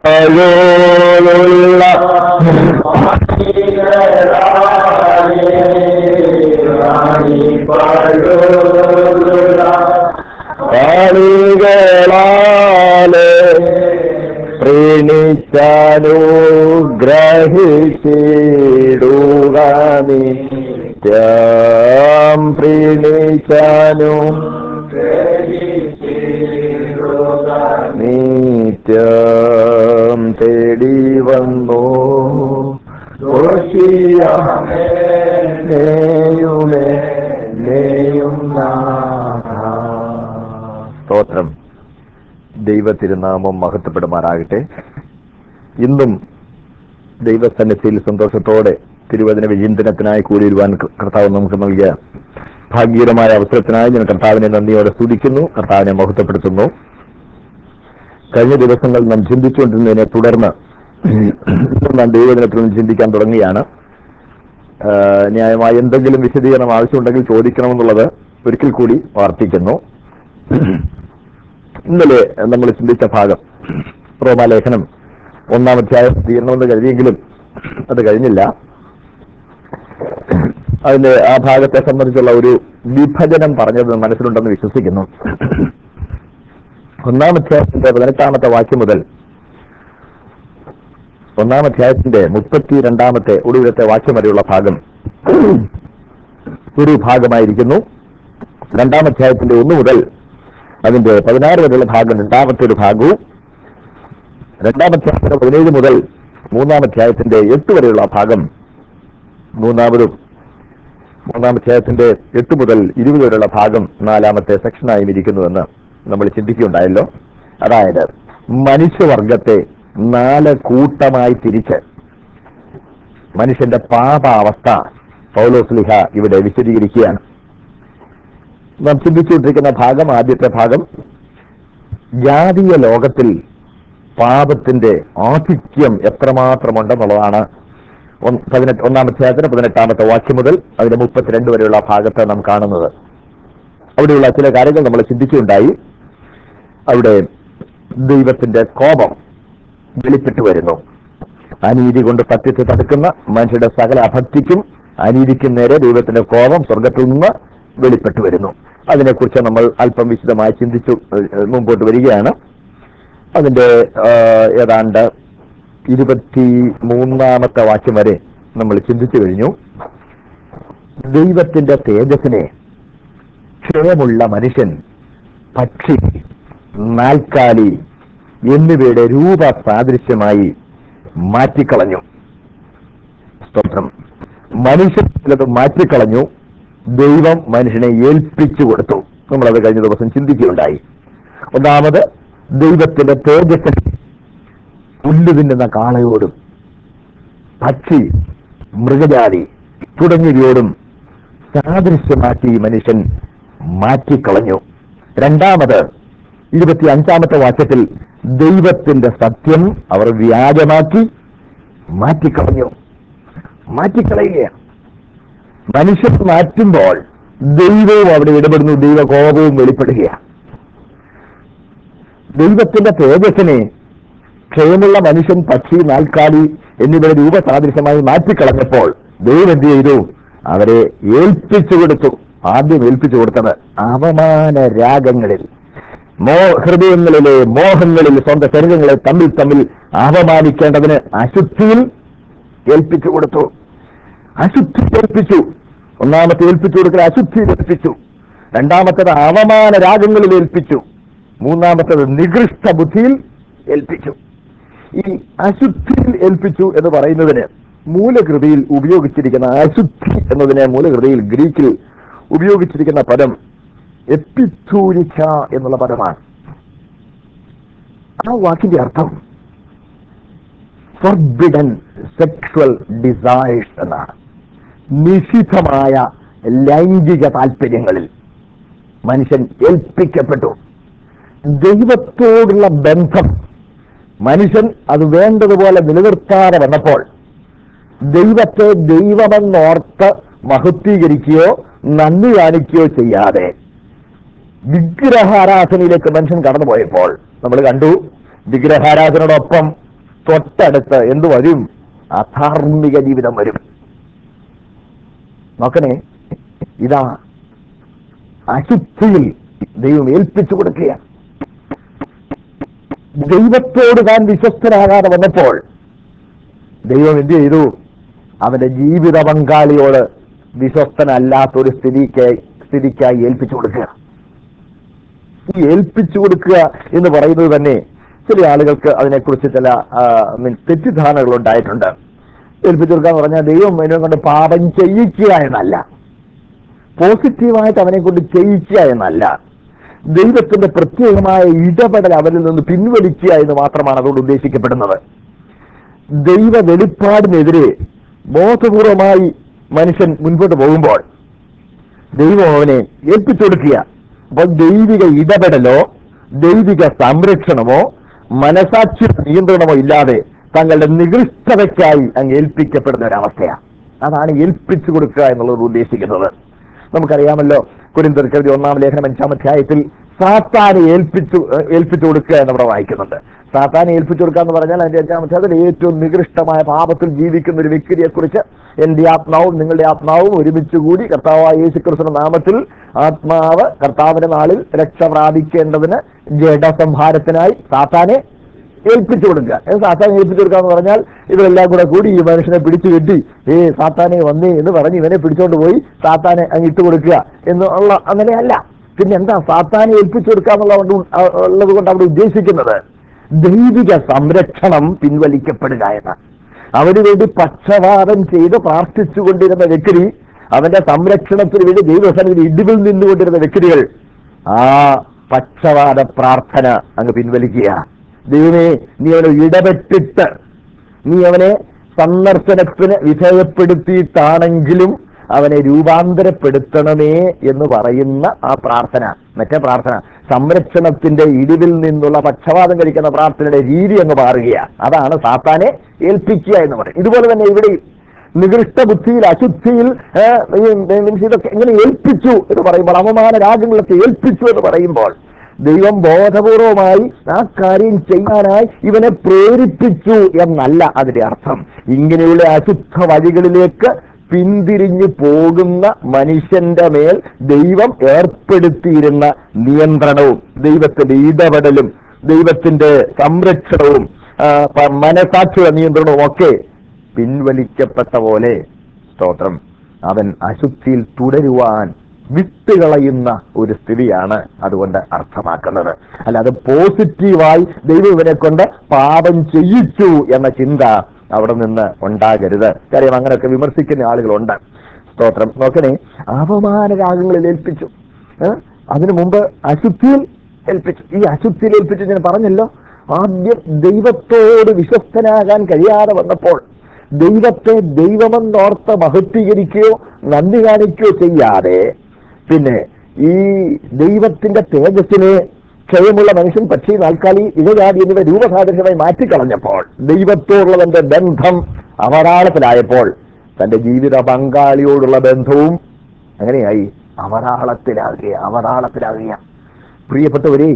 ആഴോലുള്ള കാണികളാലെ പ്രീണിച്ചാനുഗ്രഹിച്ചിടുക നിത്യം പ്രീണിച്ചാനും നിത്യം തേടി വന്നു ോഷിയുമേ നെയും സ്തോത്രം ദൈവത്തിരുനാമം മഹത്വപ്പെടുമാറാകട്ടെ ഇന്നും ദൈവസന്നിധിയിൽ സന്തോഷത്തോടെ തിരുവചന വിചിന്തനത്തിനായി കൂടി വരുവാൻ കർത്താവ് നമുക്ക് നൽകിയ ഭാഗ്യകരമായ അവസരത്തിനായി ഞാൻ കർത്താവിനെ നന്ദിയോടെ സ്തുതിക്കുന്നു കർത്താവിനെ മഹത്വപ്പെടുത്തുന്നു കഴിഞ്ഞ ദിവസങ്ങൾ നാം ചിന്തിച്ചുകൊണ്ടിരുന്നതിനെ തുടർന്ന് ഇന്നും നാം ദൈവദിനത്തിൽ നിന്ന് ചിന്തിക്കാൻ തുടങ്ങിയാണ് ആ, ന്യായമായ എന്തെങ്കിലും വിശദീകരണം ആവശ്യമുണ്ടെങ്കിൽ ചോദിക്കണമെന്നുള്ളത് ഒരിക്കൽ കൂടി പ്രാർത്ഥിക്കുന്നു ഇന്നലെ നമ്മൾ ചിന്തിച്ച ഭാഗം റോമാലേഖനം ഒന്നാം അധ്യായം തീരണമെന്ന് കരുതിയെങ്കിലും അത് കഴിഞ്ഞില്ല അതിന്റെ ആ ഭാഗത്തെ സംബന്ധിച്ചുള്ള ഒരു വിഭജനം പറഞ്ഞത് മനസ്സിലുണ്ടെന്ന് വിശ്വസിക്കുന്നു ഒന്നാം അധ്യായത്തിന്റെ പതിനെട്ടാമത്തെ വാക്യം മുതൽ ഒന്നാം അധ്യായത്തിന്റെ മുപ്പത്തി രണ്ടാമത്തെ ഒടുവിലത്തെ വാക്യം വരെയുള്ള ഭാഗം ഒരു ഭാഗമായിരിക്കുന്നു രണ്ടാം അധ്യായത്തിന്റെ ഒന്ന് മുതൽ അതിന്റെ പതിനാറ് വരെയുള്ള ഭാഗം രണ്ടാമത്തെ ഒരു ഭാഗവും രണ്ടാം അധ്യായത്തിന്റെ പതിനേഴ് മുതൽ മൂന്നാം അധ്യായത്തിന്റെ എട്ട് വരെയുള്ള ഭാഗം മൂന്നാമതും മൂന്നാം അധ്യായത്തിന്റെ എട്ട് മുതൽ ഇരുപത് വരെയുള്ള ഭാഗം നാലാമത്തെ സെക്ഷനായും ഇരിക്കുന്നുവെന്ന് നമ്മൾ ചിന്തിക്കുകയുണ്ടായല്ലോ അതായത് മനുഷ്യവർഗത്തെ നാല് കൂട്ടമായി തിരിച്ച് മനുഷ്യന്റെ പാപാവസ്ഥ പൗലോസ്ലിഹ ഇവിടെ വിശദീകരിക്കുകയാണ് നാം ചിന്തിച്ചുകൊണ്ടിരിക്കുന്ന ഭാഗം ആദ്യത്തെ ഭാഗം ജാതീയ ലോകത്തിൽ പാപത്തിന്റെ ആധിക്യം എത്രമാത്രമുണ്ടെന്നുള്ളതാണ് ഒന്ന് പതിനെട്ട് ഒന്നാം അധ്യായത്തിന് പതിനെട്ടാമത്തെ വാക്യം മുതൽ അതിന്റെ മുപ്പത്തിരണ്ട് വരെയുള്ള ഭാഗത്ത് നാം കാണുന്നത് അവിടെയുള്ള ചില കാര്യങ്ങൾ നമ്മൾ ചിന്തിക്കുകയുണ്ടായി അവിടെ ദൈവത്തിന്റെ കോപം വെളിപ്പെട്ടു വരുന്നു അനീതി കൊണ്ട് സത്യത്തെ തടുക്കുന്ന മനുഷ്യരുടെ സകല അഭക്തിക്കും അനീതിക്കും നേരെ ദൈവത്തിന്റെ കോപം സ്വർഗത്തിൽ നിന്ന് വെളിപ്പെട്ടു വരുന്നു അതിനെക്കുറിച്ച് നമ്മൾ അല്പം വിശദമായി ചിന്തിച്ചു ഏഹ്, മുമ്പോട്ട് വരികയാണ് അതിന്റെ ആ, ഏതാണ്ട് ഇരുപത്തി മൂന്നാമത്തെ വാക്യം വരെ നമ്മൾ ചിന്തിച്ചു കഴിഞ്ഞു ദൈവത്തിന്റെ തേജസ്സിനെ ക്ഷയമുള്ള മനുഷ്യൻ പക്ഷി നാൽക്കാലി എന്നിവയുടെ രൂപ സാദൃശ്യമായി മാറ്റിക്കളഞ്ഞു സ്തോത്രം മനുഷ്യൻ ചിലത് മാറ്റിക്കളഞ്ഞു ദൈവം മനുഷ്യനെ ഏൽപ്പിച്ചു കൊടുത്തു നമ്മളത് കഴിഞ്ഞ ദിവസം ചിന്തിക്കുകയുണ്ടായി ഒന്നാമത് ദൈവത്തിന്റെ തേജസ്സിനെ പുല്ല് തിന്നുന്ന കാളയോടും പക്ഷി മൃഗജാതി തുടങ്ങിയവയോടും സാദൃശ്യമാക്കി ഈ മനുഷ്യൻ മാറ്റിക്കളഞ്ഞു രണ്ടാമത് ഇരുപത്തി അഞ്ചാമത്തെ വാക്യത്തിൽ ദൈവത്തിന്റെ സത്യം അവർ വ്യാജമാക്കി മാറ്റിക്കളഞ്ഞു മാറ്റിക്കളയുകയാണ് മനുഷ്യൻ മാറ്റുമ്പോൾ ദൈവവും അവിടെ ഇടപെടുന്നു ദൈവകോപവും വെളിപ്പെടുകയാണ് ദൈവത്തിന്റെ തേജസ്സിനെ ക്ഷയമുള്ള മനുഷ്യൻ പക്ഷി നാൽക്കാലി എന്നിവയുടെ രൂപസാദൃശ്യമായി മാറ്റിക്കളഞ്ഞപ്പോൾ ദൈവം എന്ത് ചെയ്തു അവരെ ഏൽപ്പിച്ചു കൊടുത്തു ആദ്യം ഏൽപ്പിച്ചു കൊടുത്തത് അവമാന രാഗങ്ങളിൽ മോ ഹൃദയങ്ങളിലെ മോഹങ്ങളിൽ സ്വന്തം ശരീരങ്ങളെ തമ്മിൽ തമ്മിൽ അവമാനിക്കേണ്ടതിന് അശുദ്ധിയിൽ ഏൽപ്പിച്ചു കൊടുത്തു അശുദ്ധി ഏൽപ്പിച്ചു ഒന്നാമത്തെ ഏൽപ്പിച്ചു കൊടുക്കൽ അശുദ്ധി ഏൽപ്പിച്ചു രണ്ടാമത്തേത് അവമാന രാഗങ്ങളിൽ ഏൽപ്പിച്ചു മൂന്നാമത്തേത് നികൃഷ്ട ബുദ്ധിയിൽ ഏൽപ്പിച്ചു ഈ അശുദ്ധിയിൽ ഏൽപ്പിച്ചു എന്ന് പറയുന്നതിന് മൂലകൃതിയിൽ ഉപയോഗിച്ചിരിക്കുന്ന അശുദ്ധി എന്നതിനെ മൂലകൃതിയിൽ ഗ്രീക്കിൽ ഉപയോഗിച്ചിരിക്കുന്ന പദം എപ്പിത്തൂരിക്ക എന്നുള്ള പദമാണ് ആ വാക്കിന്റെ അർത്ഥം ഫോർബിഡൻ സെക്ഷുവൽ ഡിസൈഴ്സ് എന്നാണ് നിഷിദ്ധമായ ലൈംഗിക താല്പര്യങ്ങളിൽ മനുഷ്യൻ ഏൽപ്പിക്കപ്പെട്ടു ദൈവത്തോടുള്ള ബന്ധം മനുഷ്യൻ അത് വേണ്ടതുപോലെ നിലനിർത്താതെ വന്നപ്പോൾ ദൈവത്തെ ദൈവമെന്നോർത്ത് മഹത്വീകരിക്കുകയോ നന്ദി കാണിക്കുകയോ ചെയ്യാതെ വിഗ്രഹാരാധനയിലേക്ക് മനുഷ്യൻ കടന്നുപോയപ്പോൾ നമ്മൾ കണ്ടു വിഗ്രഹാരാധനയോടൊപ്പം തൊട്ടടുത്ത് എന്ത് വരും അധാർമിക ജീവിതം വരും നോക്കണേ ഇതാ അശുദ്ധിയിൽ ദൈവം ഏൽപ്പിച്ചു കൊടുക്കുക ദൈവത്തോട് താൻ വിശ്വസ്തനാകാതെ വന്നപ്പോൾ ദൈവം എന്ത് ചെയ്തു അവന്റെ ജീവിത പങ്കാളിയോട് വിശ്വസ്തനല്ലാത്തൊരു സ്ഥിതിക്ക് സ്ഥിതിക്കായി ഏൽപ്പിച്ചു കൊടുക്കുക ഈ ഏൽപ്പിച്ചു കൊടുക്കുക എന്ന് പറയുന്നത് തന്നെ ചില ആളുകൾക്ക് അതിനെക്കുറിച്ച് ചില മീൻസ് തെറ്റിദ്ധാരണകൾ ഉണ്ടായിട്ടുണ്ട് ഏൽപ്പിച്ചു കൊടുക്കുക എന്ന് പറഞ്ഞാൽ ദൈവം എന്നെ കൊണ്ട് പാപം ചെയ്യിക്കുക എന്നല്ല പോസിറ്റീവായിട്ട് അവനെ കൊണ്ട് ചെയ്യിക്കുക എന്നല്ല ദൈവത്തിന്റെ പ്രത്യേകമായ ഇടപെടൽ അവരിൽ നിന്ന് പിൻവലിക്കുക എന്ന് മാത്രമാണ് അതുകൊണ്ട് ഉദ്ദേശിക്കപ്പെടുന്നത് ദൈവ വെളിപ്പാടിനെതിരെ ബോധപൂർവമായി മനുഷ്യൻ മുൻപോട്ട് പോകുമ്പോൾ ദൈവം അവനെ ഏൽപ്പിച്ചു കൊടുക്കുക അപ്പോൾ ദൈവിക ഇടപെടലോ ദൈവിക സംരക്ഷണമോ മനസാക്ഷി നിയന്ത്രണമോ ഇല്ലാതെ തങ്ങളുടെ നികൃഷ്ടതയ്ക്കായി അങ്ങ് ഏൽപ്പിക്കപ്പെടുന്ന ഒരവസ്ഥയാണ് അതാണ് ഏൽപ്പിച്ചു കൊടുക്കുക എന്നുള്ളത് ഉദ്ദേശിക്കുന്നത് നമുക്കറിയാമല്ലോ കുരിന്തർക്കെഴുതി ഒന്നാം ലേഖനം അഞ്ചാം അധ്യായത്തിൽ സാത്താനെ ഏൽപ്പിച്ചു ഏഹ് ഏൽപ്പിച്ചു കൊടുക്കുക എന്നവിടെ വായിക്കുന്നുണ്ട് സാത്താനെ ഏൽപ്പിച്ചു കൊടുക്കുക എന്ന് പറഞ്ഞാൽ അതിന്റെ അഞ്ചാം അധ്യായത്തിൽ ഏറ്റവും നികൃഷ്ടമായ പാപത്തിൽ ജീവിക്കുന്ന ഒരു വ്യക്തിയെ കുറിച്ച് എന്റെ ആത്മാവും നിങ്ങളുടെ ആത്മാവും ഒരുമിച്ച് കൂടി കർത്താവായ യേശു ക്രിസ്തുവിന്റെ നാമത്തിൽ ആത്മാവ് കർത്താവിന്റെ നാളിൽ രക്ഷ പ്രാപിക്കേണ്ടതിന് ജഡസംഹാരത്തിനായി സാത്താനെ ഏൽപ്പിച്ചു കൊടുക്കുക ഏ, സാത്താനെ ഏൽപ്പിച്ചു കൊടുക്കുക എന്ന് പറഞ്ഞാൽ ഇവരെല്ലാം കൂടെ കൂടി ഈ മനുഷ്യനെ പിടിച്ചു കെട്ടി ഏ സാത്താനെ വന്നേ എന്ന് പറഞ്ഞ് ഇവനെ പിടിച്ചോണ്ട് പോയി സാത്താനെ അങ്ങ് ഇട്ട് കൊടുക്കുക എന്നുള്ള അങ്ങനെയല്ല പിന്നെ എന്താ സാത്താനെ ഏൽപ്പിച്ചു കൊടുക്കുക എന്നുള്ളത് കൊണ്ട് ഉ- ഉള്ളത് കൊണ്ട് അവിടെ ഉദ്ദേശിക്കുന്നത് ദൈവിക സംരക്ഷണം പിൻവലിക്കപ്പെടുക എന്നാണ് അവന് വേണ്ടി പക്ഷപാതം ചെയ്ത് പ്രാർത്ഥിച്ചുകൊണ്ടിരുന്ന വ്യക്തി അവന്റെ സംരക്ഷണത്തിന് വേണ്ടി ദൈവസന്നിധി ഇടിവിൽ നിന്നുകൊണ്ടിരുന്ന വ്യക്തികൾ ആ പക്ഷപാത പ്രാർത്ഥന അങ്ങ് പിൻവലിക്കുക ദൈവമേ നീ അവനെ ഇടപെട്ടിട്ട് നീ അവനെ സന്ദർശനത്തിന് വിധേയപ്പെടുത്തിയിട്ടാണെങ്കിലും അവനെ രൂപാന്തരപ്പെടുത്തണമേ എന്ന് പറയുന്ന ആ പ്രാർത്ഥന മറ്റേ പ്രാർത്ഥന സംരക്ഷണത്തിന്റെ ഇടിവിൽ നിന്നുള്ള പക്ഷപാതം കഴിക്കുന്ന പ്രാർത്ഥനയുടെ രീതി അങ്ങ് മാറുകയാണ് അതാണ് സാത്താനെ ഏൽപ്പിക്കുക എന്ന് പറയും ഇതുപോലെ തന്നെ ഇവിടെ നികൃഷ്ട ബുദ്ധിയിൽ അശുദ്ധിയിൽ ഏ, ഈ മീൻസ് ഇതൊക്കെ എങ്ങനെ ഏൽപ്പിച്ചു എന്ന് പറയുമ്പോൾ അവമാന രാഗങ്ങളൊക്കെ ഏൽപ്പിച്ചു എന്ന് പറയുമ്പോൾ ദൈവം ബോധപൂർവമായി ആ കാര്യം ചെയ്യാനായി ഇവനെ പ്രേരിപ്പിച്ചു എന്നല്ല അതിന്റെ അർത്ഥം ഇങ്ങനെയുള്ള അശുദ്ധ വഴികളിലേക്ക് പിന്തിരിഞ്ഞു പോകുന്ന മനുഷ്യന്റെ മേൽ ദൈവം ഏർപ്പെടുത്തിയിരുന്ന നിയന്ത്രണവും ദൈവത്തിന്റെ ഇടപെടലും ദൈവത്തിന്റെ സംരക്ഷണവും ആ, പ- മനസാക്ഷിയുടെ നിയന്ത്രണവും ഒക്കെ പിൻവലിക്കപ്പെട്ട പോലെ സ്തോത്രം അവൻ അശുദ്ധിയിൽ തുടരുവാൻ വിട്ടുകളയുന്ന ഒരു സ്ഥിതിയാണ് അതുകൊണ്ട് അർത്ഥമാക്കുന്നത് അല്ലാതെ പോസിറ്റീവായി ദൈവം ഇവനെ കൊണ്ട് പാപം ചെയ്യിച്ചു എന്ന ചിന്ത അവിടെ നിന്ന് ഉണ്ടാകരുത് കാര്യം അങ്ങനെയൊക്കെ വിമർശിക്കുന്ന ആളുകളുണ്ട് സ്തോത്രം നോക്കണേ അപമാന രാഗങ്ങളിൽ ഏൽപ്പിച്ചു ഏ? അതിനു മുമ്പ് അശുദ്ധിയിൽ ഏൽപ്പിച്ചു ഈ അശുദ്ധിയിൽ ഏൽപ്പിച്ചു ഞാൻ പറഞ്ഞല്ലോ ആദ്യം ദൈവത്തോട് വിശ്വസ്തനാകാൻ കഴിയാതെ വന്നപ്പോൾ ദൈവത്തെ ദൈവമെന്നോർത്ത് മഹത്വീകരിക്കുകയോ നന്ദി കാണിക്കുകയോ ചെയ്യാതെ പിന്നെ ഈ ദൈവത്തിന്റെ തേജസ്സിനെ ക്ഷയമുള്ള മനുഷ്യൻ പക്ഷി നാൽക്കാലി ഇഴജാതി എന്നിവ രൂപസാദൃശ്യമായി മാറ്റിക്കളഞ്ഞപ്പോൾ ദൈവത്തോടുള്ളവന്റെ ബന്ധം അവരാളത്തിലായപ്പോൾ തന്റെ ജീവിത പങ്കാളിയോടുള്ള ബന്ധവും അങ്ങനെയായി അവരാളത്തിലാകുക അവരാളത്തിലാകുക പ്രിയപ്പെട്ടവരെ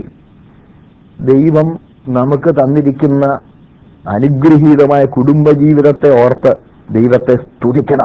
ദൈവം നമുക്ക് തന്നിരിക്കുന്ന അനുഗ്രഹീതമായ കുടുംബജീവിതത്തെ ഓർത്ത് ദൈവത്തെ സ്തുതിക്കണം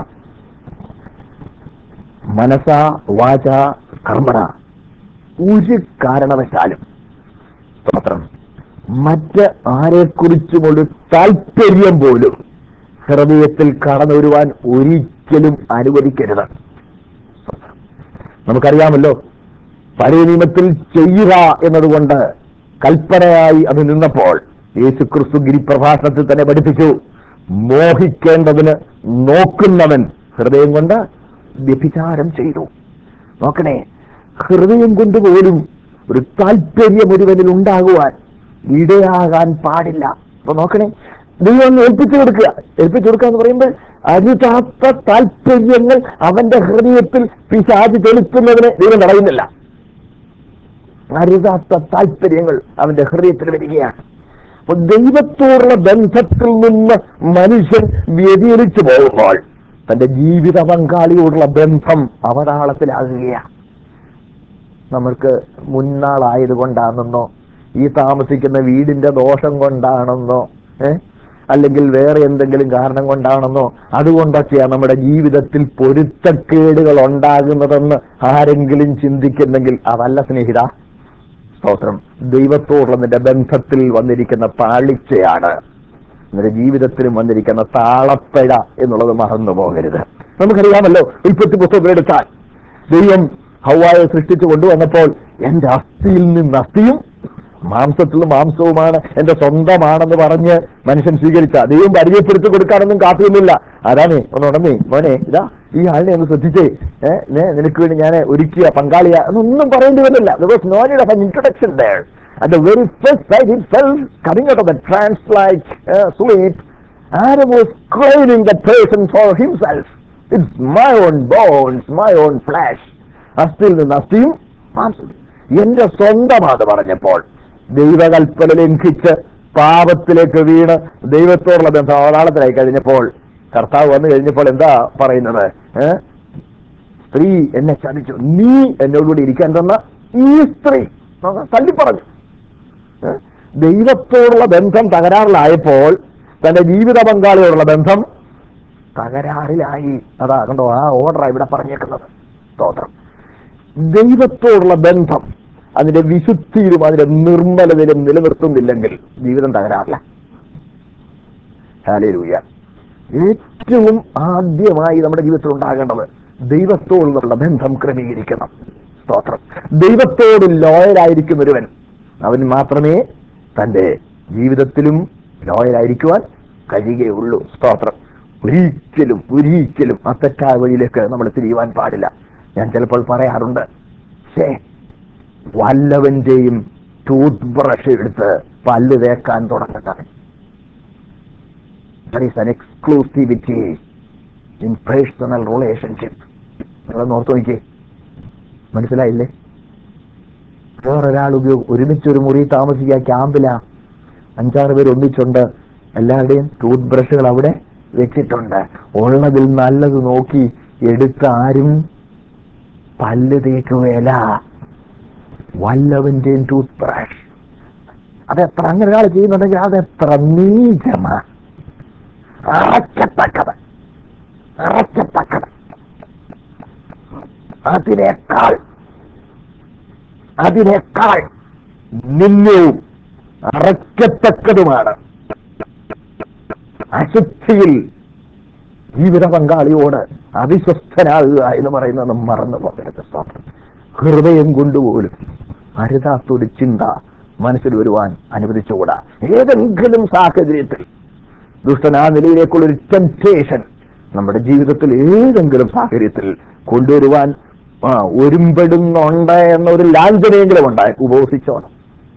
മനസ വാച കർമ്മണ ഒരു കാരണവശാലും സ്തോത്രം മറ്റ് ആരെക്കുറിച്ചുമൊരു താല്പര്യം പോലും ഹൃദയത്തിൽ കടന്നു വരുവാൻ ഒരിക്കലും അനുവദിക്കരുത് നമുക്കറിയാമല്ലോ പഴയ നിയമത്തിൽ ചെയ്യുക എന്നതുകൊണ്ട് കൽപ്പനയായി അത് നിന്നപ്പോൾ യേശുക്രിസ്തു ഗിരിപ്രഭാഷണത്തിൽ തന്നെ പഠിപ്പിച്ചു മോഹിക്കേണ്ടതിന് നോക്കുന്നവൻ ഹൃദയം കൊണ്ട് വ്യഭിചാരം ചെയ്തു നോക്കണേ ഹൃദയം കൊണ്ട് പോലും ഒരു താല്പര്യം ഒരുവനിൽ ഉണ്ടാകുവാൻ ഇടയാകാൻ പാടില്ല അപ്പൊ നോക്കണേ ദൈവം ഒന്ന് ഏൽപ്പിച്ചു കൊടുക്കുക ഏൽപ്പിച്ചു കൊടുക്കുക എന്ന് പറയുമ്പോൾ അരുതാത്ത താല്പര്യങ്ങൾ അവന്റെ ഹൃദയത്തിൽ പിശാചി തെളിക്കുന്നതിന് ദൈവം തടയുന്നില്ല അരുതാത്ത താല്പര്യങ്ങൾ അവന്റെ ഹൃദയത്തിൽ വരികയാണ് അപ്പൊ ദൈവത്തോടുള്ള ബന്ധത്തിൽ നിന്ന് മനുഷ്യൻ വ്യതിചലിച്ചു പോകുമ്പോൾ തന്റെ ജീവിത പങ്കാളിയോടുള്ള ബന്ധം അവതാളത്തിലാകുകയാണ് നമ്മൾക്ക് മുന്നാളായത് കൊണ്ടാണെന്നോ ഈ താമസിക്കുന്ന വീടിന്റെ ദോഷം കൊണ്ടാണെന്നോ ഏ അല്ലെങ്കിൽ വേറെ എന്തെങ്കിലും കാരണം കൊണ്ടാണെന്നോ അതുകൊണ്ടൊക്കെയാണ് നമ്മുടെ ജീവിതത്തിൽ പൊരുത്തക്കേടുകൾ ഉണ്ടാകുന്നതെന്ന് ആരെങ്കിലും ചിന്തിക്കുന്നെങ്കിൽ അതല്ല സ്നേഹിത സ്തോത്രം ദൈവത്തോടുള്ള നിന്റെ ബന്ധത്തിൽ വന്നിരിക്കുന്ന പാളിച്ചയാണ് നിന്റെ ജീവിതത്തിലും വന്നിരിക്കുന്ന താളപ്പഴ എന്നുള്ളത് മറന്നു പോകരുത് നമുക്കറിയാമല്ലോ ഉൽപ്പത്തി പുസ്തകം എടുത്താൽ ദൈവം ഹൗവായെ സൃഷ്ടിച്ചു കൊണ്ടുവന്നപ്പോൾ എന്റെ അസ്ഥിയിൽ നിന്ന് അസ്ഥിയും മാംസത്തിൽ നിന്ന് മാംസവുമാണ് എന്റെ സ്വന്തമാണെന്ന് പറഞ്ഞ് മനുഷ്യൻ സ്വീകരിച്ച ദൈവം പരിചയപ്പെടുത്തി കൊടുക്കാനൊന്നും കാത്തിരുന്നില്ല അതാണ് ഒന്ന് ഉടനെ മോനെ ഇതാ ഈ ആളിനെ ഒന്ന് ശ്രദ്ധിച്ചേ ഏഹ് നിനക്ക് വേണ്ടി ഞാൻ ഒരുക്കിയ പങ്കാളിയ എന്നൊന്നും പറയേണ്ടി വന്നില്ല no need of introduction there at the very first sight itself coming out of the trance like uh, sleep Adam was claiming that person for himself it's my own bones my own flesh അസ്ഥിയിൽ നിന്ന് അസ്ഥിയും മാംസം എന്റെ സ്വന്തമാണ് പറഞ്ഞപ്പോൾ ദൈവകൽപ്പന ലംഘിച്ച് പാപത്തിലേക്ക് വീണ് ദൈവത്തോടുള്ള ബന്ധം അവതാളത്തിലായി കഴിഞ്ഞപ്പോൾ കർത്താവ് വന്നു കഴിഞ്ഞപ്പോൾ എന്താ പറയുന്നത് ഏ? സ്ത്രീ എന്നെ ചതിച്ചു നീ എന്നോടുകൂടി ഇരിക്കാൻ തന്ന ഈ സ്ത്രീ നോക്കാം, തള്ളിപ്പറഞ്ഞു ഏ? ദൈവത്തോടുള്ള ബന്ധം തകരാറിലായപ്പോൾ തന്റെ ജീവിത പങ്കാളിയോടുള്ള ബന്ധം തകരാറിലായി അതാ കണ്ടോ ആ ഓർഡറാണ് ഇവിടെ പറഞ്ഞേക്കുന്നത് സ്തോത്രം ദൈവത്തോടുള്ള ബന്ധം അതിന്റെ വിശുദ്ധിയിലും അതിന്റെ നിർമ്മലതയിലും നിലനിർത്തുന്നില്ലെങ്കിൽ ജീവിതം തകരാറില്ല ഹാലേലൂയ ഏറ്റവും ആദ്യമായി നമ്മുടെ ജീവിതത്തിൽ ഉണ്ടാകേണ്ടത് ദൈവത്തോടുള്ള ബന്ധം ക്രമീകരിക്കണം സ്തോത്രം ദൈവത്തോട് ലോയലായിരിക്കും ഒരുവൻ അവൻ മാത്രമേ തന്റെ ജീവിതത്തിലും ലോയലായിരിക്കുവാൻ കഴിയുകയുള്ളൂ സ്തോത്രം ഒരിക്കലും ഒരിക്കലും ആ തെറ്റായ വഴിയിലേക്ക് നമ്മൾ തിരിയുവാൻ പാടില്ല ഞാൻ ചിലപ്പോൾ പറയാറുണ്ട് ഛേ വല്ലവന്റെയും ടൂത്ത് ബ്രഷ് എടുത്ത് പല്ല് തേക്കാൻ തുടങ്ങുന്നത് There is an exclusivity in personal relationship. നിങ്ങൾ ഓർത്ത് നോക്കിയേ മനസ്സിലായില്ലേ വേറൊരാൾ ഉപയോഗ ഒരുമിച്ചൊരു മുറി താമസിക്കുക ക്യാമ്പിലാ അഞ്ചാറ് പേര് ഒന്നിച്ചുണ്ട് എല്ലാവരുടെയും ടൂത്ത് ബ്രഷുകൾ അവിടെ വെച്ചിട്ടുണ്ട് ഉള്ളതിൽ നല്ലത് നോക്കി എടുത്ത് ആരും പല്ല് തേക്കുകയല്ല വല്ലവന്റെയും ടൂത്ത് ബ്രഷ് അതെത്ര അങ്ങനെ ഒരാൾ ചെയ്യുന്നുണ്ടെങ്കിൽ അതെത്ര നീചമാ അറക്കത്തക്കത് അറക്കത്തക്കത് അതിനേക്കാൾ അതിനേക്കാൾ നിന്യവും അറക്കത്തക്കതുമാണ് അശുദ്ധിയിൽ ജീവിത പങ്കാളിയോട് അവിശ്വസ്തനാകുക എന്ന് പറയുന്നത് മറന്നു പോകരുത് സ്തോത്രം ഹൃദയം കൊണ്ടുപോലും അരുതാത്തൊരു ചിന്ത മനസ്സിൽ വരുവാൻ അനുവദിച്ചുകൂടാ ഏതെങ്കിലും സാഹചര്യത്തിൽ ദുഷ്ടൻ ആ നിലയിലേക്കുള്ള ഒരു ടെംപ്റ്റേഷൻ നമ്മുടെ ജീവിതത്തിൽ ഏതെങ്കിലും സാഹചര്യത്തിൽ കൊണ്ടുവരുവാൻ ആ, ഒരുമ്പെടുന്നുണ്ട് എന്ന ഒരു ലാഞ്ചനയെങ്കിലും ഉണ്ടായി ഉപവസിച്ചോണം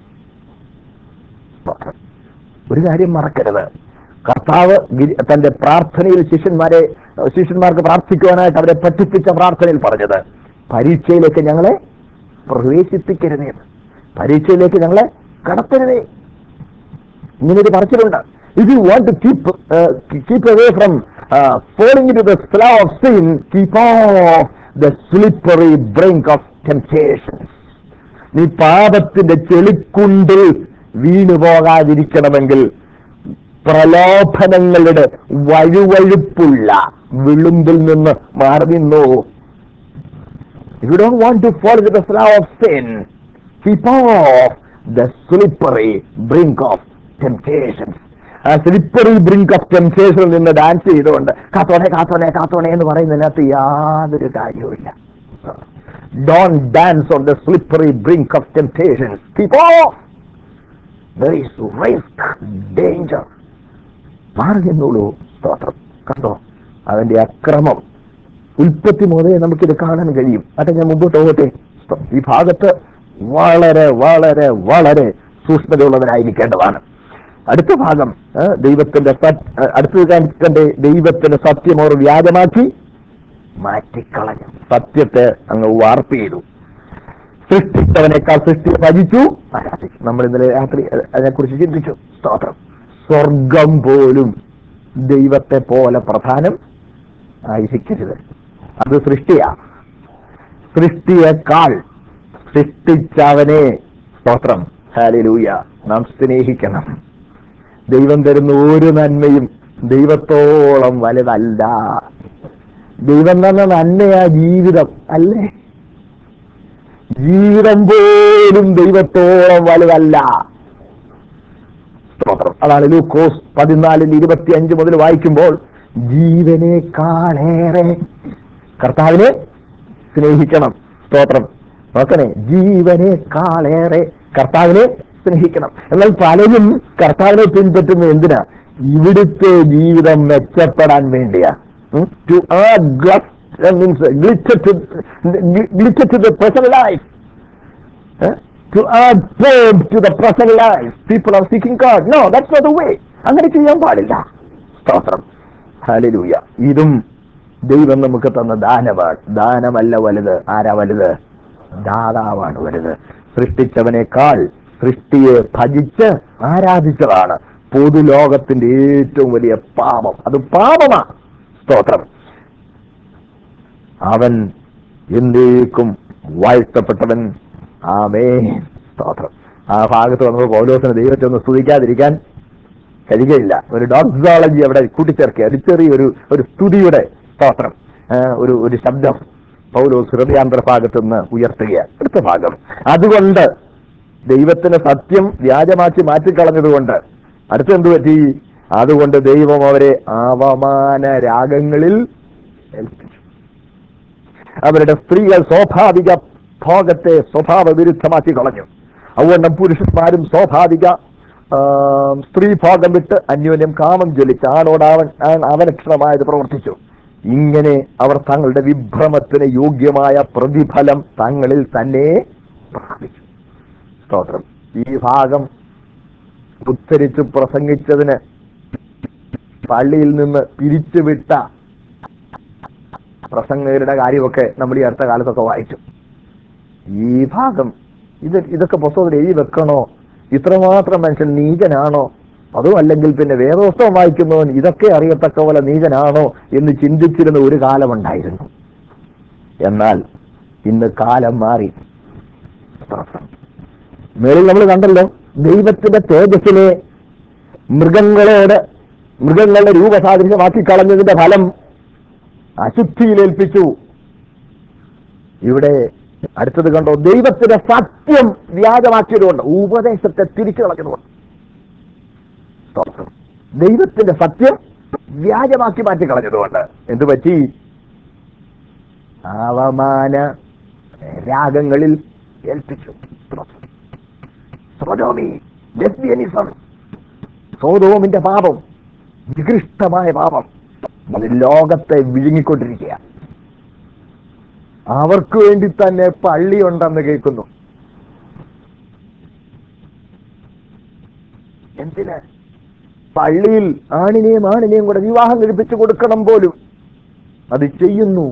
ഒരു കാര്യം മറക്കരുത് കർത്താവ് ഗിരി- തന്റെ പ്രാർത്ഥനയിൽ ശിഷ്യന്മാരെ ശിഷ്യന്മാർക്ക് പ്രാർത്ഥിക്കുവാനായിട്ട് അവരെ പഠിപ്പിച്ച പ്രാർത്ഥനയിൽ പറഞ്ഞത് പരീക്ഷയിലേക്ക് ഞങ്ങളെ പ്രവേശിപ്പിക്കരുതേ എന്ന്. പരീക്ഷയിലേക്ക് ഞങ്ങളെ കടത്തരുതേ ഇങ്ങനെ ഒരു പറച്ചിലുണ്ട് if you want to keep keep away from falling to the slough of sin keep off the slippery brink of temptations നീ പാപത്തിന്റെ ചെളിക്കുണ്ടിൽ വീണു പോകാതിരിക്കണമെങ്കിൽ പ്രലോഭനങ്ങളുടെ വഴുവഴുപ്പുള്ള വിളുമ്പിൽ നിന്ന് മാറി നിന്നു If you don't want to fall into the slough of sin, keep off the slippery brink of temptations. ആ slippery brink of ടെംപ്റ്റേഷനിൽ നിന്ന് dance ചെയ്തുകൊണ്ട് കാത്തോണെ കാത്തോണെ കാത്തോണെ എന്ന് പറയുന്നതിനകത്ത് യാതൊരു കാര്യവുമില്ല don't dance on the slippery brink of temptations keep off there is risk danger മാറി നിന്നോളൂ സ്തോത്രം കണ്ടോ അവന്റെ അക്രമം ഉൽപ്പത്തി മുതലേ നമുക്കിത് കാണാൻ കഴിയും അതെ ഞാൻ മുമ്പോട്ട് പോകട്ടെ ഈ ഭാഗത്ത് വളരെ വളരെ വളരെ സൂക്ഷ്മതയുള്ളവരായിരിക്കേണ്ടതാണ് അടുത്ത ഭാഗം ആ, ദൈവത്തിന്റെ സത്- ആ, അടുത്തത് കാണിക്കണ്ടേ ദൈവത്തിന്റെ സത്യം അവർ വ്യാജമാക്കി മാറ്റിക്കളഞ്ഞു സത്യത്തെ അങ്ങ് വാർപ്പ് ചെയ്തു സൃഷ്ടിച്ചവനേക്കാൾ സൃഷ്ടി ഭജിച്ചു ആരാധിച്ചു നമ്മൾ ഇന്നലെ രാത്രി അതിനെക്കുറിച്ച് ചിന്തിച്ചു സ്തോത്രം സ്വർഗം പോലും ദൈവത്തെ പോലെ പ്രധാനം ആയിരിക്കരുത് അത് സൃഷ്ടിയാ സൃഷ്ടിയേക്കാൾ സൃഷ്ടിച്ചവനെ സ്തോത്രം ഹാലിലൂയ നാം സ്നേഹിക്കണം ദൈവം തരുന്ന ഒരു നന്മയും ദൈവത്തോളം വലുതല്ല ദൈവം തന്ന നന്മയാ ജീവിതം അല്ലേ ജീവിതം പോലും ദൈവത്തോളം വലുതല്ല സ്തോത്രം അതാണ് ലൂക്കോസ് പതിനാലിൽ ഇരുപത്തി അഞ്ച് മുതൽ വായിക്കുമ്പോൾ ജീവനേക്കാളേറെ കർത്താവിനെ സ്നേഹിക്കണം സ്തോത്രം നോക്കണേ ജീവനേക്കാളേറെ കർത്താവിനെ സ്നേഹിക്കണം എന്നാൽ പലരും കർത്താവിനെ പിൻപറ്റുന്ന എന്തിനാ ഇവിടുത്തെ ജീവിതം മെച്ചപ്പെടാൻ വേണ്ടിയാ ടു ആ മീൻസ് ഗ്ലിച്ചർ to the personal life to add form to the present life. People are seeking God. No, that's not the way. അങ്ങനെ ചെയ്യാൻ പാടില്ല സ്തോത്രം ഹല്ലേലൂയ ഇതും ദൈവം നമുക്ക് തന്ന ദാനമാണ് ദാനമല്ല വലുത് ആരാ വലുത് ദാതാവാണ് വലുത് സൃഷ്ടിച്ചവനേക്കാൾ സൃഷ്ടിയെ ഭജിച്ച് ആരാധിച്ചതാണ് പൊതുലോകത്തിന്റെ ഏറ്റവും വലിയ പാപം അത് പാപമാ സ്തോത്രം അവൻ എന്നേക്കും വാഴ്ത്തപ്പെട്ടവൻ ആമേ സ്തോത്രം ആ ഭാഗത്ത് വന്നപ്പോൾ പൗലോസിന് ദൈവത്തെ ഒന്ന് സ്തുതിക്കാതിരിക്കാൻ കഴിയുകയില്ല ഒരു ഡോക്സോളജി അവിടെ കൂട്ടിച്ചേർക്കുക ഒരു ചെറിയൊരു ഒരു സ്തുതിയുടെ സ്തോത്രം ആ, ഒരു ഒരു ശബ്ദം പൗലോസ് ഹൃദയാന്തര ഭാഗത്ത് നിന്ന് ഉയർത്തുകയാണ് അടുത്ത ഭാഗം അതുകൊണ്ട് ദൈവത്തിന് സത്യം വ്യാജമാക്കി മാറ്റിക്കളഞ്ഞതുകൊണ്ട് അടുത്ത എന്ത് പറ്റി അതുകൊണ്ട് ദൈവം അവരെ അവമാന രാഗങ്ങളിൽ ഏൽപ്പിച്ചു അവരുടെ സ്ത്രീകൾ സ്വാഭാവിക ഭോഗത്തെ സ്വഭാവ വിരുദ്ധമാക്കി കളഞ്ഞു അതുകൊണ്ട് പുരുഷന്മാരും സ്വാഭാവിക ആ, സ്ത്രീ ഭോഗം വിട്ട് അന്യോന്യം കാമം ജ്വലിച്ച് ആണോട് അവൻ ആൺ അവലക്ഷണമായത് പ്രവർത്തിച്ചു ഇങ്ങനെ അവർ തങ്ങളുടെ വിഭ്രമത്തിന് യോഗ്യമായ പ്രതിഫലം തങ്ങളിൽ തന്നെ പ്രാപിച്ചു സ്തോത്രം ഈ ഭാഗം ഉദ്ധരിച്ച് പ്രസംഗിച്ചതിന് പള്ളിയിൽ നിന്ന് പിരിച്ചുവിട്ട പ്രസംഗകരുടെ കാര്യമൊക്കെ നമ്മൾ ഈ അടുത്ത കാലത്തൊക്കെ വായിച്ചു ഈ ഭാഗം ഇത് ഇതൊക്കെ പുസ്തകത്തിൽ എഴുതി വെക്കണോ ഇത്രമാത്രം മനുഷ്യൻ നീചനാണോ അതും അല്ലെങ്കിൽ പിന്നെ വേദോത്സവം വായിക്കുന്നവൻ ഇതൊക്കെ അറിയത്തക്ക പോലെ നീചനാണോ എന്ന് ചിന്തിച്ചിരുന്ന ഒരു കാലമുണ്ടായിരുന്നു എന്നാൽ ഇന്ന് കാലം മാറി മേളിൽ നമ്മൾ കണ്ടല്ലോ ദൈവത്തിന്റെ തേജസ്സിനെ മൃഗങ്ങളോട് മൃഗങ്ങളുടെ രൂപസാദൃശ്യമാക്കി കളഞ്ഞതിന്റെ ഫലം അശുദ്ധിയിലേൽപ്പിച്ചു ഇവിടെ അടുത്തത് കണ്ടോ ദൈവത്തിന്റെ സത്യം വ്യാജമാക്കിയതുകൊണ്ട് ഉപദേശത്തെ തിരിച്ചു കളഞ്ഞതുകൊണ്ട് സ്തോത്രം. ദൈവത്തിന്റെ സത്യം വ്യാജമാക്കി മാറ്റി കളഞ്ഞതുകൊണ്ട് എന്തു പറ്റി അവമാന രാഗങ്ങളിൽ ഏൽപ്പിച്ചു സ്തോത്രം. സോഡോമി ലെസ്ബിയനിസം സോതോമിന്റെ പാപം നികൃഷ്ടമായ പാപം അത് ലോകത്തെ വിഴുങ്ങിക്കൊണ്ടിരിക്കുക അവർക്ക് വേണ്ടി തന്നെ പള്ളിയുണ്ടെന്ന് കേൾക്കുന്നു എന്തിന് പള്ളിയിൽ ആണിനെയും ആണിനെയും കൂടെ വിവാഹം കഴിപ്പിച്ചു കൊടുക്കണം പോലും അത് ചെയ്യുന്നു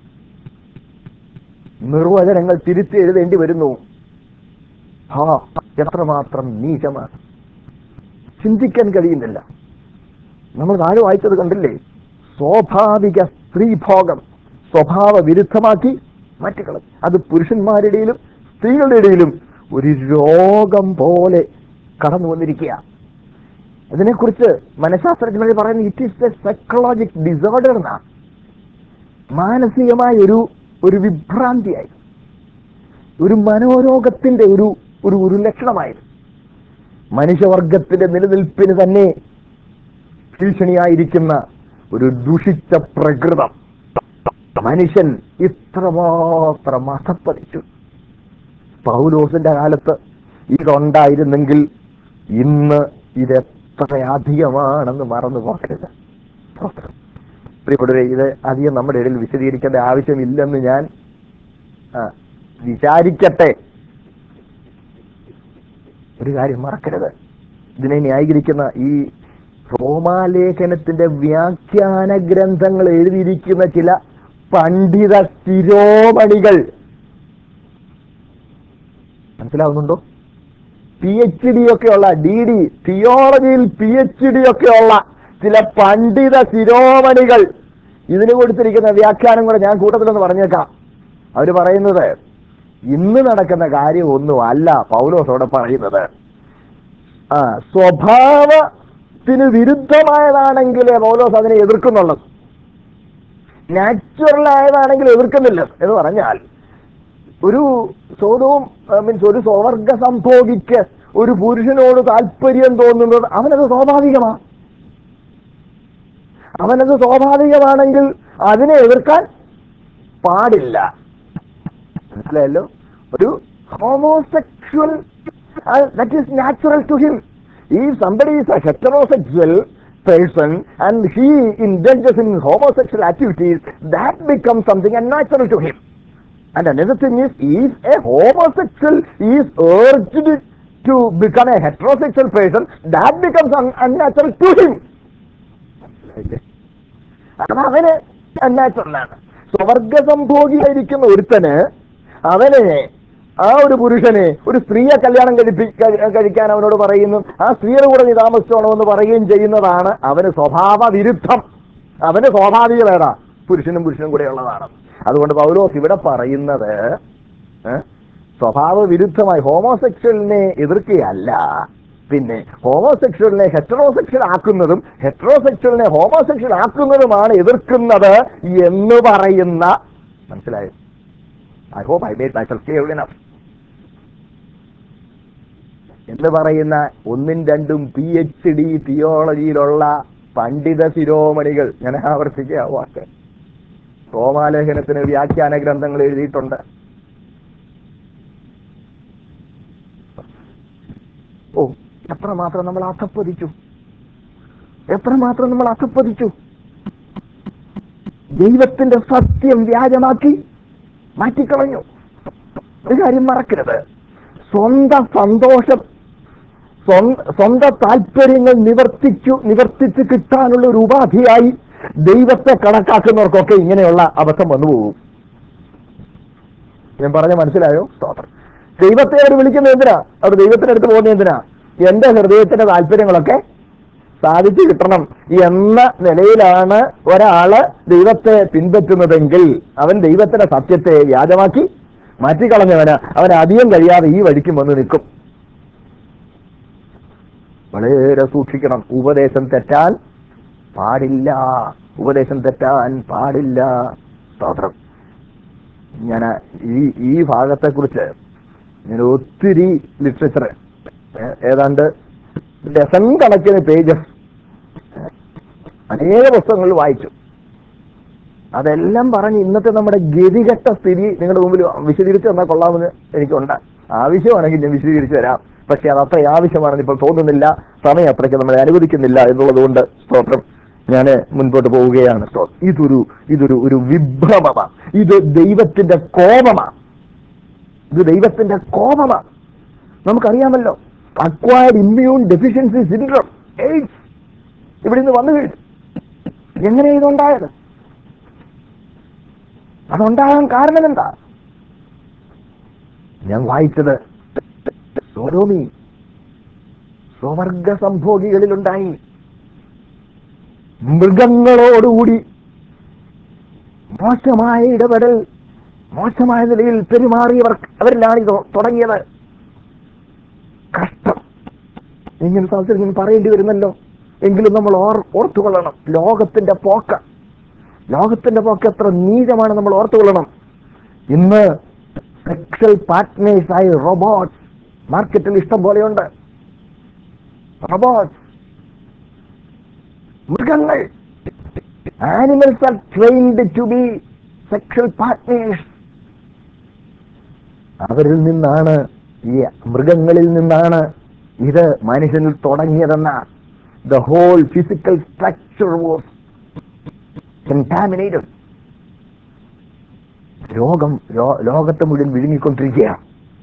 നിർവചനങ്ങൾ തിരുത്തി എഴുതേണ്ടി വരുന്നു ഹാ എത്രമാത്രം നീചമാണ് ചിന്തിക്കാൻ കഴിയുന്നില്ല നമ്മൾ താഴെ വായിച്ചത് കണ്ടില്ലേ സ്വാഭാവിക സ്ത്രീഭോഗം സ്വഭാവ വിരുദ്ധമാക്കി മാറ്റിക്കളഞ്ഞു അത് പുരുഷന്മാരുടെ ഇടയിലും സ്ത്രീകളുടെ ഇടയിലും ഒരു രോഗം പോലെ കടന്നു വന്നിരിക്കുക ഇതിനെക്കുറിച്ച് മനഃശാസ്ത്രജ്ഞർ പറയുന്നത് it is a psychologic disorder എന്നാ മാനസികമായ ഒരു ഒരു വിഭ്രാന്തിയായി ഒരു മനോരോഗത്തിന്റെ ഒരു ഒരു ഒരു ലക്ഷണമായിരുന്നു മനുഷ്യവർഗത്തിന്റെ നിലനിൽപ്പിന് തന്നെ ഭീഷണിയായിരിക്കുന്ന ഒരു ദുഷിച്ച പ്രകൃതം മനുഷ്യൻ ഇത്രമാത്രം അസപ്പതിച്ചു പൗലോസിന്റെ കാലത്ത് ഇതുണ്ടായിരുന്നെങ്കിൽ ഇന്ന് ഇതെത്ര അധികമാണെന്ന് മറന്നു പോകരുത് പ്രിയപ്പെട്ടവരെ ഇത് അധികം നമ്മുടെ ഇടയിൽ വിശദീകരിക്കേണ്ട ആവശ്യമില്ലെന്ന് ഞാൻ ആ, വിചാരിക്കട്ടെ ഒരു കാര്യം മറക്കരുത് ഇതിനെ ന്യായീകരിക്കുന്ന ഈ റോമാലേഖനത്തിന്റെ വ്യാഖ്യാന ഗ്രന്ഥങ്ങൾ എഴുതിയിരിക്കുന്ന ചില പണ്ഡിത ശിരോമണികൾ മനസ്സിലാവുന്നുണ്ടോ പി എച്ച് ഡി ഒക്കെ ഉള്ള ഡി ഡി തിയോളജിയിൽ പി എച്ച് ഡി ഒക്കെ ഉള്ള ചില പണ്ഡിത ശിരോമണികൾ ഇതിന് കൊടുത്തിരിക്കുന്ന വ്യാഖ്യാനം കൂടെ ഞാൻ കൂട്ടത്തിലൊന്ന് പറഞ്ഞേക്കാം അവര് പറയുന്നത് ഇന്ന് നടക്കുന്ന കാര്യം ഒന്നും അല്ല പൗലോസോടെ പറയുന്നത് ആ സ്വഭാവ ദൈവത്തിന് വിരുദ്ധമായതാണെങ്കിലേ പൗലോസ് അതിനെ എതിർക്കുന്നുള്ളത് നാച്ചുറൽ ആയതാണെങ്കിൽ എതിർക്കുന്നില്ല എന്ന് പറഞ്ഞാൽ ഒരു സ്വതവും മീൻസ് ഒരു സ്വവർഗ സംഭോഗിക്ക് ഒരു പുരുഷനോട് താല്പര്യം തോന്നുന്നത് അവനത് സ്വാഭാവികമാണ് അവനത് സ്വാഭാവികമാണെങ്കിൽ അതിനെ എതിർക്കാൻ പാടില്ല മനസ്സിലായല്ലോ ഒരു homosexual that is natural to him ഈ somebody is a heterosexual person and he indulges in homosexual activities that becomes something unnatural to him and another thing is if a homosexual is urged to become a heterosexual person that becomes un- unnatural to him അത് അവന് അന്നാച്ചുറലാണ് സ്വർഗ സംഭോഗിയായിരിക്കുന്ന ഒരുത്തന് അവനെ ആ ഒരു പുരുഷനെ ഒരു സ്ത്രീയെ കല്യാണം കഴിപ്പി കഴി- കഴിക്കാൻ അവനോട് പറയുന്നു ആ സ്ത്രീയുടെ കൂടെ നീ താമസിച്ചോണമെന്ന് പറയുകയും ചെയ്യുന്നതാണ് അവന് സ്വഭാവ വിരുദ്ധം അവന് സ്വാഭാവികമേതാ പുരുഷനും പുരുഷനും കൂടെ ഉള്ളതാണ് അതുകൊണ്ട് പൗലോസ് ഇവിടെ പറയുന്നത് ഏ, സ്വഭാവ വിരുദ്ധമായി ഹോമോസെക്ഷലിനെ എതിർക്കുകയല്ല പിന്നെ ഹോമോസെക്ഷലിനെ ഹെറ്ററോസെക്ഷൽ ആക്കുന്നതും ഹെറ്ററോസെക്ഷലിനെ ഹോമോസെക്ഷൽ ആക്കുന്നതുമാണ് എതിർക്കുന്നത് എന്ന് പറയുന്ന മനസ്സിലായോ I hope I made myself clear enough എന്ന് പറയുന്ന ഒന്നും രണ്ടും പി എച്ച് ഡി തിയോളജിയിലുള്ള പണ്ഡിത ശിരോമണികൾ ഞാൻ ആവർത്തിക്കുക ആ വാക്ക് റോമാലേഖനത്തിന് വ്യാഖ്യാന ഗ്രന്ഥങ്ങൾ എഴുതിയിട്ടുണ്ട് ഓ എത്രമാത്രം നമ്മൾ അധപ്പതിച്ചു എത്രമാത്രം നമ്മൾ അധപ്പതിച്ചു ദൈവത്തിന്റെ സത്യം വ്യാജമാക്കി മാറ്റിക്കളഞ്ഞു ഒരു കാര്യം മറക്കരുത് സ്വന്തം സന്തോഷം സ്വന്ത- സ്വന്തം താല്പര്യങ്ങൾ നിവർത്തിച്ചു നിവർത്തിച്ച് കിട്ടാനുള്ള ഒരു ഉപാധിയായി ദൈവത്തെ കണക്കാക്കുന്നവർക്കൊക്കെ ഇങ്ങനെയുള്ള അബദ്ധം വന്നു പോകും ഞാൻ പറഞ്ഞ മനസ്സിലായോ സ്തോത്രം ദൈവത്തെ അവർ വിളിക്കുന്നത് എന്തിനാ അവർ ദൈവത്തിന്റെ അടുത്ത് പോകുന്നത് എന്തിനാ എന്റെ ഹൃദയത്തിന്റെ താല്പര്യങ്ങളൊക്കെ സാധിച്ചു കിട്ടണം എന്ന നിലയിലാണ് ഒരാള് ദൈവത്തെ പിൻപറ്റുന്നതെങ്കിൽ അവൻ ദൈവത്തിന്റെ സത്യത്തെ വ്യാജമാക്കി മാറ്റിക്കളഞ്ഞവന് അവൻ അധികം കഴിയാതെ ഈ വഴിക്കും വന്ന് നിൽക്കും വളരെ സൂക്ഷിക്കണം ഉപദേശം തെറ്റാൻ പാടില്ല ഉപദേശം തെറ്റാൻ പാടില്ല സ്തോത്രം ഞാൻ ഈ ഈ ഭാഗത്തെക്കുറിച്ച് ഞാൻ ഒത്തിരി ലിറ്ററേച്ചർ ഏതാണ്ട് ഡസൺ കണക്കിന് പേജസ് അനേക പുസ്തകങ്ങൾ വായിച്ചു അതെല്ലാം പറഞ്ഞ് ഇന്നത്തെ നമ്മുടെ ഗതികെട്ട സ്ഥിതി നിങ്ങളുടെ മുമ്പിൽ വിശദീകരിച്ച് തന്നാൽ കൊള്ളാമെന്ന് എനിക്കുണ്ട് ആവശ്യമാണെങ്കിൽ ഞാൻ വിശദീകരിച്ച് തരാം പക്ഷെ അത് അത്ര ആവശ്യമാണെന്ന് ഇപ്പോൾ തോന്നുന്നില്ല സമയം അത്രയ്ക്ക് നമ്മളെ അനുവദിക്കുന്നില്ല എന്നുള്ളത് കൊണ്ട് സ്തോത്രം ഞാൻ മുൻപോട്ട് പോവുകയാണ് സ്തോത്രം ഇതൊരു ഇതൊരു ഒരു വിഭ്രമമാണ് ഇത് ദൈവത്തിന്റെ കോപമാണ് ഇത് ദൈവത്തിന്റെ കോപമാണ് നമുക്കറിയാമല്ലോ acquired immune deficiency syndrome AIDS ഇവിടെ നിന്ന് വന്നു കഴിഞ്ഞു എങ്ങനെ ഇതുണ്ടായത് അതുണ്ടാകാൻ കാരണം എന്താ ഞാൻ വായിച്ചത് സോഡോമി സ്വവർഗ സംഭോഗികളിലുണ്ടായി മൃഗങ്ങളോടുകൂടി മോശമായ ഇടപെടൽ മോശമായ നിലയിൽ പെരുമാറിയവർ അവരിലാണ് ഇത് തുടങ്ങിയത് കഷ്ടം ഇങ്ങനെ സാഹചര്യം ഇങ്ങനെ പറയേണ്ടി വരുന്നല്ലോ എങ്കിലും നമ്മൾ ഓർ ഓർത്തുകൊള്ളണം ലോകത്തിന്റെ പോക്ക് ലോകത്തിന്റെ പോക്ക് എത്ര നീചമാണ് നമ്മൾ ഓർത്തുകൊള്ളണം ഇന്ന് സെക്ഷൽ പാർട്ട്നേഴ്സായി റോബോട്ട്സ് മാർക്കറ്റിൽ ഇഷ്ടം പോലെയുണ്ട് റോബോട്ട്സ് മൃഗങ്ങൾ animals are trained to be sexual partners അവരിൽ നിന്നാണ് ഈ മൃഗങ്ങളിൽ നിന്നാണ് ഇത് മനുഷ്യനിൽ തുടങ്ങിയതെന്ന the whole physical structure was contaminated രോഗം ലോ- ലോകത്തെ മുഴുവൻ വിഴുങ്ങിക്കൊണ്ടിരിക്കുകയാണ്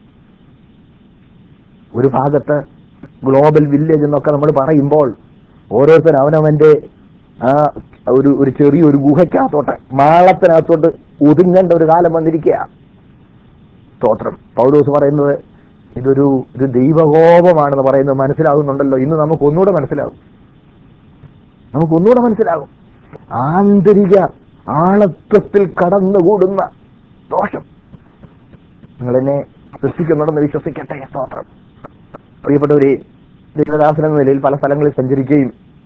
ഒരു ഭാഗത്ത് ഗ്ലോബൽ വില്ലേജ് എന്നൊക്കെ നമ്മൾ പറയുമ്പോൾ ഓരോരുത്തർ അവനവന്റെ ആ ഒരു ഒരു ചെറിയൊരു ഗുഹയ്ക്കകത്തോട്ട് മാളത്തിനകത്തോട്ട് ഒതുങ്ങേണ്ട ഒരു കാലം വന്നിരിക്കുക സ്തോത്രം പൗലോസ് പറയുന്നത് ഇതൊരു ഒരു ദൈവകോപമാണെന്ന് പറയുന്നത് മനസ്സിലാകുന്നുണ്ടല്ലോ ഇന്ന് നമുക്ക് ഒന്നുകൂടെ മനസ്സിലാകും നമുക്ക് ഒന്നുകൂടെ മനസ്സിലാകും ആന്തരിക ആളത്വത്തിൽ കടന്നുകൂടുന്ന ദോഷം നിങ്ങൾ എന്നെ സൃഷ്ടിക്കുന്നുണ്ടെന്ന് വിശ്വസിക്കട്ടെ സ്തോത്രം പ്രിയപ്പെട്ടവരെ ദൈവദാസൻ എന്ന നിലയിൽ പല സ്ഥലങ്ങളിൽ സഞ്ചരിക്കുകയും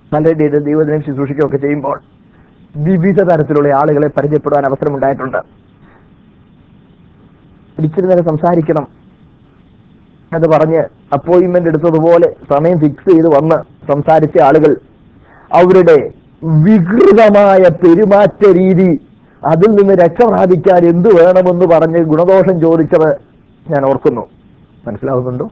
നല്ല രീതിയിൽ ദൈവത്തിനെ ശുശ്രൂഷിക്കുകയൊക്കെ ചെയ്യുമ്പോൾ വിവിധ തരത്തിലുള്ള ആളുകളെ പരിചയപ്പെടാൻ അവസരമുണ്ടായിട്ടുണ്ട് ഇച്ചിരി നേരം സംസാരിക്കണം എന്ന് പറഞ്ഞ് അപ്പോയിന്റ്മെന്റ് എടുത്തതുപോലെ സമയം ഫിക്സ് ചെയ്ത് വന്ന് സംസാരിച്ച ആളുകൾ അവരുടെ വികൃതമായ പെരുമാറ്റ രീതി അതിൽ നിന്ന് രക്ഷ പ്രാപിക്കാൻ എന്ത് വേണമെന്ന് പറഞ്ഞ് ഗുണദോഷം ചോദിച്ചത് ഞാൻ ഓർക്കുന്നു മനസ്സിലാവുന്നുണ്ടോ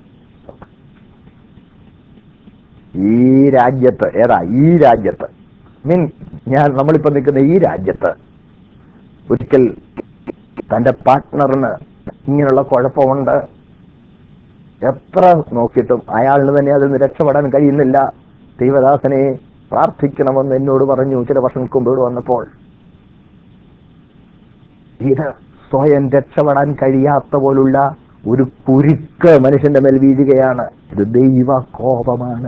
ഈ രാജ്യത്ത് ഏതാ ഈ രാജ്യത്ത് മീൻ ഞാൻ നമ്മളിപ്പോ നിൽക്കുന്ന ഈ രാജ്യത്ത് ഒരിക്കൽ തന്റെ പാർട്ട്ണറിന് ഇങ്ങനെയുള്ള കുഴപ്പമുണ്ട് എത്ര നോക്കിയിട്ടും അയാളിന് തന്നെ അതിൽ നിന്ന് രക്ഷപ്പെടാൻ കഴിയുന്നില്ല ദൈവദാസനെ പ്രാർത്ഥിക്കണമെന്ന് എന്നോട് പറഞ്ഞു ചില വർഷങ്ങൾക്ക് മുമ്പ് ഇവിടെ വന്നപ്പോൾ ഇത് സ്വയം രക്ഷപ്പെടാൻ കഴിയാത്ത പോലുള്ള ഒരു കുരുക്ക് മനുഷ്യന്റെ മേൽ വീഴുകയാണ് ഇത് ദൈവ കോപമാണ്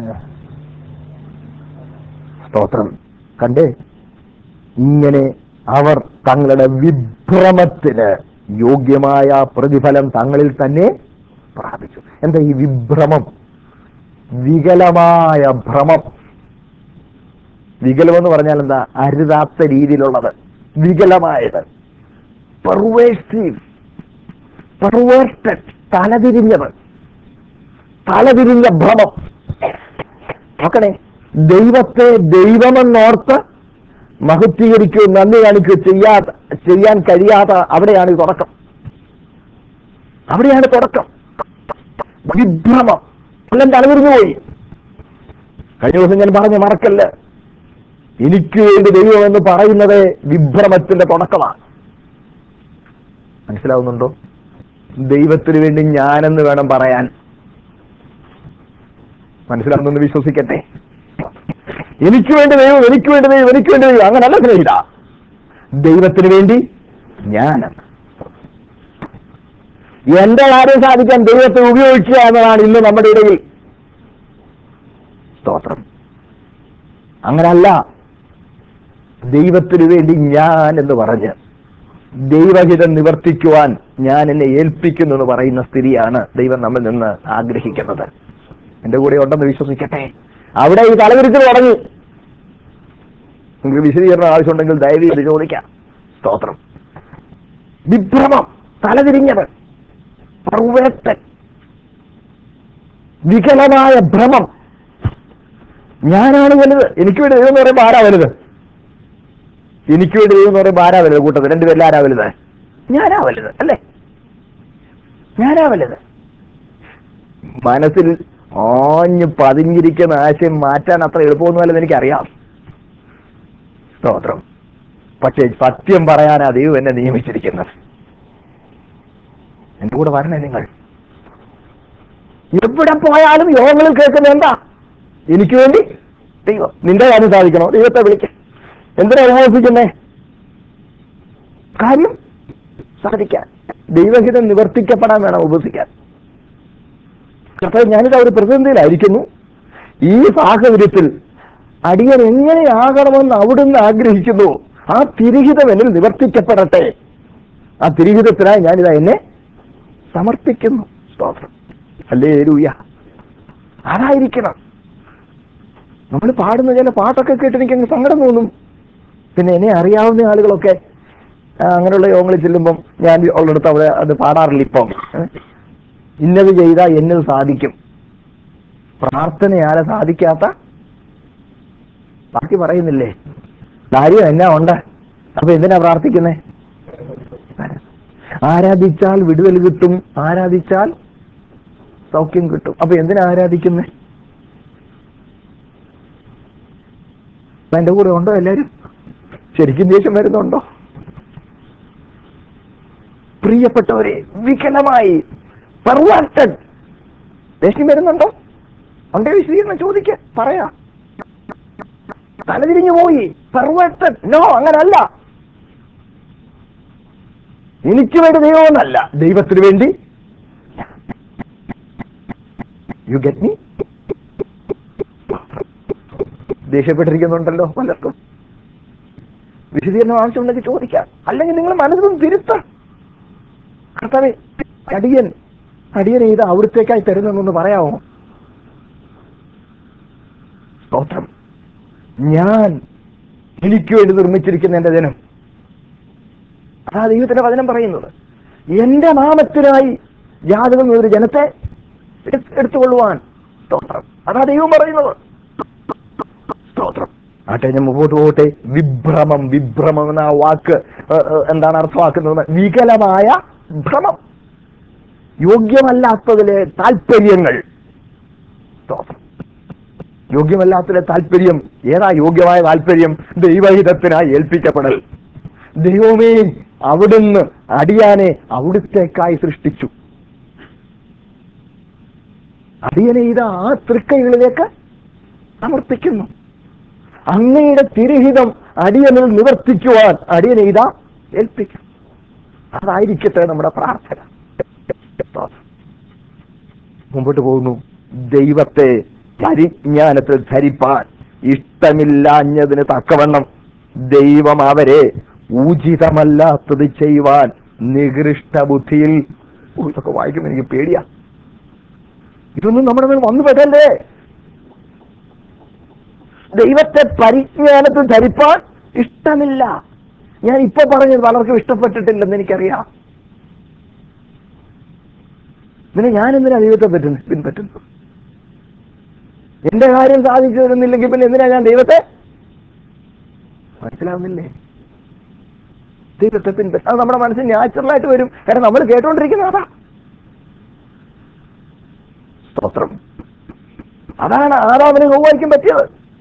സ്തോത്രം കണ്ടേ ഇങ്ങനെ അവർ തങ്ങളുടെ വിഭ്രമത്തിന് യോഗ്യമായ പ്രതിഫലം തങ്ങളിൽ തന്നെ പ്രാപിച്ചു എന്താ ഈ വിഭ്രമം വികലമായ ഭ്രമം വികലമെന്ന് പറഞ്ഞാൽ എന്താ അരുതാത്ത രീതിയിലുള്ളത് വികലമായത് പെർവേസ്റ്റീവ് പെർവേർട്ടഡ് തലതിരിഞ്ഞത് തലതിരിഞ്ഞ ഭ്രമം നോക്കണേ ദൈവത്തെ ദൈവമെന്നോർത്ത് മഹത്വീകരിക്കുകയോ നന്ദി കാണിക്കുകയോ ചെയ്യാ ചെയ്യാൻ കഴിയാത്ത അവിടെയാണ് ഈ തുടക്കം അവിടെയാണ് തുടക്കം വിഭ്രമം എല്ലാം തലതിരിഞ്ഞു പോയി കഴിഞ്ഞ ദിവസം ഞാൻ പറഞ്ഞ മറക്കല്ല എനിക്ക് വേണ്ടി ദൈവം എന്ന് പറയുന്നത് വിഭ്രമത്തിന്റെ തുടക്കമാണ് മനസ്സിലാവുന്നുണ്ടോ ദൈവത്തിന് വേണ്ടി ഞാനെന്ന് വേണം പറയാൻ മനസ്സിലാവുന്നെന്ന് വിശ്വസിക്കട്ടെ എനിക്ക് വേണ്ടി ദൈവം എനിക്ക് വേണ്ടി ദൈവം എനിക്ക് വേണ്ടി ദൈവം അങ്ങനല്ല സ്നേഹിത ദൈവത്തിന് വേണ്ടി ഞാനെന്ന് എന്റെ കാര്യം സാധിക്കാൻ ദൈവത്തെ ഉപയോഗിക്കുക എന്നതാണ് ഇന്ന് നമ്മുടെ ഇടയിൽ സ്തോത്രം അങ്ങനല്ല ദൈവത്തിന് വേണ്ടി ഞാൻ എന്ന് പറഞ്ഞ് ദൈവഹിതം നിവർത്തിക്കുവാൻ ഞാൻ എന്നെ ഏൽപ്പിക്കുന്നു എന്ന് പറയുന്ന സ്ഥിതിയാണ് ദൈവം നമ്മിൽ നിന്ന് ആഗ്രഹിക്കുന്നത് എന്റെ കൂടെ ഉണ്ടെന്ന് വിശ്വസിക്കട്ടെ അവിടെ ഈ തലവിരിച്ച് തുടങ്ങി നിങ്ങൾക്ക് വിശദീകരണം ആവശ്യമുണ്ടെങ്കിൽ ദയവ് ചെയ്ത് ചോദിക്കാം സ്തോത്രം വിഭ്രമം തലതിരിഞ്ഞത് പർവേട്ടൻ വികലമായ ഭ്രമം ഞാനാണ് വലുത് എനിക്ക് വേണ്ടി ദൈവം എന്ന് പറയുമ്പോൾ ആരാ വലുത് എനിക്ക് വേണ്ടി ദൈവം എന്ന് പറയുമ്പോൾ ആരാ വലുത് കൂട്ടത്തിൽ രണ്ടുപേരിൽ ആരാ വലുത് ഞാനാ വലുത് അല്ലേ ഞാനാ വലുത് മനസ്സിൽ ആഞ്ഞ് പതിഞ്ഞിരിക്കുന്ന ആശയം മാറ്റാൻ അത്ര എളുപ്പമൊന്നുമല്ലെന്ന് എനിക്കറിയാം സ്തോത്രം പക്ഷേ സത്യം പറയാനാ ദൈവം എന്നെ നിയമിച്ചിരിക്കുന്നത് എന്റെ കൂടെ വരണേ നിങ്ങൾ എവിടെ പോയാലും യോഗങ്ങളിൽ കേൾക്കുന്നത് എന്താ എനിക്ക് വേണ്ടി ദൈവം നിന്റെ കാര്യം സാധിക്കണോ ദൈവത്തെ വിളിക്ക എന്തിനാ ഉപവസിക്കുന്നേ കാര്യം സാധിക്കാൻ ദൈവഹിതം നിവർത്തിക്കപ്പെടാൻ വേണം ഉപസിക്കാൻ കർത്താവ് ഞാനിത് ഒരു പ്രതിസന്ധിയിലായിരിക്കുന്നു ഈ സാഹചര്യത്തിൽ അടിയൻ എങ്ങനെയാകണമെന്ന് അവിടുന്ന് ആഗ്രഹിക്കുന്നു ആ തിരിഹിതം എന്നിൽ നിവർത്തിക്കപ്പെടട്ടെ ആ തിരിഹിതത്തിനായി ഞാനിതാ എന്നെ സമർപ്പിക്കുന്നു സ്തോത്രം അല്ലേ ലൂയ അതായിരിക്കണം നമ്മൾ പാടുന്ന ചില പാട്ടൊക്കെ കേട്ട് എനിക്ക് അങ്ങ് സങ്കടം തോന്നും പിന്നെ എന്നെ അറിയാവുന്ന ആളുകളൊക്കെ ആ, അങ്ങനെയുള്ള യോഗങ്ങളിൽ ചെല്ലുമ്പം ഞാൻ ഉള്ളിടത്ത് അവിടെ അത് പാടാറില്ല ഇപ്പം ഏ? ഇന്നത് ചെയ്താൽ എന്നത് സാധിക്കും പ്രാർത്ഥനയാലെ സാധിക്കാത്ത ബാക്കി പറയുന്നില്ലേ കാര്യം എന്നാ ഉണ്ട് അപ്പൊ എന്തിനാ പ്രാർത്ഥിക്കുന്നേ ആരാധിച്ചാൽ വിടുതൽ കിട്ടും ആരാധിച്ചാൽ സൗഖ്യം കിട്ടും അപ്പൊ എന്തിനാ ആരാധിക്കുന്നേ എന്റെ കൂടെ ഉണ്ടോ എല്ലാരും ശരിക്കും ദേഷ്യം വരുന്നുണ്ടോ പ്രിയപ്പെട്ടവരെ വികലമായി പെർവേർട്ടഡ് ദേഷ്യം വരുന്നുണ്ടോ ഉണ്ടേ വിശദീകരണം ചോദിക്ക പറയാ തലതിരിഞ്ഞു പോയി പെർവേർട്ടഡ് നോ അങ്ങനല്ല എനിക്ക് വേണ്ടി ദൈവമെന്നല്ല ദൈവത്തിന് വേണ്ടി യു ഗെറ്റ് മീ ദേഷ്യപ്പെട്ടിരിക്കുന്നുണ്ടല്ലോ പലർക്കും വിശദീകരണം ആവശ്യമുണ്ടെങ്കിൽ ചോദിക്കാം അല്ലെങ്കിൽ നിങ്ങൾ മനസ്സിലൊന്ന് തിരുത്താം കർത്താവേ അടിയൻ അടിയനെ ഇത് അവിടുത്തേക്കായി തരുന്നെന്നൊന്ന് പറയാമോ സ്തോത്രം ഞാൻ എനിക്ക് വേണ്ടി നിർമ്മിച്ചിരിക്കുന്ന എന്റെ ജനം അതാ ദൈവത്തിന്റെ വചനം പറയുന്നത് എന്റെ നാമത്തിനായി ജാതകം ഒരു ജനത്തെ എടു- എടുത്തുകൊള്ളുവാൻ സ്തോത്രം അതാ ദൈവം പറയുന്നത് സ്തോത്രം ആട്ടെ ഞാൻ മുമ്പോട്ട് പോകട്ടെ വിഭ്രമം വിഭ്രമം എന്ന ആ വാക്ക് ഏ, ഏ, എന്താണ് അർത്ഥമാക്കുന്നത് വികലമായ ഭ്രമം യോഗ്യമല്ലാത്തതിലെ താല്പര്യങ്ങൾ സ്തോത്രം യോഗ്യമല്ലാത്തതിലെ താല്പര്യം ഏതാ യോഗ്യമായ താല്പര്യം ദൈവഹിതത്തിനായി ഏൽപ്പിക്കപ്പെടൽ ദൈവമേ അവിടുന്ന് അടിയാനെ അവിടുത്തേക്കായി സൃഷ്ടിച്ചു അടിയനെ ഇത് ആ തൃക്കൈകളിലേക്ക് സമർപ്പിക്കുന്നു അങ്ങയുടെ തിരുഹിതം അടിയനിൽ നിവർത്തിക്കുവാൻ അടിയനെ ഇതാ ഏൽപ്പിക്കും അതായിരിക്കട്ടെ നമ്മുടെ പ്രാർത്ഥന മുമ്പോട്ട് പോകുന്നു ദൈവത്തെ പരിജ്ഞാനത്തിൽ ധരിപ്പാൻ ഇഷ്ടമില്ലാഞ്ഞതിന് തക്കവണ്ണം ദൈവം അവരെ ഉചിതമല്ലാത്തത് ചെയ്യുവാൻ നികൃഷ്ട ബുദ്ധിയിൽ ഓ, ഇതൊക്കെ വായിക്കുമ്പോൾ എനിക്ക് പേടിയാ ഇതൊന്നും നമ്മുടെ മേൽ വന്നു പെടല്ലേ ദൈവത്തെ പരിജ്ഞാനത്തിൽ ധരിപ്പാൻ ഇഷ്ടമില്ല ഞാൻ ഇപ്പൊ പറഞ്ഞത് പലർക്കും ഇഷ്ടപ്പെട്ടിട്ടില്ലെന്ന് എനിക്കറിയാം പിന്നെ ഞാൻ എന്തിനാ ദൈവത്തെ പറ്റുന്നു പിൻപറ്റുന്നു എന്റെ കാര്യം സാധിച്ചു തരുന്നില്ലെങ്കിൽ പിന്നെ എന്തിനാ ഞാൻ ദൈവത്തെ മനസ്സിലാവുന്നില്ലേ ദൈവത്തെ പിൻപറ്റും അത് നമ്മുടെ മനസ്സിൽ നാച്ചുറലായിട്ട് വരും കാരണം നമ്മൾ കേട്ടോണ്ടിരിക്കുന്ന അതാ സ്തോത്രം അതാണ് ആദാമിന് ഹൗവായിക്കും പറ്റിയത്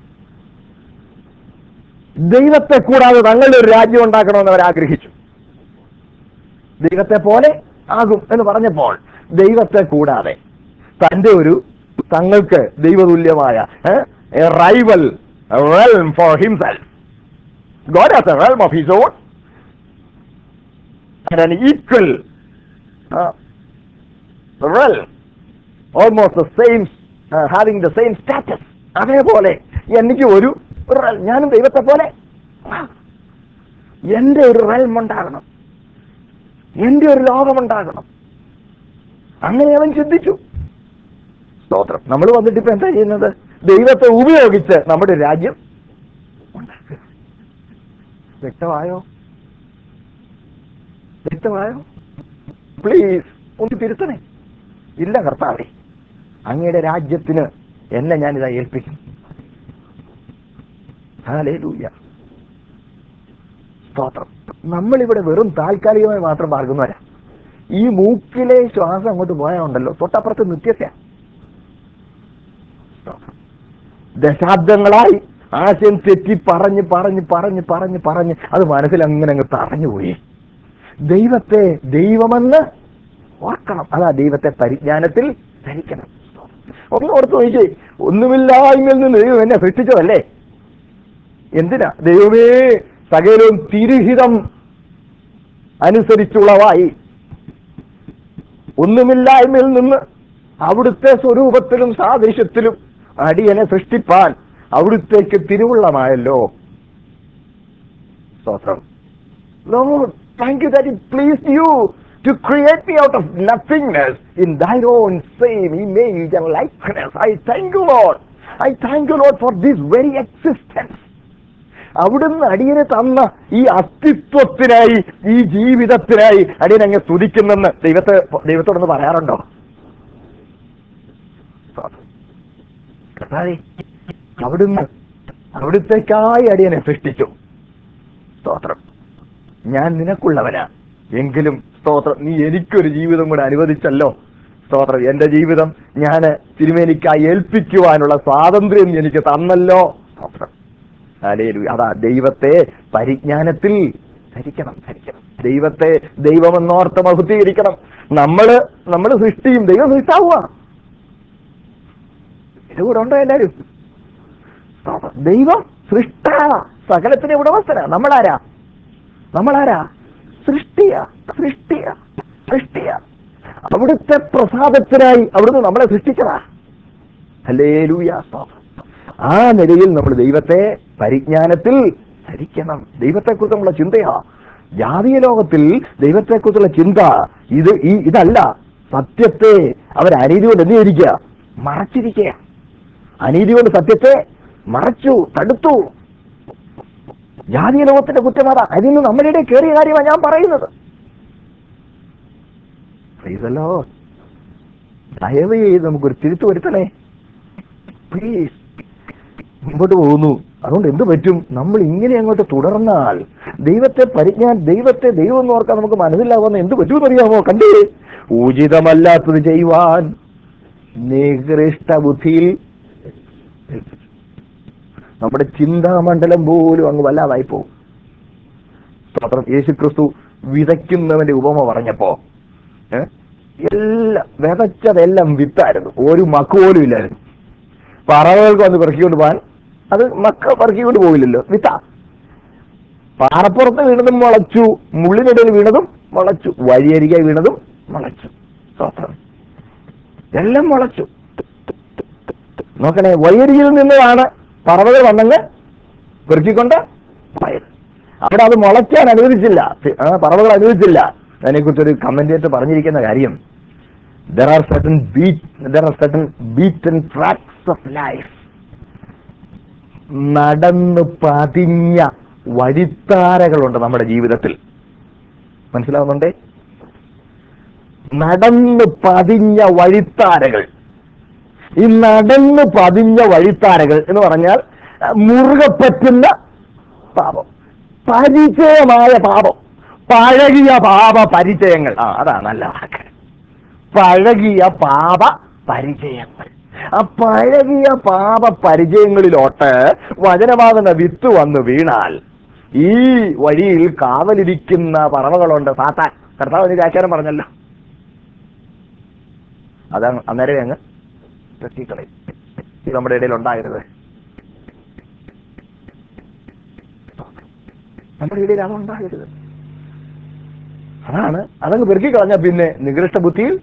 ദൈവത്തെ കൂടാതെ തങ്ങളുടെ ഒരു രാജ്യം ഉണ്ടാക്കണമെന്ന് അവർ ആഗ്രഹിച്ചു ദൈവത്തെ പോലെ ആകും എന്ന് പറഞ്ഞപ്പോൾ ദൈവത്തെ കൂടാതെ തന്റെ ഒരു തങ്ങൾക്ക് ദൈവതുല്യമായ rival realm for himself God has a realm of his own and an equal uh, realm, almost the same, uh, having the same status. അതേപോലെ എനിക്ക് ഒരു ഒരു realm. ഞാനും ദൈവത്തെ പോലെ ആ, എന്റെ ഒരു റെൽം ഉണ്ടാകണം എന്റെ ഒരു ലോകമുണ്ടാകണം അങ്ങനെ അവൻ ചിന്തിച്ചു സ്തോത്രം നമ്മൾ വന്നിട്ട് ഇപ്പൊ എന്താ ചെയ്യുന്നത് ദൈവത്തെ ഉപയോഗിച്ച് നമ്മുടെ രാജ്യം ഉണ്ടാക്കുക വ്യക്തമായോ വ്യക്തമായോ പ്ലീസ് ഒന്ന് തിരുത്തണേ ഇല്ല കർത്താവേ അങ്ങയുടെ രാജ്യത്തിന് എന്നെ ഞാനിതാ ഏൽപ്പിക്കും ഹല്ലേലൂയ സ്തോത്രം നമ്മളിവിടെ വെറും താൽക്കാലികമായി മാത്രം പാർക്കുന്നവരാ ഈ മൂക്കിലെ ശ്വാസം അങ്ങോട്ട് പോയാൽ ഉണ്ടല്ലോ തൊട്ടപ്പുറത്ത് നിത്യത്യ ദശാബ്ദങ്ങളായി ആശയം തെറ്റി പറഞ്ഞ് പറഞ്ഞ് പറഞ്ഞ് പറഞ്ഞ് പറഞ്ഞ് അത് മനസ്സിൽ അങ്ങനെ അങ്ങ് തറഞ്ഞുപോയി ദൈവത്തെ ദൈവമെന്ന് ഓർക്കണം അതാ ദൈവത്തെ പരിജ്ഞാനത്തിൽ ധരിക്കണം ഒന്ന് ഓർത്ത് നോക്കിയേ ഒന്നുമില്ലായ്മയിൽ നിന്ന് ദൈവം എന്നെ സൃഷ്ടിച്ചതല്ലേ എന്തിനാ ദൈവമേ സകലവും തിരുഹിതം അനുസരിച്ചുള്ളവായി ഒന്നുമില്ലായ്മയിൽ നിന്ന് അവിടുത്തെ സ്വരൂപത്തിലും സാദൃശ്യത്തിലും അടിയനെ സൃഷ്ടിപ്പാൻ അവിടുത്തേക്ക് തിരുവുള്ളമായല്ലോ സ്തോത്രം Lord, thank you that it pleased you to create me out of nothingness in thy own same image and likeness. I thank you, Lord. I thank you, Lord, for this very existence. അവിടുന്ന് അടിയനെ തന്ന ഈ അസ്തിത്വത്തിനായി ഈ ജീവിതത്തിനായി അടിയൻ അങ്ങ് സ്തുതിക്കുന്നെന്ന് ദൈവത്തെ ദൈവത്തോടൊന്ന് പറയാറുണ്ടോ കർത്താവേ, അവിടുന്ന് അവിടുത്തേക്കായി അടിയനെ സൃഷ്ടിച്ചു സ്തോത്രം ഞാൻ നിനക്കുള്ളവനാ എങ്കിലും സ്തോത്രം നീ എനിക്കൊരു ജീവിതം കൂടെ അനുവദിച്ചല്ലോ സ്തോത്രം എന്റെ ജീവിതം ഞാൻ തിരുമേനിക്കായി ഏൽപ്പിക്കുവാനുള്ള സ്വാതന്ത്ര്യം നീ എനിക്ക് തന്നല്ലോ സ്തോത്രം ഹല്ലേലൂയ. അതാ ദൈവത്തെ പരിജ്ഞാനത്തിൽ ധരിക്കണം ധരിക്കണം ദൈവത്തെ ദൈവമെന്നോർത്ത് മഹുദ്ധീകരിക്കണം നമ്മള് നമ്മൾ സൃഷ്ടിയും ദൈവം സൃഷ്ടാവുക ഇത് കൂടെ ഉണ്ടോ എല്ലാരും സ്തോത്രം. ദൈവം സൃഷ്ടാവ സകലത്തിന്റെ ഉടമസ്ഥനാ നമ്മളാരാ നമ്മളാരാ സൃഷ്ടിയ സൃഷ്ടിയ സൃഷ്ടിയ അവിടുത്തെ പ്രസാദത്തിനായി അവിടുന്ന് നമ്മളെ സൃഷ്ടിച്ചതാ അല്ലേ ആ നിലയിൽ നമ്മൾ ദൈവത്തെ പരിജ്ഞാനത്തിൽ ധരിക്കണം ദൈവത്തെക്കുറിച്ചുള്ള ചിന്തയാ ജാതീയ ലോകത്തിൽ ദൈവത്തെക്കുറിച്ചുള്ള ചിന്ത ഇത് ഈ ഇതല്ല സത്യത്തെ അവർ അനീതി കൊണ്ട് എന്ത് ചെയ്തിരിക്കുക മറച്ചിരിക്കുക അനീതി കൊണ്ട് സത്യത്തെ മറച്ചു തടുത്തു ജാതീയ ലോകത്തിന്റെ കുറ്റമത അതിൽ നിന്ന് നമ്മുടെ ഇടയിൽ കയറിയ കാര്യമാണ് ഞാൻ പറയുന്നത് Praise the Lord. ദയവ് ചെയ്ത് നമുക്കൊരു തിരുത്തു വരുത്തണേ പ്ലീസ് മുമ്പോട്ട് പോകുന്നു അതുകൊണ്ട് എന്ത് പറ്റും നമ്മൾ ഇങ്ങനെ അങ്ങോട്ട് തുടർന്നാൽ ദൈവത്തെ പരിജ്ഞാൻ ദൈവത്തെ ദൈവം എന്ന് ഓർക്കാൻ നമുക്ക് മനസ്സിലാവുന്ന എന്ത് പറ്റുമെന്നറിയാമോ കണ്ടേ ഉചിതമല്ലാത്തത് ചെയ്യുവാൻ നികൃഷ്ട ബുദ്ധിയിൽ നമ്മുടെ ചിന്താമണ്ഡലം പോലും അങ്ങ് വല്ലാതായി പോകും സ്തോത്രം യേശു ക്രിസ്തു വിതയ്ക്കുന്നവന്റെ ഉപമ പറഞ്ഞപ്പോ ഏ? എല്ലാം വിതച്ചതെല്ലാം വിത്തായിരുന്നു ഒരു മക്ക് പോലും ഇല്ലായിരുന്നു പറവകൾക്ക് വന്ന് പെറുക്കിക്കൊണ്ട് പോകാൻ അത് മക്ക പെറുക്കിക്കൊണ്ട് പോകില്ലല്ലോ വിത്ത പാറപ്പുറത്ത് വീണതും മുളച്ചു മുള്ളിനിടയിൽ വീണതും മുളച്ചു വഴിയരികെ വീണതും മുളച്ചു സ്തോത്രം എല്ലാം മുളച്ചു നോക്കണേ വഴിയരികിൽ നിന്നതാണ് പറവകൾ വന്നങ്ങ് പെറുക്കിക്കൊണ്ട് പോയത് അവിടെ അത് മുളയ്ക്കാൻ അനുവദിച്ചില്ല ആ പറവകൾ അനുവദിച്ചില്ല അതിനെക്കുറിച്ചൊരു കമന്റേറ്റർ പറഞ്ഞിരിക്കുന്ന കാര്യം there are certain beat there are certain beaten tracks of life നടന്ന് പതിഞ്ഞ വഴിത്താരകളുണ്ട് നമ്മുടെ ജീവിതത്തിൽ മനസ്സിലാവുന്നുണ്ടേ നടന്ന് പതിഞ്ഞ വഴിത്താരകൾ ഈ നടന്ന് പതിഞ്ഞ വഴിത്താരകൾ എന്ന് പറഞ്ഞാൽ അഹ് മുറുകെ പറ്റുന്ന പാപം പരിചയമായ പാപം പഴകിയ പാപ പരിചയങ്ങൾ ആ അതാ നല്ല വാക്ക് പഴകിയ പാപ പരിചയങ്ങൾ ആ പഴകിയ പാപ പരിചയങ്ങളിലോട്ട് വചനമാകുന്ന വിത്ത് വന്ന് വീണാൽ ഈ വഴിയിൽ കാവലിരിക്കുന്ന പറവകളുണ്ട് സാത്താൻ കർത്താവിന് വ്യാഖ്യാനം പറഞ്ഞല്ലോ അതാണ് അന്നേരം അങ്ങ് തെറ്റിക്കളയും ഇത് നമ്മുടെ ഇടയിൽ ഉണ്ടാകരുത് നമ്മുടെ ഇടയിൽ അതുണ്ടാകരുത് അതാണ് അതങ്ങ് പെരുക്കി കളഞ്ഞ പിന്നെ നികൃഷ്ട ബുദ്ധിയിൽ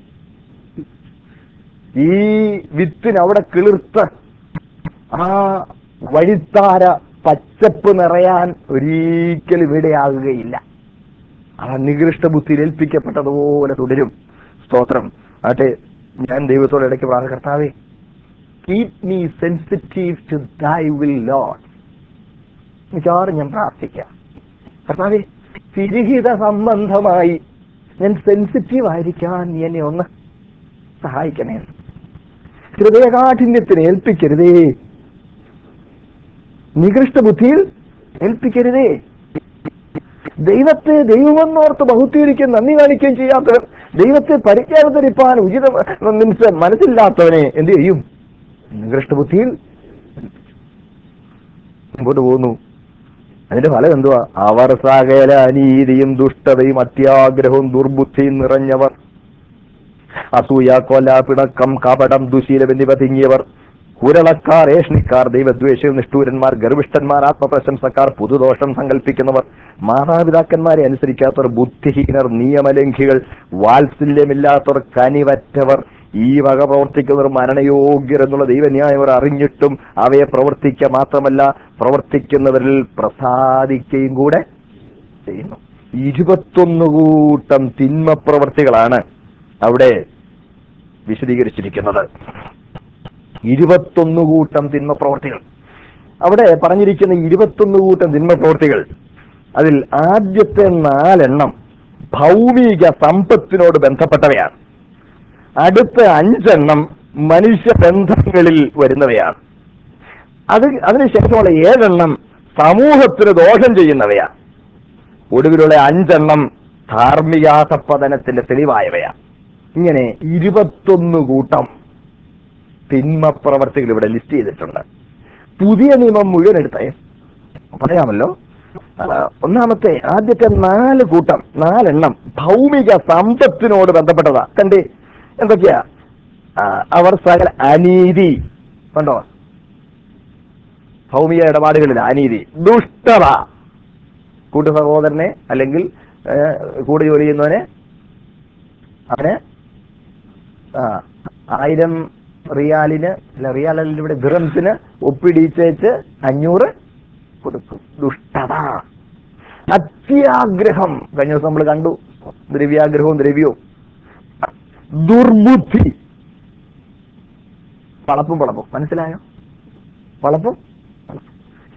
ഈ വിത്തിന് അവിടെ കിളിർത്ത് ആ വഴിത്താര പച്ചപ്പ് നിറയാൻ ഒരിക്കലും ഇടയാകുകയില്ല ആ നികൃഷ്ട ബുദ്ധിയിൽ ഏൽപ്പിക്കപ്പെട്ടതുപോലെ തുടരും സ്തോത്രം ആട്ടെ ഞാൻ ദൈവത്തോട് ഇടയ്ക്ക് പ്രാർത്ഥന കർത്താവേ keep me sensitive to thy will Lord മിക്കവാറും ഞാൻ പ്രാർത്ഥിക്കാം കർത്താവെ തിരിഹിത സംബന്ധമായി ഞാൻ സെൻസിറ്റീവ് ആയിരിക്കാൻ നീ എന്നെ ഒന്ന് സഹായിക്കണേ ഹൃദയകാഠിന്യത്തിന് ഏൽപ്പിക്കരുതേ നികൃഷ്ട ബുദ്ധിയിൽ ഏൽപ്പിക്കരുതേ ദൈവത്തെ ദൈവമെന്നോർത്ത് ബഹുത്തീകരിക്കുകയും നന്ദി കാണിക്കുകയും ചെയ്യാത്തവൻ ദൈവത്തെ പരിജ്ഞാനത്തിരിപ്പാൻ ഉചിത മീൻസ് മനസ്സില്ലാത്തവനെ എന്ത് ചെയ്യും നികൃഷ്ട ബുദ്ധിയിൽ മുമ്പോട്ട് പോകുന്നു അതിന്റെ ഫലം എന്തുവാ അവർ സകല അനീതിയും ദുഷ്ടതയും അത്യാഗ്രഹവും ദുർബുദ്ധിയും നിറഞ്ഞവർ അസൂയ കൊല പിണക്കം കപടം ദുശീലം എന്നിവ തിങ്ങിയവർ കുരളക്കാർ ഏഷ്ണിക്കാർ ദൈവദ്വേഷവും നിഷ്ഠൂരന്മാർ ഗർഭിഷ്ഠന്മാർ ആത്മപ്രശംസക്കാർ പുതുദോഷം സങ്കല്പിക്കുന്നവർ മാതാപിതാക്കന്മാരെ അനുസരിക്കാത്തവർ ബുദ്ധിഹീനർ നിയമലംഘികൾ വാത്സല്യമില്ലാത്തവർ കനിവറ്റവർ ഈ വക പ്രവർത്തിക്കുന്നവർ മരണയോഗ്യർ എന്നുള്ള ദൈവന്യായവർ അറിഞ്ഞിട്ടും അവയെ പ്രവർത്തിക്കുക മാത്രമല്ല പ്രവർത്തിക്കുന്നവരിൽ പ്രസാദിക്കുകയും കൂടെ ചെയ്യുന്നു ഇരുപത്തൊന്ന് കൂട്ടം തിന്മ പ്രവർത്തികളാണ് അവിടെ വിശദീകരിച്ചിരിക്കുന്നത് ഇരുപത്തൊന്ന് കൂട്ടം തിന്മ പ്രവർത്തികൾ അവിടെ പറഞ്ഞിരിക്കുന്ന ഇരുപത്തൊന്ന് കൂട്ടം തിന്മ പ്രവർത്തികൾ അതിൽ ആദ്യത്തെ നാലെണ്ണം ഭൗമിക സമ്പത്തിനോട് ബന്ധപ്പെട്ടവയാണ് അടുത്ത അഞ്ചെണ്ണം മനുഷ്യ ബന്ധങ്ങളിൽ വരുന്നവയാണ് അത് അതിനുശേഷമുള്ള ഏഴെണ്ണം സമൂഹത്തിന് ദോഷം ചെയ്യുന്നവയാണ് ഒടുവിലുള്ള അഞ്ചെണ്ണം ധാർമ്മികാസപ്പതനത്തിന്റെ തെളിവായവയാണ് ഇങ്ങനെ ഇരുപത്തൊന്ന് കൂട്ടം തിന്മ പ്രവർത്തികൾ ഇവിടെ ലിസ്റ്റ് ചെയ്തിട്ടുണ്ട് പുതിയ നിയമം മുഴുവൻ എടുത്തേ പറയാമല്ലോ ആ, ഒന്നാമത്തെ ആദ്യത്തെ നാല് കൂട്ടം നാലെണ്ണം ഭൗമിക സമ്പത്തിനോട് ബന്ധപ്പെട്ടതാ കണ്ടേ എന്തൊക്കെയാ ആ, അവർ സകല അനീതി കണ്ടോ ഭൗമിക ഇടപാടുകളിൽ അനീതി ദുഷ്ടത കൂട്ടു സഹോദരനെ അല്ലെങ്കിൽ ഏ, കൂടെ ജോലി ചെയ്യുന്നവനെ അവന് ആ ആയിരം റിയാലിന് അല്ല റിയാലല്ല ഇവിടെ ദിറംസിന് ഒപ്പിടിച്ചേച്ച് അഞ്ഞൂറ് കൊടുക്കും ദുഷ്ടത അത്യാഗ്രഹം കഴിഞ്ഞ ദിവസം നമ്മൾ കണ്ടു ദ്രവ്യാഗ്രഹവും ദ്രവ്യവും ദുർബുദ്ധി വളപ്പും വളപ്പും മനസ്സിലായോ വളപ്പും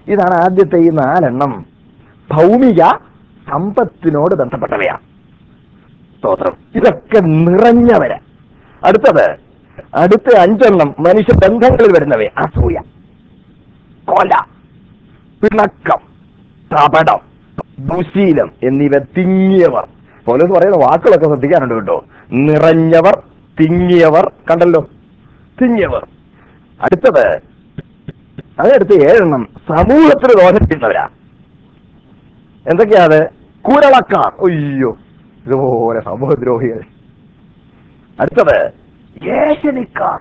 ഇതാണ് ആദ്യത്തെ ഈ നാലെണ്ണം ഭൗമിക സമ്പത്തിനോട് ബന്ധപ്പെട്ടവയാണ് സ്തോത്രം ഇതൊക്കെ നിറഞ്ഞവര് അടുത്തത് അടുത്ത അഞ്ചെണ്ണം മനുഷ്യ ബന്ധങ്ങളിൽ വരുന്നവയെ അസൂയ കൊല പിണക്കം കപടം ദുശീലം എന്നിവ തിങ്ങിയവർ പോലീസ് പറയുന്ന വാക്കുകളൊക്കെ ശ്രദ്ധിക്കാനുണ്ട് കേട്ടോ നിറഞ്ഞവർ തിങ്ങിയവർ കണ്ടല്ലോ തിങ്ങിയവർ അടുത്തത് അതിനടുത്ത് ഏഴെണ്ണം സമൂഹത്തിന് ദോഷം ചെയ്യുന്നവരാ എന്തൊക്കെയാ അത് കുരളക്കാർ അയ്യോ ഇതുപോലെ സമൂഹദ്രോഹികൾ അടുത്തത് ഏഷണിക്കാർ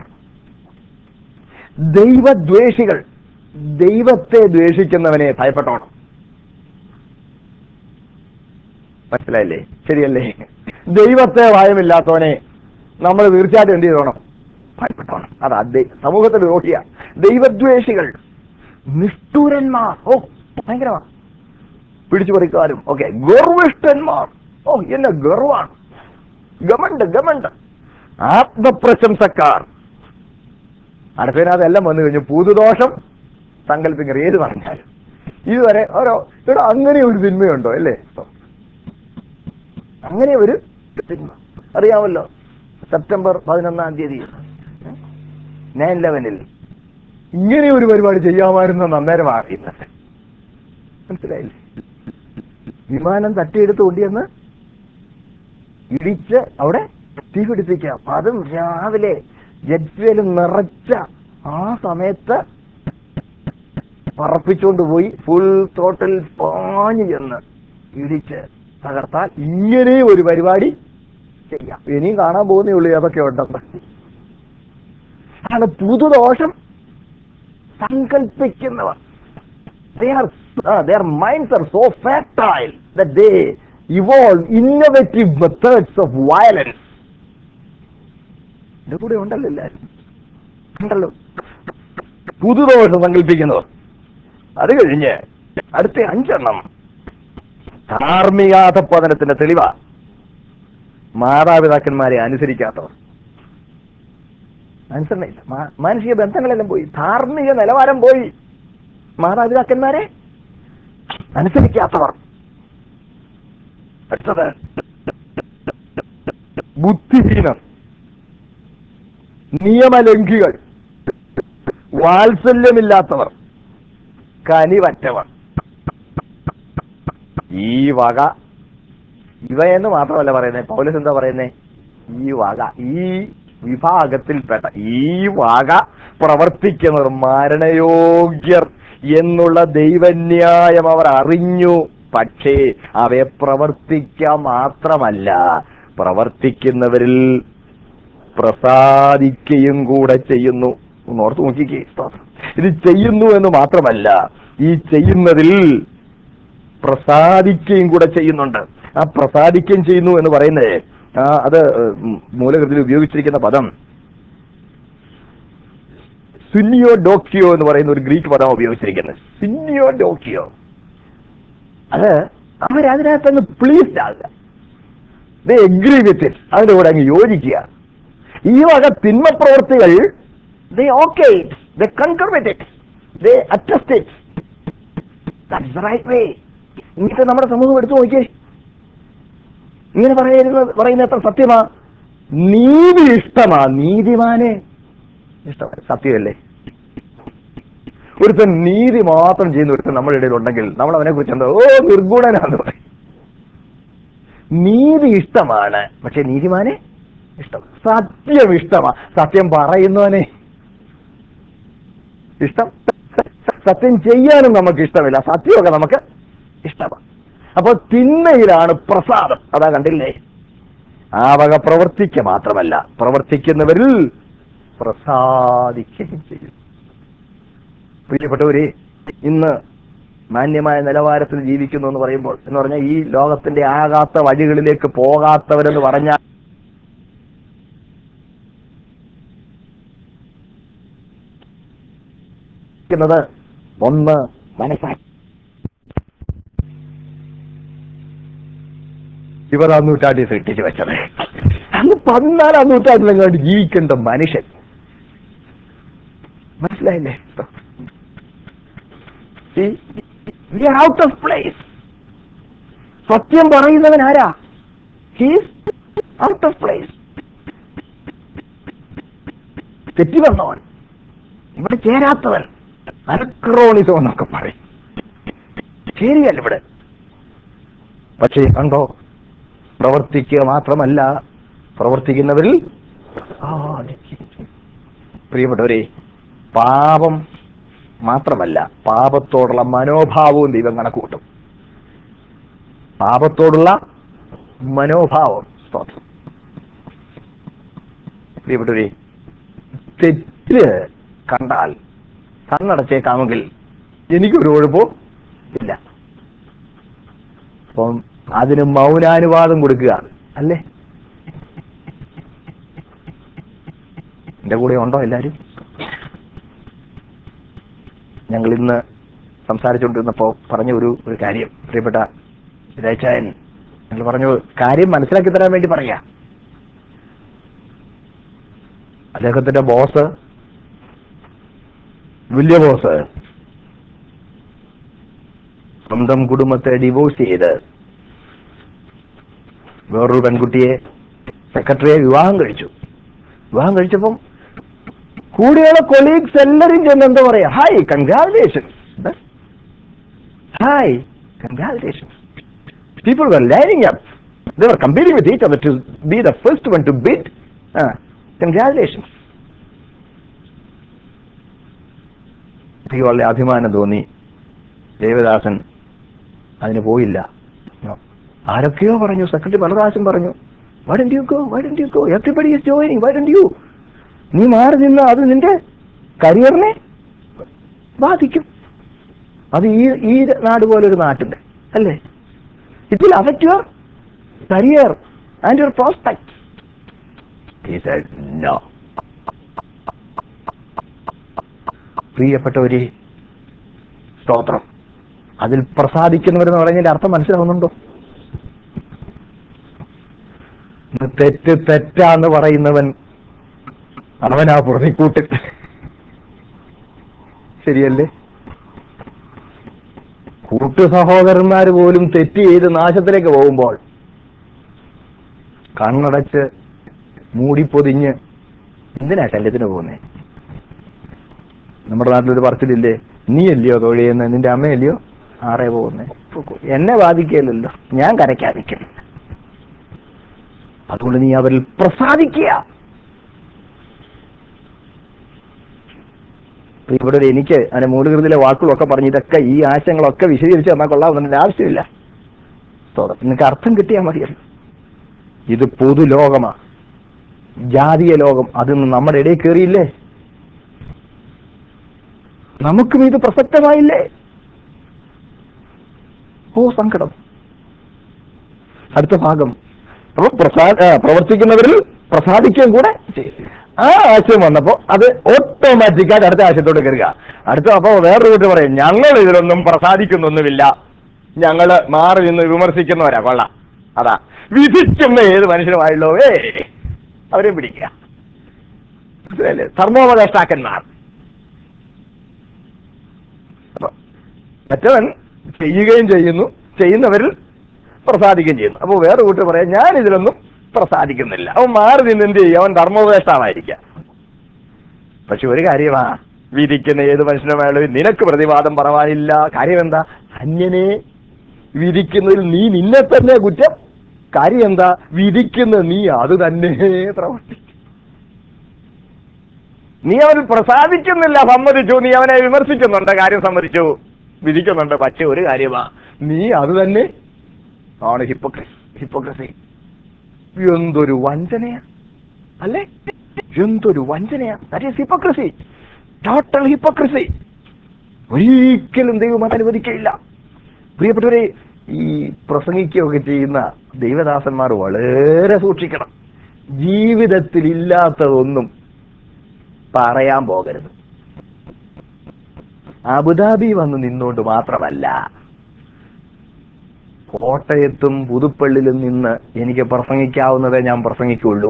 ദൈവദ്വേഷികൾ ദൈവത്തെ ദ്വേഷിക്കുന്നവനെ ഭയപ്പെട്ടോണം മനസ്സിലായില്ലേ ശരിയല്ലേ ദൈവത്തെ ഭയമില്ലാത്തവനെ നമ്മൾ തീർച്ചയായിട്ടും എന്ത് ചെയ്തോണം ഭയപ്പെട്ടോണം അതാ ദൈ- സമൂഹത്തിൽ ദ്രോഹിയ ദൈവദ്വേഷികൾ നിഷ്ഠൂരന്മാർ ഓ ഭയങ്കരമാണ് പിടിച്ചു പറിക്കാരും ഓക്കെ ഗർവിഷ്ഠന്മാർ ഓ എന്നെ ഗർവാണ് ഗമണ്ട് ഗമണ്ട് ആത്മപ്രശംസക്കാർ അടുത്തതിനകത്തെല്ലാം വന്നു കഴിഞ്ഞു പുതുദോഷം സങ്കല്പിക്കർ ഏത് പറഞ്ഞാലും ഇതുവരെ ഓരോ ഇവിടെ അങ്ങനെ ഒരു തിന്മയുണ്ടോ അല്ലേ അങ്ങനെ ഒരു തിന്മ അറിയാമല്ലോ സെപ്റ്റംബർ പതിനൊന്നാം തീയതി നയൻ ലെവനിൽ ഇങ്ങനെ ഒരു പരിപാടി ചെയ്യാമായിരുന്നു അന്നേരം അറിയുന്നത് മനസ്സിലായില്ലേ വിമാനം തട്ടിയെടുത്ത് കൊണ്ടുവന്ന് ഇടിച്ച് അവിടെ തീ പിടിപ്പിക്കാം അതും രാവിലെ ജഡ്വേൽ നിറച്ച ആ സമയത്ത് പറപ്പിച്ചുകൊണ്ട് പോയി ഫുൾ ടോട്ടൽ പാഞ്ഞു ചെന്ന് ഇടിച്ച് തകർത്താൽ ഇങ്ങനെ ഒരു പരിപാടി ചെയ്യാം ഇനിയും കാണാൻ പോകുന്നേ ഉള്ളൂ അതൊക്കെ ഉണ്ടെന്ന് ആണ് പുതുദോഷം സങ്കല്പിക്കുന്നവർ they are uh, their minds are so fertile that they evolve innovative methods of violence ഇത് കൂടെ ഉണ്ടല്ലോ എല്ലാവരും ഉണ്ടല്ലോ പുതുദോഷം സങ്കല്പിക്കുന്നവർ അത് കഴിഞ്ഞ് അടുത്ത അഞ്ചെണ്ണം ധാർമ്മികാധപ്പതനത്തിന്റെ തെളിവ മാതാപിതാക്കന്മാരെ അനുസരിക്കാത്തവർ അനുസരണയില്ല മാ- മാനുഷിക ബന്ധങ്ങളെല്ലാം പോയി ധാർമ്മിക നിലവാരം പോയി മാതാപിതാക്കന്മാരെ അനുസരിക്കാത്തവർ അടുത്തത് ബുദ്ധിഹീനർ നിയമലംഘികൾ വാത്സല്യമില്ലാത്തവർ കനിവറ്റവർ ഈ വക ഇവയെന്ന് മാത്രമല്ല പറയുന്നത് പൗലസ് എന്താ പറയുന്നേ ഈ വക ഈ വിഭാഗത്തിൽപ്പെട്ട ഈ വക പ്രവർത്തിക്കുന്നവർ മരണയോഗ്യർ എന്നുള്ള ദൈവന്യായം അവർ അറിഞ്ഞു പക്ഷേ അവയെ പ്രവർത്തിക്കുക മാത്രമല്ല പ്രവർത്തിക്കുന്നവരിൽ പ്രസാദിക്കുകയും കൂടെ ചെയ്യുന്നു ഒന്ന് ഓർത്ത് നോക്കിക്കേ സ്തോത്രം. ഇത് ചെയ്യുന്നു എന്ന് മാത്രമല്ല ഈ ചെയ്യുന്നതിൽ പ്രസാദിക്കുകയും കൂടെ ചെയ്യുന്നുണ്ട് ആ പ്രസാദിക്കുകയും ചെയ്യുന്നു എന്ന് പറയുന്നത് ആ അത് ഉം, മൂലകൃതിയിൽ ഉപയോഗിച്ചിരിക്കുന്ന പദം സുന്നിയോ ഡോക്കിയോ എന്ന് പറയുന്ന ഒരു ഗ്രീക്ക് പദം ഉപയോഗിച്ചിരിക്കുന്നത് സുന്നിയോ ഡോക്കിയോ അത് അവരതിനകത്തങ്ങ് പ്ലീസ്ഡ് ആകുക ദേ എഗ്രി വിത്ത് ഇറ്റ് അതിന്റെ കൂടെ അങ്ങ് യോജിക്കുക ഈ വക തിന്മ പ്രവർത്തികൾ they okay they concur with it they attest it that's the right way ഇങ്ങനത്തെ നമ്മുടെ സമൂഹം എടുത്തു നോക്കിയേ ഇങ്ങനെ പറയുന്നത് പറയുന്ന എത്ര സത്യമാ നീതി ഇഷ്ടമാ നീതിമാനെ ഇഷ്ടമാണ് സത്യമല്ലേ ഒരുത്തൻ നീതി മാത്രം ചെയ്യുന്ന ഒരുത്തൻ നമ്മുടെ ഇടയിൽ ഉണ്ടെങ്കിൽ നമ്മൾ അവനെ കുറിച്ച് എന്താ ഓ നിർഗുണനാന്ന് പറയും നീതി ഇഷ്ടമാണ് പക്ഷെ നീതിമാനെ ഇഷ്ടം സത്യം ഇഷ്ടമാ സത്യം പറയുന്നവനെ ഇഷ്ടം സത്യം ചെയ്യാനും നമുക്ക് ഇഷ്ടമില്ല സത്യമൊക്കെ നമുക്ക് ഇഷ്ടമാണ് അപ്പൊ തിന്മയിലാണ് പ്രസാദം അതാ കണ്ടില്ലേ ആ വക പ്രവർത്തിക്ക മാത്രമല്ല പ്രവർത്തിക്കുന്നവരിൽ പ്രസാദിക്കുകയും ചെയ്യും പ്രിയപ്പെട്ടവരെ ഇന്ന് മാന്യമായ നിലവാരത്തിൽ ജീവിക്കുന്നു എന്ന് പറയുമ്പോൾ എന്ന് പറഞ്ഞാൽ ഈ ലോകത്തിന്റെ ആകാത്ത വഴികളിലേക്ക് പോകാത്തവരെന്ന് പറഞ്ഞാൽ ക്കുന്നത് ഒന്ന് മനസ്സാക്കി ഇരുപതാം നൂറ്റാണ്ടിൽ സൃഷ്ടിച്ചു വെച്ചത് അന്ന് പതിനാലാം നൂറ്റാണ്ടിലെങ്ങാണ്ട് ജീവിക്കേണ്ട മനുഷ്യൻ മനസ്സിലായില്ലേ ഔട്ട് ഓഫ് പ്ലേസ് സത്യം പറയുന്നവൻ ആരാ ഹീസ് ഔട്ട് ഓഫ് പ്ലേസ് തെറ്റി വന്നവൻ ഇവിടെ ചേരാത്തവൻ അനക്രോണിസം എന്നൊക്കെ പറയും ശരിയല്ല ഇവിടെ പക്ഷേ കണ്ടോ പ്രവർത്തിക്കുക മാത്രമല്ല പ്രവർത്തിക്കുന്നവരിൽ സാധിക്കും. പ്രിയപ്പെട്ടവരെ പാപം മാത്രമല്ല പാപത്തോടുള്ള മനോഭാവവും ദൈവം കണക്കുകൂട്ടും പാപത്തോടുള്ള മനോഭാവം സ്തോത്രം പ്രിയപ്പെട്ടവരെ തെറ്റ് കണ്ടാൽ കണ്ണടച്ചേക്കാമെങ്കിൽ എനിക്കൊരു കുഴപ്പവും ഇല്ല അപ്പം അതിന് മൗനാനുവാദം കൊടുക്കുക അല്ലേ എന്റെ കൂടെ ഉണ്ടോ എല്ലാരും ഞങ്ങൾ ഇന്ന് സംസാരിച്ചുകൊണ്ടിരുന്നപ്പോ പറഞ്ഞ ഒരു ഒരു കാര്യം പ്രിയപ്പെട്ട രാജായൻ ഞങ്ങൾ പറഞ്ഞു കാര്യം മനസ്സിലാക്കി തരാൻ വേണ്ടി പറയാ അദ്ദേഹത്തിന്റെ ബോസ് വലിയ ബോസ് സ്വന്തം കുടുംബത്തെ ഡിവോഴ്സ് ചെയ്ത് വേറൊരു പെൺകുട്ടിയെ സെക്രട്ടറിയെ വിവാഹം കഴിച്ചു വിവാഹം കഴിച്ചപ്പം കൂടെയുള്ള കൊളീഗ്സ് എല്ലാരും ചെന്ന് എന്താ പറയാ hi congratulations hi congratulations people were lining up. They were competing with each other to be the first one to bid. Uh, congratulations. എനിക്ക് വളരെ അഭിമാനം തോന്നി ദേവദാസൻ അതിന് പോയില്ല No. ആരൊക്കെയോ പറഞ്ഞു സെക്രട്ടറി പല പ്രാവശ്യം പറഞ്ഞു why don't you go why don't you go everybody is joining why don't you നീ മാറി നിന്ന അത് നിന്റെ കരിയറിനെ ബാധിക്കും അത് ഈ ഈ നാട് പോലെ ഒരു നാട്ടുണ്ട് അല്ലേ it will affect your career and your prospects. He said, no. പ്രിയപ്പെട്ടവരെ സ്തോത്രം അതിൽ പ്രസാദിക്കുന്നവരെന്ന് പറഞ്ഞതിന്റെ അർത്ഥം മനസ്സിലാവുന്നുണ്ടോ ഇന്ന് തെറ്റ് തെറ്റാന്ന് പറയുന്നവൻ അവനാ പുറത്തിക്കൂട്ടിൽ ശരിയല്ലേ കൂട്ടു സഹോദരന്മാർ പോലും തെറ്റ് ചെയ്ത് നാശത്തിലേക്ക് പോകുമ്പോൾ കണ്ണടച്ച് മൂടിപ്പൊതിഞ്ഞ് എന്തിനാ ശല്യത്തിന് പോകുന്നേ നമ്മുടെ നാട്ടിലൊരു പറച്ചിലില്ലേ നീ അല്ലയോ തൊഴിയെന്ന് നിന്റെ അമ്മയല്ലയോ ആറേ പോകുന്നേ എന്നെ ബാധിക്കില്ലല്ലോ ഞാൻ കരയ്ക്കാതിരിക്കും അതുകൊണ്ട് നീ അവരിൽ പ്രസാദിക്കുക ഇവിടെ ഒരു എനിക്ക് അതിന്റെ മൂലകൃതിയിലെ വാക്കുകളൊക്കെ പറഞ്ഞ് ഇതൊക്കെ ഈ ആശയങ്ങളൊക്കെ വിശദീകരിച്ച് തന്നാൽ കൊള്ളാമെന്നതിന്റെ ആവശ്യമില്ല സ്തോത്രം. നിങ്ങൾക്ക് അർത്ഥം കിട്ടിയാൽ മതിയല്ലോ ഇത് പൊതുലോകമാ ജാതീയ ലോകം അതിന്ന് നമ്മുടെ ഇടയിൽ കയറിയില്ലേ നമുക്കും ഇത് പ്രസക്തമായില്ലേ ഓ സങ്കടം അടുത്ത ഭാഗം അപ്പൊ പ്രസാ ആ, പ്രവർത്തിക്കുന്നവരിൽ പ്രസാദിക്കുകയും കൂടെ ചെയ്യും ആ ആശയം വന്നപ്പോ അത് ഓട്ടോമാറ്റിക്കായിട്ട് അടുത്ത ആശയത്തോട് കയറുക അടുത്ത അപ്പൊ വേറൊരു കൂട്ടി പറയും ഞങ്ങൾ ഇതിലൊന്നും പ്രസാദിക്കുന്നൊന്നുമില്ല ഞങ്ങള് മാറി നിന്ന് വിമർശിക്കുന്നവരാ കൊള്ളാം അതാ വിധിക്കുന്ന ഏത് മനുഷ്യനുമായുള്ളോ ഏ അവരെ പിടിക്കുക മനസ്സിലായില്ലേ? ധർമ്മോപദേഷ്ടാക്കന്മാർ അപ്പൊ മറ്റവൻ ചെയ്യുകയും ചെയ്യുന്നു ചെയ്യുന്നവരിൽ പ്രസാദിക്കുകയും ചെയ്യുന്നു അപ്പോൾ വേറെ കൂട്ടി പറയാം ഞാൻ ഇതിലൊന്നും പ്രസാദിക്കുന്നില്ല അവൻ മാറി നിന്ന് എന്ത് ചെയ്യും അവൻ ധർമ്മോപദേഷ്ടാവായിരിക്കാം പക്ഷെ ഒരു കാര്യമാ വിധിക്കുന്ന ഏത് മനുഷ്യനുമായാലും നിനക്ക് പ്രതിവാദം പറവാനില്ല കാര്യം എന്താ അന്യനെ വിധിക്കുന്നതിൽ നീ നിന്നെ തന്നെ കുറ്റം കാര്യം എന്താ വിധിക്കുന്ന നീ അത് തന്നെ പ്രവർത്തിക്കും നീ അവനിൽ പ്രസാദിക്കുന്നില്ല സമ്മതിച്ചു നീ അവനെ വിമർശിക്കുന്നുണ്ട് കാര്യം സമ്മതിച്ചു വിധിക്കുന്നുണ്ട് പക്ഷെ ഒരു കാര്യമാ നീ അത് തന്നെ ആണ് ഹിപ്പോക്രസി ഹിപ്പോക്രസി എന്തൊരു വഞ്ചനയാ അല്ലേ എന്തൊരു വഞ്ചനയാ that is hypocrisy total hypocrisy ഒരിക്കലും ദൈവം അത് അനുവദിക്കയില്ല പ്രിയപ്പെട്ടവരെ ഈ പ്രസംഗിക്കുകയൊക്കെ ചെയ്യുന്ന ദൈവദാസന്മാർ വളരെ സൂക്ഷിക്കണം ജീവിതത്തിൽ ഇല്ലാത്തതൊന്നും പറയാൻ പോകരുത് അബുദാബി വന്ന് നിന്നുകൊണ്ട് മാത്രമല്ല കോട്ടയത്തും പുതുപ്പള്ളിലും നിന്ന് എനിക്ക് പ്രസംഗിക്കാവുന്നതേ ഞാൻ പ്രസംഗിക്കുള്ളൂ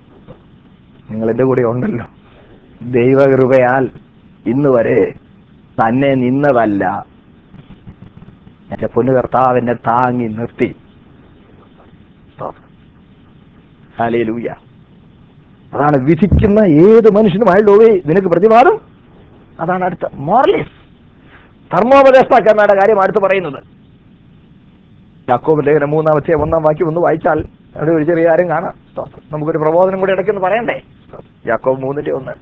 നിങ്ങൾ എന്റെ കൂടെ ഉണ്ടല്ലോ ദൈവകൃപയാൽ ഇന്ന് വരെ തന്നെ നിന്നതല്ല എന്റെ പൊന്നു കർത്താവിനെ താങ്ങി നിർത്തി ഹല്ലേലൂയ അതാണ് വിധിക്കുന്ന ഏത് മനുഷ്യനുമായുള്ളൂ നിനക്ക് പ്രതിവാദം അതാണ് അടുത്ത മോറലിസ് ധർമ്മോപദേഷ്ടാക്കന്മാരുടെ കാര്യം അടുത്ത് പറയുന്നത് യാക്കോബ് ലേഖനം മൂന്നാമത്തെ ഒന്നാം വാക്യം ഒന്ന് വായിച്ചാൽ അവിടെ ഒരു ചെറിയ കാര്യം കാണാം സ്തോത്രം. നമുക്കൊരു പ്രബോധനം കൂടി ഇടയ്ക്കൊന്ന് പറയണ്ടേ യാക്കോബ് മൂന്നിന്റെ ഒന്ന്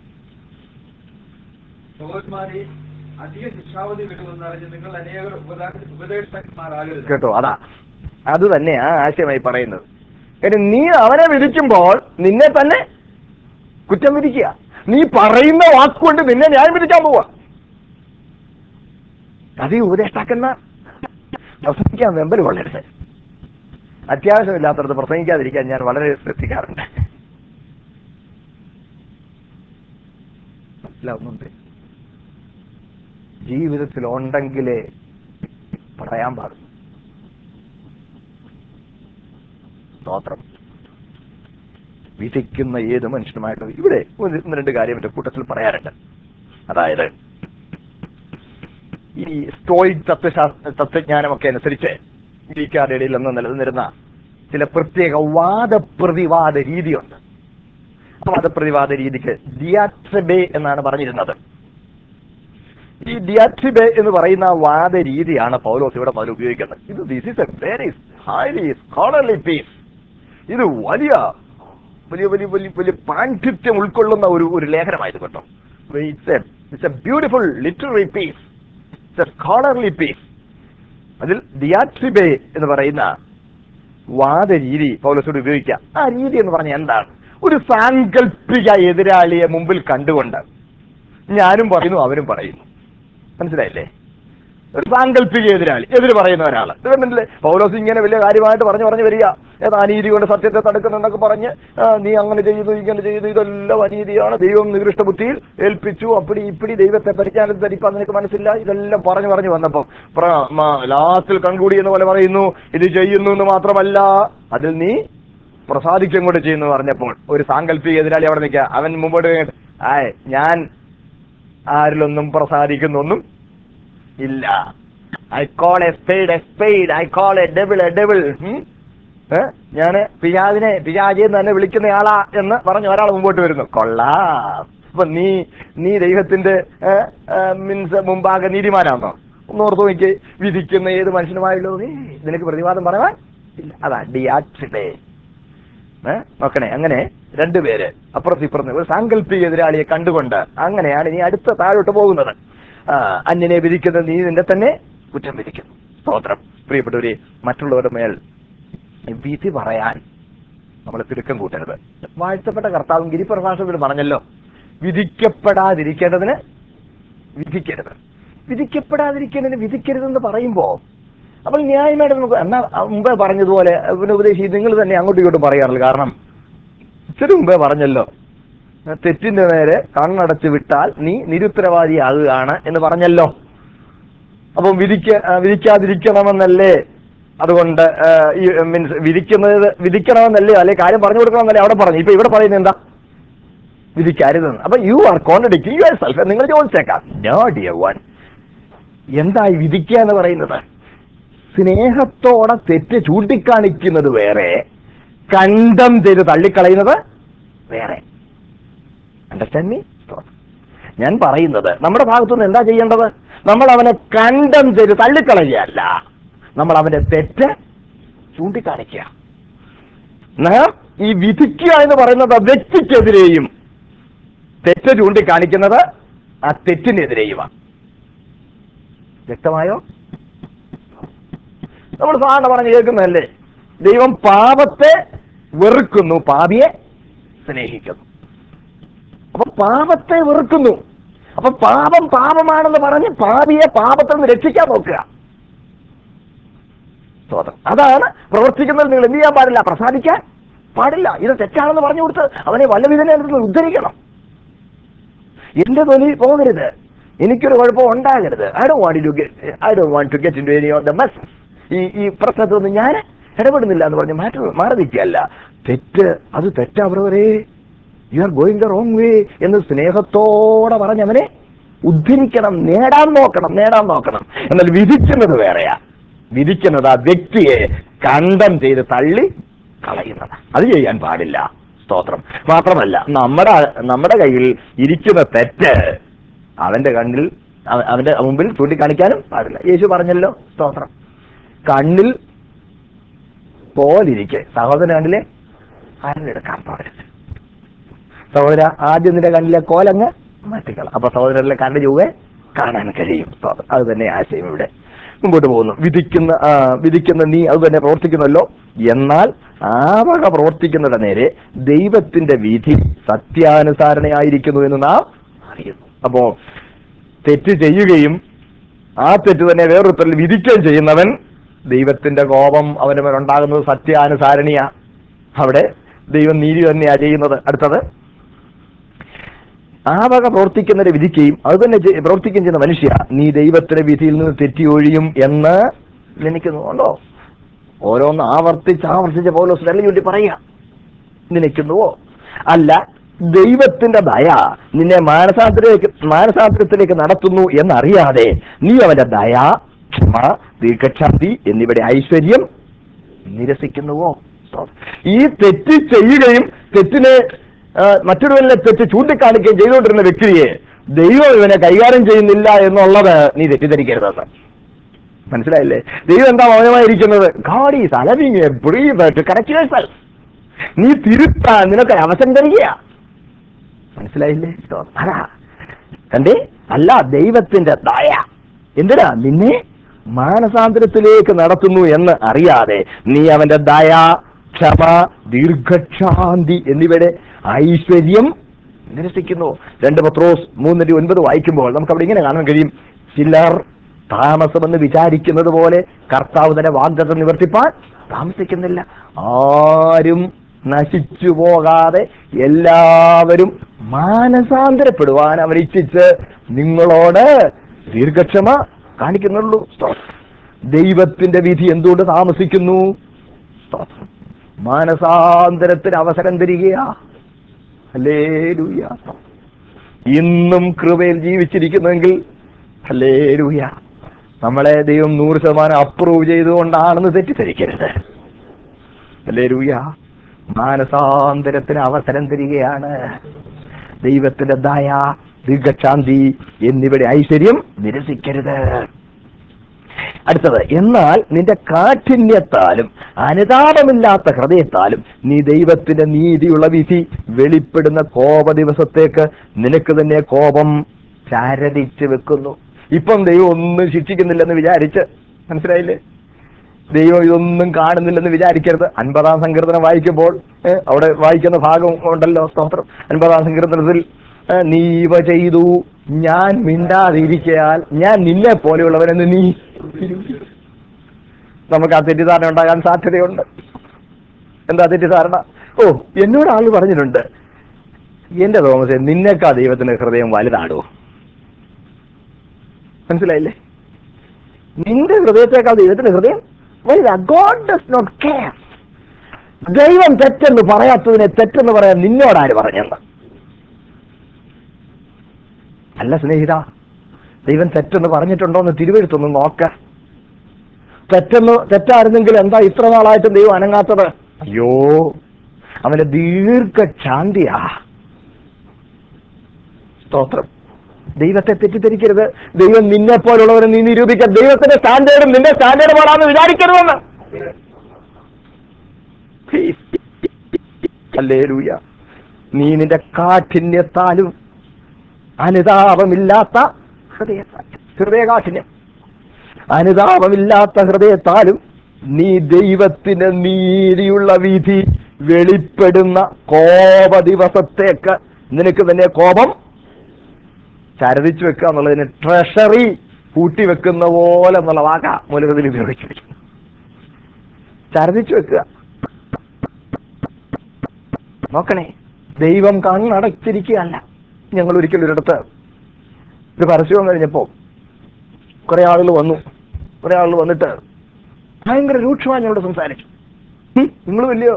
സഹോദരന്മാരെ അധിക ശിക്ഷാവധി കിട്ടുമെന്ന് അറിഞ്ഞ് നിങ്ങൾ അനേകർ ഉപദാ- ഉപദേഷ്ടാക്കന്മാരാകരുത് കേട്ടോ അതാ അത് തന്നെ ആ ആശയമായി പറയുന്നത് കാര്യം നീ അവനെ വിധിക്കുമ്പോൾ നിന്നെ തന്നെ കുറ്റം വിധിക്കുക നീ പറയുന്ന വാക്കുകൊണ്ട് നിന്നെ ന്യായം വിധിക്കാൻ പോവാ അത് ഈ ഉപദേഷ്ടാക്കന്മാർ പ്രസംഗിക്കാൻ വെമ്പൽ കൊള്ളരുത് അത്യാവശ്യമില്ലാത്തടത്ത് പ്രസംഗിക്കാതിരിക്കാൻ ഞാൻ വളരെ ശ്രദ്ധിക്കാറുണ്ട് മനസ്സിലാവുന്നുണ്ട് ജീവിതത്തിൽ ഉണ്ടെങ്കിലേ പറയാൻ പാടും സ്തോത്രം വിധിക്കുന്ന ഏത് മനുഷ്യനുമായിട്ടും ഇവിടെ ഒന്ന് ഒന്ന് രണ്ട് കാര്യം എന്റെ കൂട്ടത്തിൽ പറയാറുണ്ട് അതായത് ഈ സ്റ്റോയിക് തത്വശാസ്ത്ര തത്വജ്ഞാനമൊക്കെ അനുസരിച്ച് ഗ്രീക്കാരുടെ ഇടയിൽ നിന്ന് നിലനിന്നിരുന്ന ചില പ്രത്യേക വാദപ്രതിവാദ രീതിയുണ്ട് ആ വാദപ്രതിവാദ രീതിക്ക് ദിയാട്രബെ എന്നാണ് പറഞ്ഞിരുന്നത് ഈ ഡിയാട്രിബെ എന്ന് പറയുന്ന വാദ രീതിയാണ് പൗലോസ് ഇവിടെ മുതൽ ഉപയോഗിക്കുന്നത് ഇത് this is a very highly scholarly piece ഇത് വലിയ വലിയ വലിയ വലിയ വലിയ പാണ്ഡിത്യം ഉൾക്കൊള്ളുന്ന ഒരു ഒരു ലേഖനമായത് കേട്ടോ it's a it's a beautiful literary piece it's a scholarly piece അതിൽ ദിയാട്രിബെ എന്ന് പറയുന്ന വാദ രീതി പൗലോസോട് ഉപയോഗിക്കാം ആ രീതി എന്ന് പറഞ്ഞാൽ എന്താണ് ഒരു സാങ്കല്പിക എതിരാളിയെ മുമ്പിൽ കണ്ടുകൊണ്ട് ഞാനും പറയുന്നു അവരും പറയുന്നു മനസ്സിലായില്ലേ ഒരു സാങ്കല്പിക എതിരാളി എതിര് പറയുന്ന ഒരാള് ഇത് കണ്ടില്ലേ പൗലോസ് ഇങ്ങനെ വലിയ കാര്യമായിട്ട് പറഞ്ഞു പറഞ്ഞു വരിക ഏത് അനീതി കൊണ്ട് സത്യത്തെ തടുക്കുന്നെന്നൊക്കെ പറഞ്ഞ് ആ, നീ അങ്ങനെ ചെയ്തു ഇങ്ങനെ ചെയ്തു ഇതെല്ലാം അനീതിയാണ് ദൈവം നികൃഷ്ട ബുദ്ധിയിൽ ഏൽപ്പിച്ചു അപ്പടി ഇപ്പിടി ദൈവത്തെ പരിജ്ഞാനം ധരിപ്പാൻ നിനക്ക് മനസ്സില്ല ഇതെല്ലാം പറഞ്ഞു പറഞ്ഞു വന്നപ്പം ലാസ്റ്റിൽ കൺകൂടി എന്ന പോലെ പറയുന്നു ഇത് ചെയ്യുന്നു എന്ന് മാത്രമല്ല അതിൽ നീ പ്രസാദിക്കും കൂടെ ചെയ്യുന്നു പറഞ്ഞപ്പോൾ ഒരു സാങ്കല്പിക എതിരാളി അവിടെ നിൽക്കുക അവൻ മുമ്പോട്ട് കഴിഞ്ഞിട്ട് ആയ് ഞാൻ ആരിലൊന്നും പ്രസാദിക്കുന്നൊന്നും ഇല്ല I call a spade a spade I call a devil a devil ഞാന് പിശാദിനെ പിശാജി എന്ന് തന്നെ വിളിക്കുന്നയാളാ എന്ന് പറഞ്ഞ് ഒരാൾ മുമ്പോട്ട് വരുന്നു കൊള്ളാം അപ്പൊ നീ നീ ദൈവത്തിന്റെ മീൻസ് മുമ്പാകെ നീതിമാനാണോ ഒന്ന് ഓർത്ത് നോക്കി വിധിക്കുന്ന ഏത് മനുഷ്യനുമായല്ലോ നീ നിനക്ക് പ്രതിവാദം പറയാൻ ഇല്ല അതാ ഡിയാക്സിഡേ ഏ? നോക്കണേ അങ്ങനെ രണ്ടുപേര് അപ്പുറത്ത് ഇപ്പുറത്ത് ഒരു സാങ്കല്പിക എതിരാളിയെ കണ്ടുകൊണ്ട് അങ്ങനെയാണ് ഇനി അടുത്ത താഴോട്ട് പോകുന്നത് ആ, അന്യനെ വിധിക്കുന്ന നീ നിന്നെ തന്നെ കുറ്റം വിധിക്കുന്നു സ്തോത്രം പ്രിയപ്പെട്ടവരെ മറ്റുള്ളവരുടെ മേൽ വിധി പറയാൻ നമ്മൾ തിടുക്കം കൂട്ടരുത് വാഴ്ത്തപ്പെട്ട കർത്താവും ഗിരിപ്രഭാഷത്തിൽ പറഞ്ഞല്ലോ വിധിക്കപ്പെടാതിരിക്കേണ്ടതിന് വിധിക്കരുത് വിധിക്കപ്പെടാതിരിക്കേണ്ടതിന് വിധിക്കരുതെന്ന് പറയുമ്പോ അപ്പോൾ ന്യായമായിട്ട് നമുക്ക് എന്നാ മുമ്പേ പറഞ്ഞതുപോലെ പിന്നെ ഉപദേശി നിങ്ങൾ തന്നെ അങ്ങോട്ടും ഇങ്ങോട്ടും പറയാറില്ല കാരണം ഇച്ചിരി മുമ്പേ പറഞ്ഞല്ലോ തെറ്റിന്റെ നേരെ കണ്ണടച്ച് വിട്ടാൽ നീ നിരുത്തരവാദിയാകുകയാണ് എന്ന് പറഞ്ഞല്ലോ അപ്പം വിധിക്ക ആ, വിധിക്കാതിരിക്കണമെന്നല്ലേ അതുകൊണ്ട് ആ, ഈ മീൻസ് വിധിക്കുന്നത് വിധിക്കണമെന്നല്ലേ അല്ലെ കാര്യം പറഞ്ഞു കൊടുക്കണമെന്നല്ലേ അവിടെ പറഞ്ഞു ഇപ്പൊ ഇവിടെ പറയുന്നത് എന്താ വിധിക്കരുതെന്ന് അപ്പൊ you are contradicting yourself നിങ്ങൾ ചോദിച്ചേക്കാം നോ ഡിയർ വൺ എന്തായി വിധിക്കുക എന്ന് പറയുന്നത് സ്നേഹത്തോടെ തെറ്റ് ചൂണ്ടിക്കാണിക്കുന്നത് വേറെ കണ്ടം ചെയ്ത് തള്ളിക്കളയുന്നത് വേറെ അണ്ടർസ്റ്റാൻഡ് മീ ഞാൻ പറയുന്നത് നമ്മുടെ ഭാഗത്തുനിന്ന് എന്താ ചെയ്യേണ്ടത് നമ്മൾ അവനെ കണ്ടം ചെയ്ത് തള്ളിക്കളയുകയല്ല നമ്മൾ അവന്റെ തെറ്റ് ചൂണ്ടിക്കാണിക്കുക നാം ഈ വിധിക്കുക എന്ന് പറയുന്നത് ആ വ്യക്തിക്കെതിരെയും തെറ്റ് ചൂണ്ടിക്കാണിക്കുന്നത് ആ തെറ്റിനെതിരെയുമാണ് വ്യക്തമായോ നമ്മൾ സാധാരണ പറഞ്ഞ് കേൾക്കുന്നതല്ലേ ദൈവം പാപത്തെ വെറുക്കുന്നു പാപിയെ സ്നേഹിക്കുന്നു അപ്പൊ പാപത്തെ വെറുക്കുന്നു അപ്പൊ പാപം പാപമാണെന്ന് പറഞ്ഞ് പാപിയെ പാപത്തിൽ നിന്ന് രക്ഷിക്കാൻ നോക്കുക സ്തോത്രം അതാണ് പ്രവർത്തിക്കുന്നത് നിങ്ങൾ എന്ത് ചെയ്യാൻ പാടില്ല പ്രസാദിക്കാൻ പാടില്ല ഇത് തെറ്റാണെന്ന് പറഞ്ഞു കൊടുത്ത് അവനെ വല്ലവിധനെ നിന്ന് ഉദ്ധരിക്കണം എന്റെ തൊലി പോകരുത് എനിക്കൊരു കുഴപ്പം ഉണ്ടാകരുത് I do want to get I do want to get into any of the mess ഈ ഈ പ്രശ്നത്തിലൊന്നും ഞാൻ ഇടപെടുന്നില്ല എന്ന് പറഞ്ഞ് മാറ്റി മാറി നിൽക്കുകയല്ല തെറ്റ് അത് തെറ്റാ ബ്രദറേ you are going the wrong way എന്ന് സ്നേഹത്തോടെ പറഞ്ഞ് അവനെ ഉദ്ധരിക്കണം നേടാൻ നോക്കണം നേടാൻ നോക്കണം എന്നാൽ വിധിക്കുന്നത് വേറെയാ വിധിക്കുന്നത് ആ വ്യക്തിയെ കണ്ടം ചെയ്ത് തള്ളി കളയുന്നത് അത് ചെയ്യാൻ പാടില്ല സ്തോത്രം മാത്രമല്ല നമ്മുടെ നമ്മുടെ കയ്യിൽ ഇരിക്കുന്ന തെറ്റ് അവന്റെ കണ്ണിൽ അവ- അവന്റെ മുമ്പിൽ ചൂണ്ടിക്കാണിക്കാനും പാടില്ല യേശു പറഞ്ഞല്ലോ സ്തോത്രം കണ്ണിൽ പോലിരിക്കെ സഹോദരൻ കണ്ണിലെ അരലെടുക്കാൻ പാടില്ല സഹോദര ആദ്യം നിന്റെ കണ്ണിലെ കോലങ്ങ് മാറ്റിക്കള അപ്പൊ സഹോദരനിലെ കണ്ണ് ചൊവ്വെ കാണാൻ കഴിയും സ്തോത്രം. അത് തന്നെ ആശയം ഇവിടെ മുമ്പോട്ട് പോകുന്നു വിധിക്കുന്ന ആ, വിധിക്കുന്ന നീ അത് തന്നെ പ്രവർത്തിക്കുന്നല്ലോ എന്നാൽ ആ വക പ്രവർത്തിക്കുന്നതിന്റെ നേരെ ദൈവത്തിന്റെ വിധി സത്യാനുസാരണയായിരിക്കുന്നു എന്ന് നാം അറിയുന്നു അപ്പോ തെറ്റ് ചെയ്യുകയും ആ തെറ്റ് തന്നെ വേറൊരുത്തരിൽ വിധിക്കുകയും ചെയ്യുന്നവൻ ദൈവത്തിന്റെ കോപം അവന്റെ മേൽ ഉണ്ടാകുന്നത് സത്യാനുസാരണിയ അവിടെ ദൈവം നീതി തന്നെയാ ചെയ്യുന്നത് അടുത്തത് ആ വക പ്രവർത്തിക്കുന്നവരെ വിധിക്കുകയും അത് തന്നെ ചെയ്- പ്രവർത്തിക്കുകയും ചെയ്യുന്ന മനുഷ്യ നീ ദൈവത്തിന്റെ വിധിയിൽ നിന്ന് തെറ്റി ഒഴിയും എന്ന് നിനക്കുന്നുണ്ടോ ഓരോന്ന് ആവർത്തിച്ച് ആവർത്തിച്ച് പൗലോസ് വെള്ളം ചൂണ്ടി പറയുക നിനക്കുന്നുവോ അല്ല ദൈവത്തിന്റെ ദയ നിന്നെ മാനസാന്തരത്തിലേക്ക് മാനസാന്തരത്തിലേക്ക് നടത്തുന്നു എന്നറിയാതെ നീ അവന്റെ ദയ ക്ഷമ ദീർഘക്ഷാന്തി എന്നിവയുടെ ഐശ്വര്യം നിരസിക്കുന്നുവോ ഈ തെറ്റ് ചെയ്യുകയും തെറ്റിനെ ആ, മറ്റൊരുവനെ തെറ്റ് ചൂണ്ടിക്കാണിക്കുകയും ചെയ്തുകൊണ്ടിരുന്ന വ്യക്തിയെ ദൈവം ഇവനെ കൈകാര്യം ചെയ്യുന്നില്ല എന്നുള്ളത് നീ തെറ്റിദ്ധരിക്കരുതെന്ന് മനസ്സിലായില്ലേ ദൈവം എന്താ മൗനമായിരിക്കുന്നത് God is allowing a brief to correct yourself നീ തിരുത്താൻ നിനക്ക് അവസരം തരികയാ മനസ്സിലായില്ലേ അതാ കണ്ടേ അല്ല ദൈവത്തിന്റെ ദയ എന്തിനാ നിന്നെ മാനസാന്തരത്തിലേക്ക് നടത്തുന്നു എന്ന് അറിയാതെ നീ അവന്റെ ദയ ക്ഷമ ദീർഘക്ഷാന്തി എന്നിവയുടെ ഐശ്വര്യം നിരസിക്കുന്നു രണ്ട് പത്രോസ് മൂന്നിന്റെ ഒൻപത് വായിക്കുമ്പോൾ നമുക്ക് അവിടെ ഇങ്ങനെ കാണാൻ കഴിയും ചിലർ താമസമെന്ന് വിചാരിക്കുന്നത് പോലെ കർത്താവ് തന്നെ വാഗ്ദത്തം നിവർത്തിപ്പാൻ താമസിക്കുന്നില്ല ആരും നശിച്ചു പോകാതെ എല്ലാവരും മാനസാന്തരപ്പെടുവാൻ അവൻ ഇച്ഛിച്ച് നിങ്ങളോട് ദീർഘക്ഷമ കാണിക്കുന്നുള്ളൂ സ്തോത്രം. ദൈവത്തിന്റെ വിധി എന്തുകൊണ്ട് താമസിക്കുന്നു സ്തോത്രം. മാനസാന്തരത്തിന് അവസരം തരികയാ ഹല്ലേലൂയ ഇന്നും കൃപയിൽ ജീവിച്ചിരിക്കുന്നെങ്കിൽ ഹല്ലേലൂയ നമ്മളെ ദൈവം നൂറ് ശതമാനം അപ്രൂവ് ചെയ്തുകൊണ്ടാണെന്ന് തെറ്റിദ്ധരിക്കരുത് ഹല്ലേലൂയ മാനസാന്തരത്തിന് അവസരം തരികയാണ് ദൈവത്തിന്റെ ദയ ദീർഘശാന്തി എന്നിവയുടെ ഐശ്വര്യം നിരസിക്കരുത് അടുത്തത് എന്നാൽ നിന്റെ കാഠിന്യത്താലും അനുതാപമില്ലാത്ത ഹൃദയത്താലും നീ ദൈവത്തിന്റെ നീതിയുള്ള വിധി വെളിപ്പെടുന്ന കോപ ദിവസത്തേക്ക് നിനക്ക് തന്നെ കോപം ചരടിച്ച് വെക്കുന്നു ഇപ്പം ദൈവം ഒന്നും ശിക്ഷിക്കുന്നില്ലെന്ന് വിചാരിച്ച് മനസ്സിലായില്ലേ ദൈവം ഇതൊന്നും കാണുന്നില്ലെന്ന് വിചാരിക്കരുത് അൻപതാം സങ്കീർത്തനം വായിക്കുമ്പോൾ ഏ, അവിടെ വായിക്കുന്ന ഭാഗം ഉണ്ടല്ലോ സ്തോത്രം അൻപതാം സങ്കീർത്തനത്തിൽ ഏ, നീ ഇവ ചെയ്തു ഞാൻ മിണ്ടാതിരിക്കയാൽ ഞാൻ നിന്നെ പോലെയുള്ളവനെന്ന് നീ നമുക്ക് ആ തെറ്റിദ്ധാരണ ഉണ്ടാകാൻ സാധ്യതയുണ്ട് എന്താ തെറ്റിദ്ധാരണ ഓ എന്നോട് ആള് പറഞ്ഞിട്ടുണ്ട് എന്റെ തോമസെ നിന്നേക്കാ ദൈവത്തിന്റെ ഹൃദയം വലുതാടോ മനസ്സിലായില്ലേ നിന്റെ ഹൃദയത്തെക്കാൾ ദൈവത്തിന്റെ ഹൃദയം വലുതാ ഗോഡ് ഡസ് നോട്ട് കെയർ ദൈവം തെറ്റെന്ന് പറയാത്തതിനെ തെറ്റെന്ന് പറയാൻ നിന്നോടാര് പറഞ്ഞെന്ന് അല്ല സ്നേഹിത ദൈവം തെറ്റെന്ന് പറഞ്ഞിട്ടുണ്ടോന്ന് തിരുവഴുത്തൊന്ന് നോക്ക തെറ്റെന്ന് തെറ്റായിരുന്നെങ്കിൽ എന്താ ഇത്ര നാളായിട്ടും ദൈവം അനങ്ങാത്തത് അയ്യോ അവന്റെ ദീർഘശാന്തിയാ സ്തോത്രം ദൈവത്തെ തെറ്റിദ്ധരിക്കരുത് ദൈവം നിന്നെ പോലുള്ളവരെ നീ നിരൂപിക്കുക ദൈവത്തിന്റെ സ്റ്റാൻഡേർഡും നിന്റെ സ്റ്റാൻഡേർഡ് പോലാന്ന് വിചാരിക്കരുതെന്ന് ഹല്ലേലൂയ നീ നിന്റെ കാഠിന്യത്താലും അനുതാപമില്ലാത്ത ഹൃദയത്താൽ ഹൃദയകാഠിന്യം അനുതാപമില്ലാത്ത ഹൃദയത്താലും നീ ദൈവത്തിന് നീതിയുള്ള വിധി വെളിപ്പെടുന്ന കോപ ദിവസത്തേക്ക് നിനക്ക് തന്നെ കോപം ചരടിച്ചു വെക്കുക എന്നുള്ളതിന് ട്രഷറി കൂട്ടി വെക്കുന്ന പോലെ എന്നുള്ള വാക്ക മൂലകത്തിൽ ഉപയോഗിച്ചിരിക്കുന്നു ചരടിച്ചു വെക്കുക നോക്കണേ ദൈവം കണ്ണടച്ചിരിക്കുകയല്ല ഞങ്ങൾ ഒരിക്കലും ഒരിടത്ത് ഒരു പരസ്യവും കഴിഞ്ഞപ്പോ കുറെ ആളുകൾ വന്നു കുറെ ആളുകൾ വന്നിട്ട് ഭയങ്കര രൂക്ഷമായി ഞങ്ങളോട് സംസാരിച്ചു നിങ്ങൾ വലിയ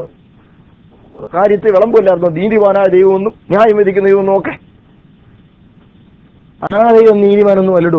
കാര്യത്തെ വിളമ്പില്ലായിരുന്നു നീതിവാനായ ദൈവമൊന്നും ന്യായം വിധിക്കുന്ന ദൈവമൊന്നും ഒക്കെ ആ ദൈവം നീതിമാനൊന്നും അല്ലടൂ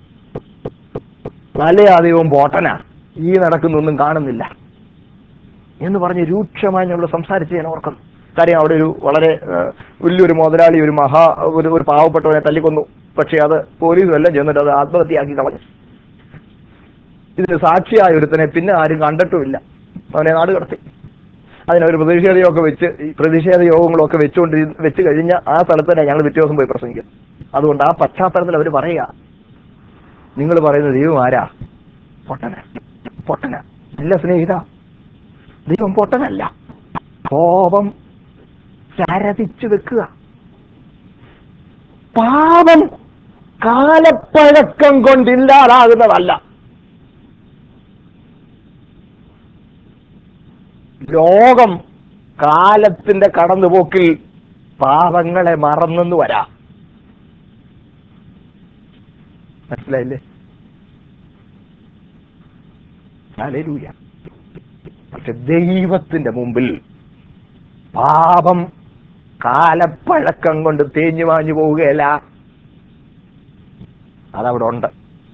നല്ല ആ ദൈവം പോട്ടനാ ഈ നടക്കുന്നൊന്നും കാണുന്നില്ല എന്ന് പറഞ്ഞ് രൂക്ഷമായി ഞങ്ങൾ സംസാരിച്ച് ഞാൻ ഓർക്കുന്നു കാര്യം അവിടെ ഒരു വളരെ ആ, വലിയൊരു മുതലാളി ഒരു മഹാ ഒരു ഒരു പാവപ്പെട്ടവനെ തല്ലിക്കൊന്നു പക്ഷേ അത് പോലീസും എല്ലാം ചെന്നിട്ട് അത് ആത്മഹത്യയാക്കി കളഞ്ഞു ഇതിന് സാക്ഷിയായ ഒരുത്തനെ പിന്നെ ആരും കണ്ടിട്ടുമില്ല അവനെ നാട് കടത്തി അതിനൊരു പ്രതിഷേധ യോഗമൊക്കെ വെച്ച് ഈ പ്രതിഷേധ യോഗങ്ങളൊക്കെ വെച്ചുകൊണ്ട് വെച്ച് കഴിഞ്ഞ ആ സ്ഥലത്ത് തന്നെ ഞങ്ങൾ പിറ്റേ ദിവസം പോയി പ്രസംഗിക്കും അതുകൊണ്ട് ആ പശ്ചാത്തലത്തിൽ അവർ പറയുക നിങ്ങൾ പറയുന്ന ദൈവം ആരാ പൊട്ടന പൊട്ടന ഇല്ല സ്നേഹിത ദൈവം പൊട്ടനല്ല കോപം ചരതിച്ചു വെക്കുക പാപം കാലപ്പഴക്കം കൊണ്ടില്ലാതാകുന്നതല്ല ലോകം കാലത്തിന്റെ കടന്നുപോക്കിൽ പാപങ്ങളെ മറന്നെന്ന് വരാം മനസ്സിലായില്ലേ ഹല്ലേലൂയ പക്ഷെ ദൈവത്തിന്റെ മുമ്പിൽ പാപം കാലപ്പഴക്കം കൊണ്ട് തേഞ്ഞു മാഞ്ഞു പോവുകയല്ല അതവിടെ ഉണ്ട്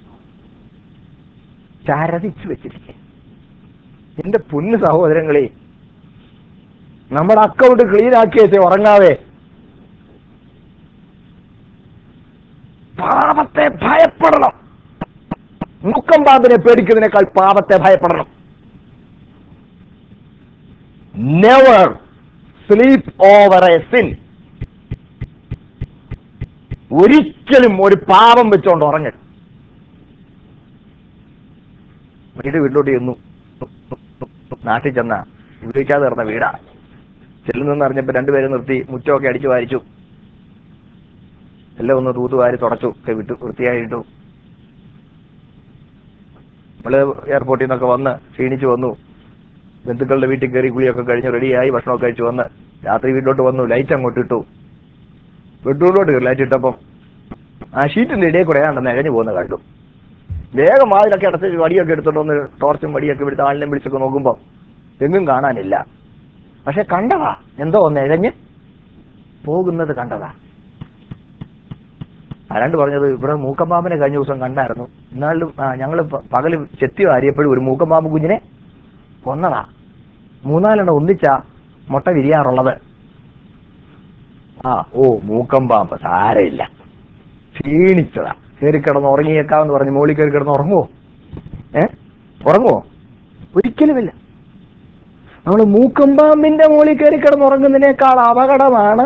ചരതിച്ചു വെച്ചിരിക്കുക എന്റെ പൊന്നു സഹോദരങ്ങളെ നമ്മുടെ അക്കൗണ്ട് ക്ലീൻ ആക്കിയേച്ച് ഉറങ്ങാതെ പാപത്തെ ഭയപ്പെടണം മുക്കം പാമ്പിനെ പേടിക്കുന്നതിനേക്കാൾ പാപത്തെ ഭയപ്പെടണം never sleep over a sin ഒരിക്കലും ഒരു പാപം വെച്ചോണ്ട് ഉറങ്ങരുത് വീട് വീട്ടിലോട്ട് ചെന്നു നാട്ടിൽ ചെന്ന ഉപയോഗിക്കാതെ കിടന്ന വീടാ ചെല്ലുന്നെന്ന് അറിഞ്ഞപ്പോ രണ്ടുപേരും നിർത്തി മുറ്റമൊക്കെ അടിച്ചു വാരിച്ചു എല്ലാം ഒന്ന് തൂത്ത് വാരി തുടച്ചു ഒക്കെ വിട്ടു വൃത്തിയായിട്ടു നമ്മള് എയർപോർട്ടിൽ നിന്നൊക്കെ വന്ന് ക്ഷീണിച്ചു വന്നു ബന്ധുക്കളുടെ വീട്ടിൽ കയറി കുളിയൊക്കെ കഴിഞ്ഞ് റെഡിയായി ഭക്ഷണമൊക്കെ കഴിച്ചു വന്ന് രാത്രി വീട്ടിലോട്ട് വന്നു ലൈറ്റ് അങ്ങോട്ട് ഇട്ടു ബെഡ്റൂമിലോട്ട് കയറി ലൈറ്റ് ഇട്ടപ്പം ആ ഷീറ്റിന്റെ ഇടയിൽ കൂടെ ആണ്ട് നിഴഞ്ഞു പോകുന്ന കണ്ടു വേഗം വാതിലൊക്കെ അടച്ച് വടിയൊക്കെ എടുത്തോണ്ട് വന്ന് ടോർച്ചും വടിയൊക്കെ എടുത്ത് ആളിനെ വിളിച്ചൊക്കെ നോക്കുമ്പോൾ എങ്ങും കാണാനില്ല പക്ഷെ കണ്ടതാ എന്തോ ഒന്ന് ഇഴഞ്ഞ് പോകുന്നത് കണ്ടതാ ആരാണ്ട് പറഞ്ഞത് ഇവിടെ മൂക്കമ്പാമ്പിനെ കഴിഞ്ഞ ദിവസം കണ്ടായിരുന്നു എന്നാലും ഞങ്ങൾ പകല് ചെത്തി വാരിയപ്പോഴും ഒരു മൂക്കമ്പാമ്പ് കുഞ്ഞിനെ കൊന്നതാ മൂന്നാലെണ്ണം ഒന്നിച്ചാ മുട്ട വിരിയാറുള്ളത് ആ ഓ മൂക്കമ്പാമ്പ് സാരമില്ല ക്ഷീണിച്ചതാ കയറി കിടന്ന് ഉറങ്ങിയേക്കാന്ന് പറഞ്ഞ് മോളിൽ കയറി കിടന്ന് ഉറങ്ങുവോ ഏ ഉറങ്ങുവോ ഒരിക്കലുമില്ല നമ്മൾ മൂക്കമ്പാമ്പിന്റെ മുകളിൽ കയറി കിടന്ന് ഉറങ്ങുന്നതിനേക്കാൾ അപകടമാണ്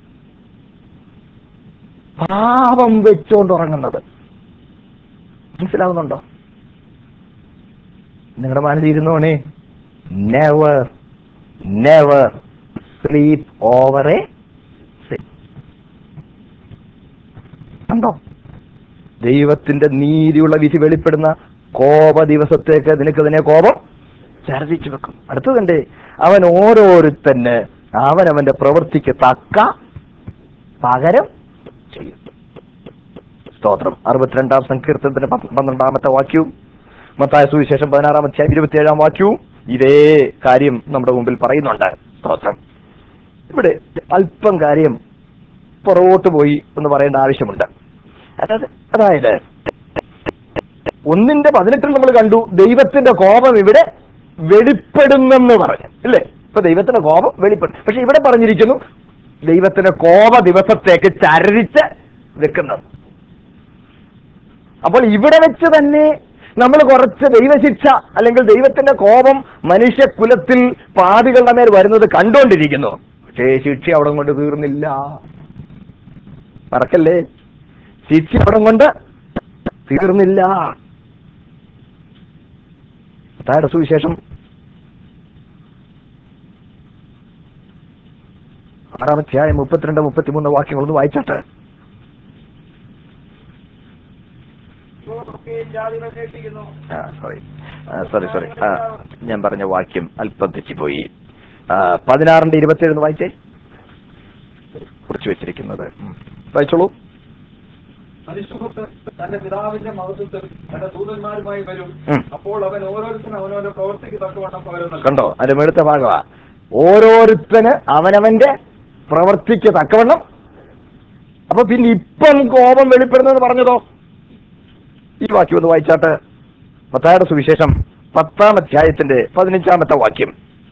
പാപം വെച്ചോണ്ട് ഉറങ്ങുന്നത് മനസ്സിലാവുന്നുണ്ടോ നിങ്ങളുടെ മനസ്സിരുന്നോണേ never never sleep over a കണ്ടോ ദൈവത്തിന്റെ നീതിയുള്ള വിധി വെളിപ്പെടുന്ന കോപ ദിവസത്തേക്ക് നിനക്ക് ഇതിനെ കോപം ഛർദിച്ചു വെക്കും അടുത്തതുണ്ട് അവൻ ഓരോരുത്തന് അവനവന്റെ പ്രവൃത്തിക്ക് തക്ക പകരം ചെയ്യും സ്തോത്രം അറുപത്തിരണ്ടാം സങ്കീർത്തനത്തിന്റെ പത്ത് പന്ത്രണ്ടാമത്തെ വാക്യവും മത്തായ സുവിശേഷം പതിനാറാം അധ്യായം ഇരുപത്തിയേഴാം വാക്യവും ഇതേ കാര്യം നമ്മുടെ മുമ്പിൽ പറയുന്നുണ്ട് സ്തോത്രം ഇവിടെ അല്പം കാര്യം പുറകോട്ട് പോയി എന്ന് പറയേണ്ട ആവശ്യമുണ്ട് അതായത് അതായത് ഒന്നിന്റെ പതിനെട്ടിൽ നമ്മൾ കണ്ടു ദൈവത്തിന്റെ കോപം ഇവിടെ വെളിപ്പെടുന്നെന്ന് പറഞ്ഞു ഇല്ലേ ഇപ്പൊ ദൈവത്തിന്റെ കോപം വെളിപ്പെടും പക്ഷെ ഇവിടെ പറഞ്ഞിരിക്കുന്നു ദൈവത്തിന്റെ കോപ ദിവസത്തേക്ക് ചരരിച്ച് വെക്കുന്നത് അപ്പോൾ ഇവിടെ വെച്ച് തന്നെ നമ്മൾ കുറച്ച് ദൈവശിക്ഷ അല്ലെങ്കിൽ ദൈവത്തിന്റെ കോപം മനുഷ്യകുലത്തിൽ പാപികളുടെ മേൽ വരുന്നത് കണ്ടുകൊണ്ടിരിക്കുന്നു പക്ഷേ ശിക്ഷ അവിടെ കൊണ്ട് തീർന്നില്ല മറക്കല്ലേ ശിക്ഷ അവിടെ കൊണ്ട് തീർന്നില്ല തായുടെ സുവിശേഷം ആറാമധ്യായം മുപ്പത്തിരണ്ട് മുപ്പത്തിമൂന്ന് വാക്യങ്ങൾ ഒന്ന് വായിച്ചോട്ടെ ലോകമൊക്കെയും ജാതികൾ കേട്ടിരിക്കുന്നു സോറി സോറി സോറി ഞാൻ പറഞ്ഞ വാക്യം അല്പം തെറ്റിപ്പോയി ആ, പതിനാറിന്റെ ഇരുപത്തിയേഴ് ഒന്ന് വായിച്ചേ കുറിച്ച് വെച്ചിരിക്കുന്നത് ഉം. വായിച്ചോളൂ മനുഷ്യപുത്രൻ തന്റെ പിതാവിന്റെ മഹത്വത്തിൽ തന്റെ ദൂതന്മാരുമായി വരും ഉം. അപ്പോൾ അവൻ ഓരോരുത്തരും അവനവന്റെ പ്രവർത്തിക്ക് തക്കവണ്ണം പകരം നൽകും. കണ്ടോ അതിന്റെ മേടുത്ത ഭാഗമാ ഓരോരുത്തന് അവനവന്റെ പ്രവർത്തിക്ക് തക്കവണ്ണം അപ്പൊ പിന്നെ ഇപ്പം കോപം വെളിപ്പെടുന്നെന്ന് പറഞ്ഞതോ ഈ വാക്യം ഒന്ന് വായിച്ചാട്ട് മത്തായുടെ സുവിശേഷം പത്താം അധ്യായത്തിന്റെ പതിനഞ്ചാമത്തെ വാക്യം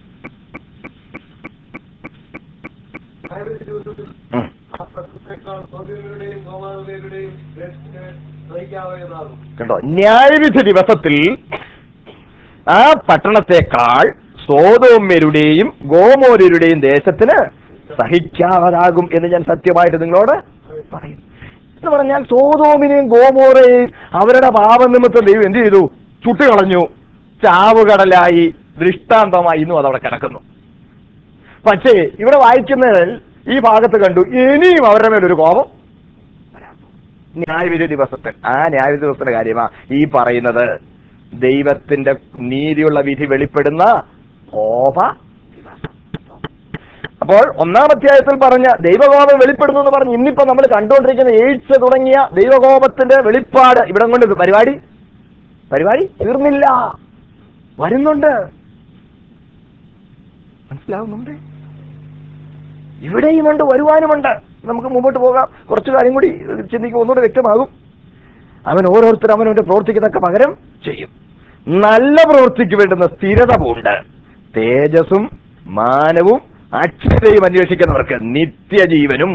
ന്യായവിധി ദിവസത്തിൽ ഉം. ആ പ്രശ്നത്തെക്കാൾ സൗകര്യങ്ങളുടെയും ഗോമാതകളുടെയും ദേശത്തിന് സഹിക്കാവുന്നതാകും കണ്ടോ ന്യായവിധി ദിവസത്തിൽ ആ പട്ടണത്തെക്കാൾ സോതോമ്യരുടെയും ഗോമോര്യരുടെയും ദേശത്തിന് സഹിക്കാവതാകും എന്ന് ഞാൻ സത്യമായിട്ട് നിങ്ങളോട് പറയുന്നു എന്ന് പറഞ്ഞാൽ സോതോമിനെയും ഗോമോറയെയും അവരുടെ പാപനിമിത്തം ദൈവം എന്ത് ചെയ്തു ചുട്ടുകളഞ്ഞു ചാവുകടലായി ദൃഷ്ടാന്തമായി ഇന്നും അതവിടെ കിടക്കുന്നു പക്ഷേ ഇവിടെ വായിക്കുന്നതിൽ ഈ ഭാഗത്ത് കണ്ടു ഇനിയും അവരുടെ മേലൊരു കോപം ന്യായവിധി ദിവസത്തിൽ ആ ന്യായവിധി ദിവസത്തിന്റെ കാര്യമാ ഈ പറയുന്നത് ദൈവത്തിന്റെ നീതിയുള്ള വിധി വെളിപ്പെടുന്ന കോപ ദിവസം. അപ്പോൾ ഒന്നാം അധ്യായത്തിൽ പറഞ്ഞ ദൈവകോപം വെളിപ്പെടുന്നു എന്ന് പറഞ്ഞ് ഇന്നിപ്പോ നമ്മൾ കണ്ടുകൊണ്ടിരിക്കുന്ന എയ്ഡ്സ് തുടങ്ങിയ ദൈവകോപത്തിന്റെ വെളിപ്പാട് ഇവിടെ കൊണ്ട് ഇത് പരിപാടി പരിപാടി തീർന്നില്ല വരുന്നുണ്ട് മനസ്സിലാവുന്നുണ്ട് ഇവിടെയുമുണ്ട് വരുവാനുമുണ്ട് നമുക്ക് മുമ്പോട്ട് പോകാം കുറച്ചു കാര്യം കൂടി ചിന്തിക്കുമ്പോൾ ഒന്നുകൂടെ വ്യക്തമാകും അവൻ ഓരോരുത്തരും അവനവന്റെ പ്രവർത്തിക്കുന്നൊക്കെ പകരം ചെയ്യും നല്ല പ്രവൃത്തിക്ക് വേണ്ടുന്ന സ്ഥിരത ഉണ്ട് തേജസ്സും മാനവും അക്ഷരയും അന്വേഷിക്കുന്നവർക്ക് നിത്യജീവനും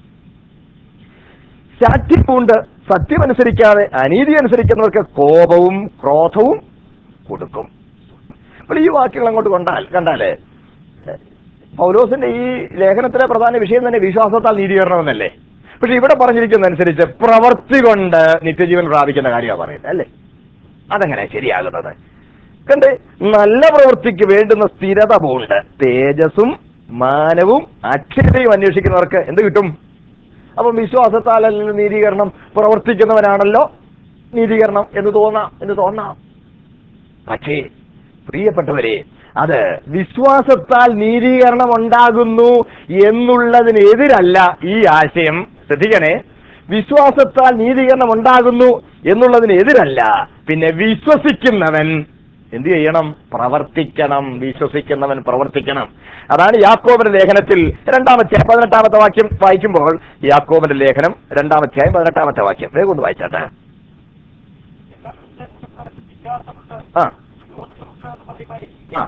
ശാഠ്യമുണ്ട് സത്യമനുസരിക്കാതെ അനീതി അനുസരിക്കുന്നവർക്ക് കോപവും ക്രോധവും കൊടുക്കും അപ്പോൾ ഈ വാക്യങ്ങൾ അങ്ങോട്ട് കൊണ്ടാൽ കണ്ടാലേ പൗലോസിന്റെ ഈ ലേഖനത്തിലെ പ്രധാന വിഷയം തന്നെ വിശ്വാസത്താൽ നീതീകരണമെന്നല്ലേ പക്ഷെ ഇവിടെ പറഞ്ഞിരിക്കുന്നതനുസരിച്ച് പ്രവർത്തി കൊണ്ട് നിത്യജീവൻ പ്രാപിക്കുന്ന കാര്യമാണ് പറയുന്നത് അല്ലേ അതെങ്ങനെ ശരിയാകുന്നത് കണ്ട് നല്ല പ്രവൃത്തിക്ക് വേണ്ടുന്ന സ്ഥിരത ഉണ്ട് തേജസ്സും മാനവും അക്ഷരതയും അന്വേഷിക്കുന്നവർക്ക് എന്ത് കിട്ടും അപ്പം വിശ്വാസത്താലല്ലോ നീതീകരണം പ്രവർത്തിക്കുന്നവനാണല്ലോ നീതീകരണം എന്ന് തോന്നാം എന്ന് തോന്നാം പക്ഷേ പ്രിയപ്പെട്ടവരെ അത് വിശ്വാസത്താൽ നീതീകരണം ഉണ്ടാകുന്നു എന്നുള്ളതിനെതിരല്ല ഈ ആശയം ശ്രദ്ധിക്കണേ വിശ്വാസത്താൽ നീതീകരണം ഉണ്ടാകുന്നു എന്നുള്ളതിനെതിരല്ല പിന്നെ വിശ്വസിക്കുന്നവൻ എന്ത് ചെയ്യണം പ്രവർത്തിക്കണം വിശ്വസിക്കുന്നവൻ പ്രവർത്തിക്കണം അതാണ് യാക്കോബിന്റെ ലേഖനത്തിൽ രണ്ടാമത്തെ പതിനെട്ടാമത്തെ വാക്യം വായിക്കുമ്പോൾ യാക്കോബിന്റെ ലേഖനം രണ്ടാമധ്യായം പതിനെട്ടാമത്തെ വാക്യം വേഗം ഒന്ന് വായിച്ചാട്ടെ ആ ആ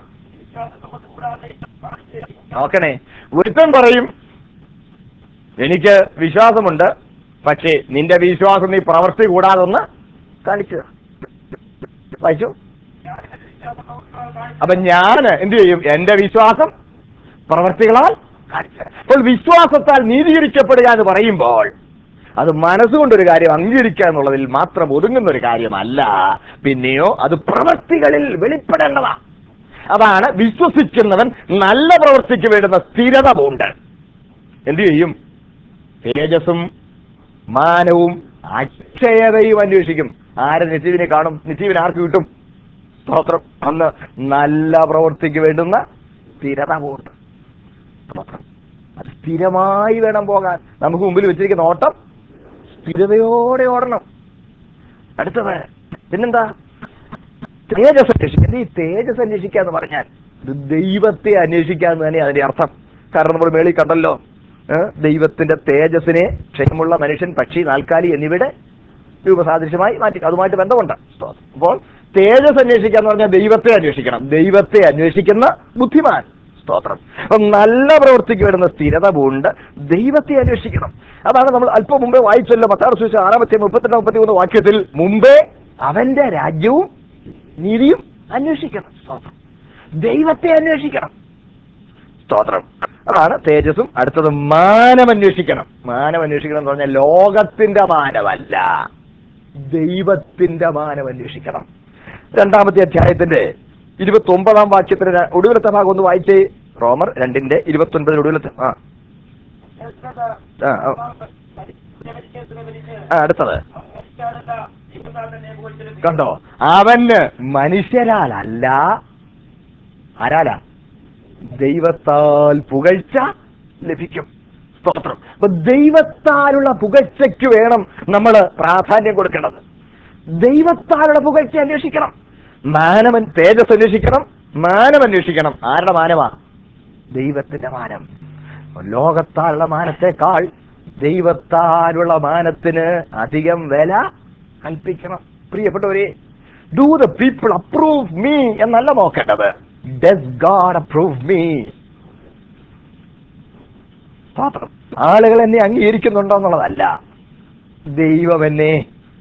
നോക്കണേ ഒരുത്തൻ പറയും എനിക്ക് വിശ്വാസമുണ്ട് പക്ഷേ നിന്റെ വിശ്വാസം നീ പ്രവൃത്തി കൂടാതെ ഒന്ന് കാണിച്ചു വായിച്ചു അപ്പൊ ഞാൻ എന്ത് ചെയ്യും എന്റെ വിശ്വാസം പ്രവർത്തികളാൽ കാണിച്ചു അപ്പോൾ വിശ്വാസത്താൽ നീതീകരിക്കപ്പെടുക എന്ന് പറയുമ്പോൾ അത് മനസ്സുകൊണ്ടൊരു കാര്യം അംഗീകരിക്കുക എന്നുള്ളതിൽ മാത്രം ഒതുങ്ങുന്ന ഒരു കാര്യമല്ല പിന്നെയോ അത് പ്രവൃത്തികളിൽ വെളിപ്പെടേണ്ടതാ അതാണ് വിശ്വസിക്കുന്നവൻ നല്ല പ്രവൃത്തിക്ക് വേണ്ടുന്ന സ്ഥിരത ഉണ്ട് എന്തു ചെയ്യും തേജസ്സും മാനവും അക്ഷയതയും അന്വേഷിക്കും ആരെ നിത്യവിനെ കാണും നിത്യവിൻ ആർക്ക് കിട്ടും സ്തോത്രം അന്ന് നല്ല പ്രവൃത്തിക്ക് വേണ്ടുന്ന സ്ഥിരത ഉണ്ട് സ്തോത്രം അത് സ്ഥിരമായി വേണം പോകാൻ നമുക്ക് മുമ്പിൽ വെച്ചിരിക്കുന്ന ഓട്ടം സ്ഥിരതയോടെ ഓടണം അടുത്തത് പിന്നെന്താ തേജസ് അന്വേഷിക്കുക ഈ തേജസ് അന്വേഷിക്കുക എന്ന് പറഞ്ഞാൽ ഇത് ദൈവത്തെ അന്വേഷിക്കുക എന്ന് തന്നെ അതിന്റെ അർത്ഥം കാരണം നമ്മൾ മേളിൽ കണ്ടല്ലോ ഏ? ദൈവത്തിന്റെ തേജസ്സിനെ ക്ഷയമുള്ള മനുഷ്യൻ പക്ഷി നാൽക്കാലി എന്നിവയുടെ രൂപസാദൃശ്യമായി മാറ്റി അതുമായിട്ട് ബന്ധമുണ്ട് സ്തോത്രം. അപ്പോൾ തേജസ് അന്വേഷിക്കുക എന്ന് പറഞ്ഞാൽ ദൈവത്തെ അന്വേഷിക്കണം ദൈവത്തെ അന്വേഷിക്കുന്ന ബുദ്ധിമാൻ സ്തോത്രം അപ്പം നല്ല പ്രവൃത്തിക്ക് വരുന്ന സ്ഥിരത ഉണ്ട് ദൈവത്തെ അന്വേഷിക്കണം അതാണ് നമ്മൾ അല്പം മുമ്പേ വായിച്ചല്ലോ പത്താറ് സുവിശേഷം ആറാമത്തെ മുപ്പത്തെട്ട് മുപ്പത്തി മൂന്ന് വാക്യത്തിൽ മുമ്പേ അവന്റെ രാജ്യവും നീതിയും അന്വേഷിക്കണം സ്തോത്രം ദൈവത്തെ അന്വേഷിക്കണം സ്തോത്രം അതാണ് തേജസ്സും അടുത്തത് മാനം അന്വേഷിക്കണം മാനം അന്വേഷിക്കണം എന്ന് പറഞ്ഞാൽ ലോകത്തിന്റെ മാനമല്ല ദൈവത്തിന്റെ മാനം അന്വേഷിക്കണം രണ്ടാമത്തെ അധ്യായത്തിന്റെ ഇരുപത്തി ഒമ്പതാം വാക്യത്തിന് ര- ഒടുവിലത്തെ ഭാഗം ഒന്ന് വായിച്ചേ റോമർ രണ്ടിന്റെ ഇരുപത്തി ഒൻപതിന് ഒടുവിലത്തെ ആ ആ, ആ. ആ അടുത്തത് കണ്ടോ അവന് മനുഷ്യരാലല്ല ആരാലാ ദൈവത്താൽ പുകഴ്ച ലഭിക്കും സ്തോത്രം അപ്പൊ ദൈവത്താലുള്ള പുകഴ്ചയ്ക്ക് വേണം നമ്മൾ പ്രാധാന്യം കൊടുക്കേണ്ടത് ദൈവത്താലുള്ള പുകഴ്ച അന്വേഷിക്കണം മാനമൻ തേജസ് അന്വേഷിക്കണം മാനം അന്വേഷിക്കണം ആരുടെ മാനമാ ദൈവത്തിന്റെ മാനം ലോകത്താലുള്ള മാനത്തെക്കാൾ ദൈവത്താലുള്ള മാനത്തിന് അധികം വില കൽപ്പിക്കണം പ്രിയപ്പെട്ടവരെ do the people approve me എന്നല്ല നോക്കേണ്ടത് ഡസ് ഗാഡ് അപ്രൂവ് മീ മാത്രം ആളുകൾ എന്നെ അംഗീകരിക്കുന്നുണ്ടോ എന്നുള്ളതല്ല ദൈവം എന്നെ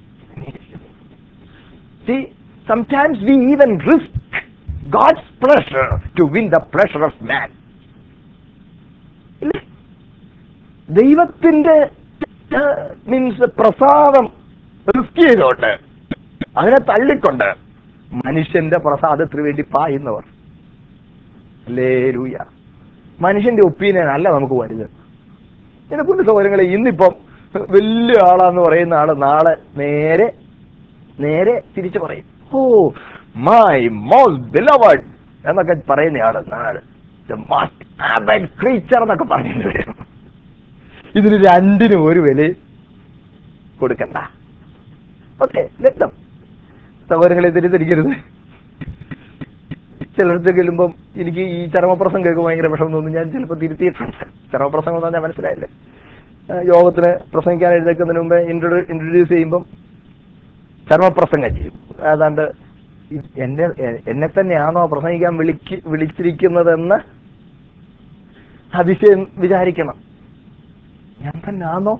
See, sometimes we even risk God's pleasure to win the pleasure of man. ഇല്ലേ? ദൈവത്തിന്റെ മീൻസ് പ്രസാദം റിസ്ക് ചെയ്തോണ്ട് അതിനെ തള്ളിക്കൊണ്ട് മനുഷ്യന്റെ പ്രസാദത്തിന് വേണ്ടി പായുന്നവർ അല്ലേ ലൂയ മനുഷ്യന്റെ ഒപ്പീനിയൻ അല്ല നമുക്ക് വരുന്നത് എന്റെ പുണ്യ സൗകര്യങ്ങളെ ഇന്നിപ്പം വലിയ ആളാന്ന് പറയുന്ന ആള് നാളെ നേരെ നേരെ തിരിച്ചു പറയും ഓ മൈ മോസ്റ്റ് ബിലവഡ് എന്നൊക്കെ പറയുന്നയാള് നാളെ ക്രീച്ചർ എന്നൊക്കെ പറഞ്ഞു വരും ഇതിന് രണ്ടിനും ഒരു വില കൊടുക്കണ്ട ഓക്കെ ലക്ഷം സഹോദരങ്ങളെ തിരിച്ചടിക്കരുത് ചിലടത്ത് ചെല്ലുമ്പം എനിക്ക് ഈ ചരമപ്രസം കേൾക്കുമ്പോൾ ഭയങ്കര വിഷമം തോന്നും ഞാൻ ചിലപ്പോൾ തിരുത്തിയിട്ടുണ്ട് ചരമപ്രസംഗം എന്ന് പറഞ്ഞാൽ മനസ്സിലായില്ലേ ആ, യോഗത്തിന് പ്രസംഗിക്കാൻ എഴുന്നേൽക്കുന്നതിന് മുമ്പ് ഇൻട്രൊഡ്യൂ ഇൻട്രൊഡ്യൂസ് ചെയ്യുമ്പം ചർമ്മപ്രസംഗം ചെയ്യും ഏതാണ്ട് ഇ- എന്നെ എ- എന്നെ തന്നെയാണോ പ്രസംഗിക്കാൻ വിളിക്ക് വിളിച്ചിരിക്കുന്നതെന്ന് അതിശയം വിചാരിക്കണം ഞാൻ തന്നെയാണോ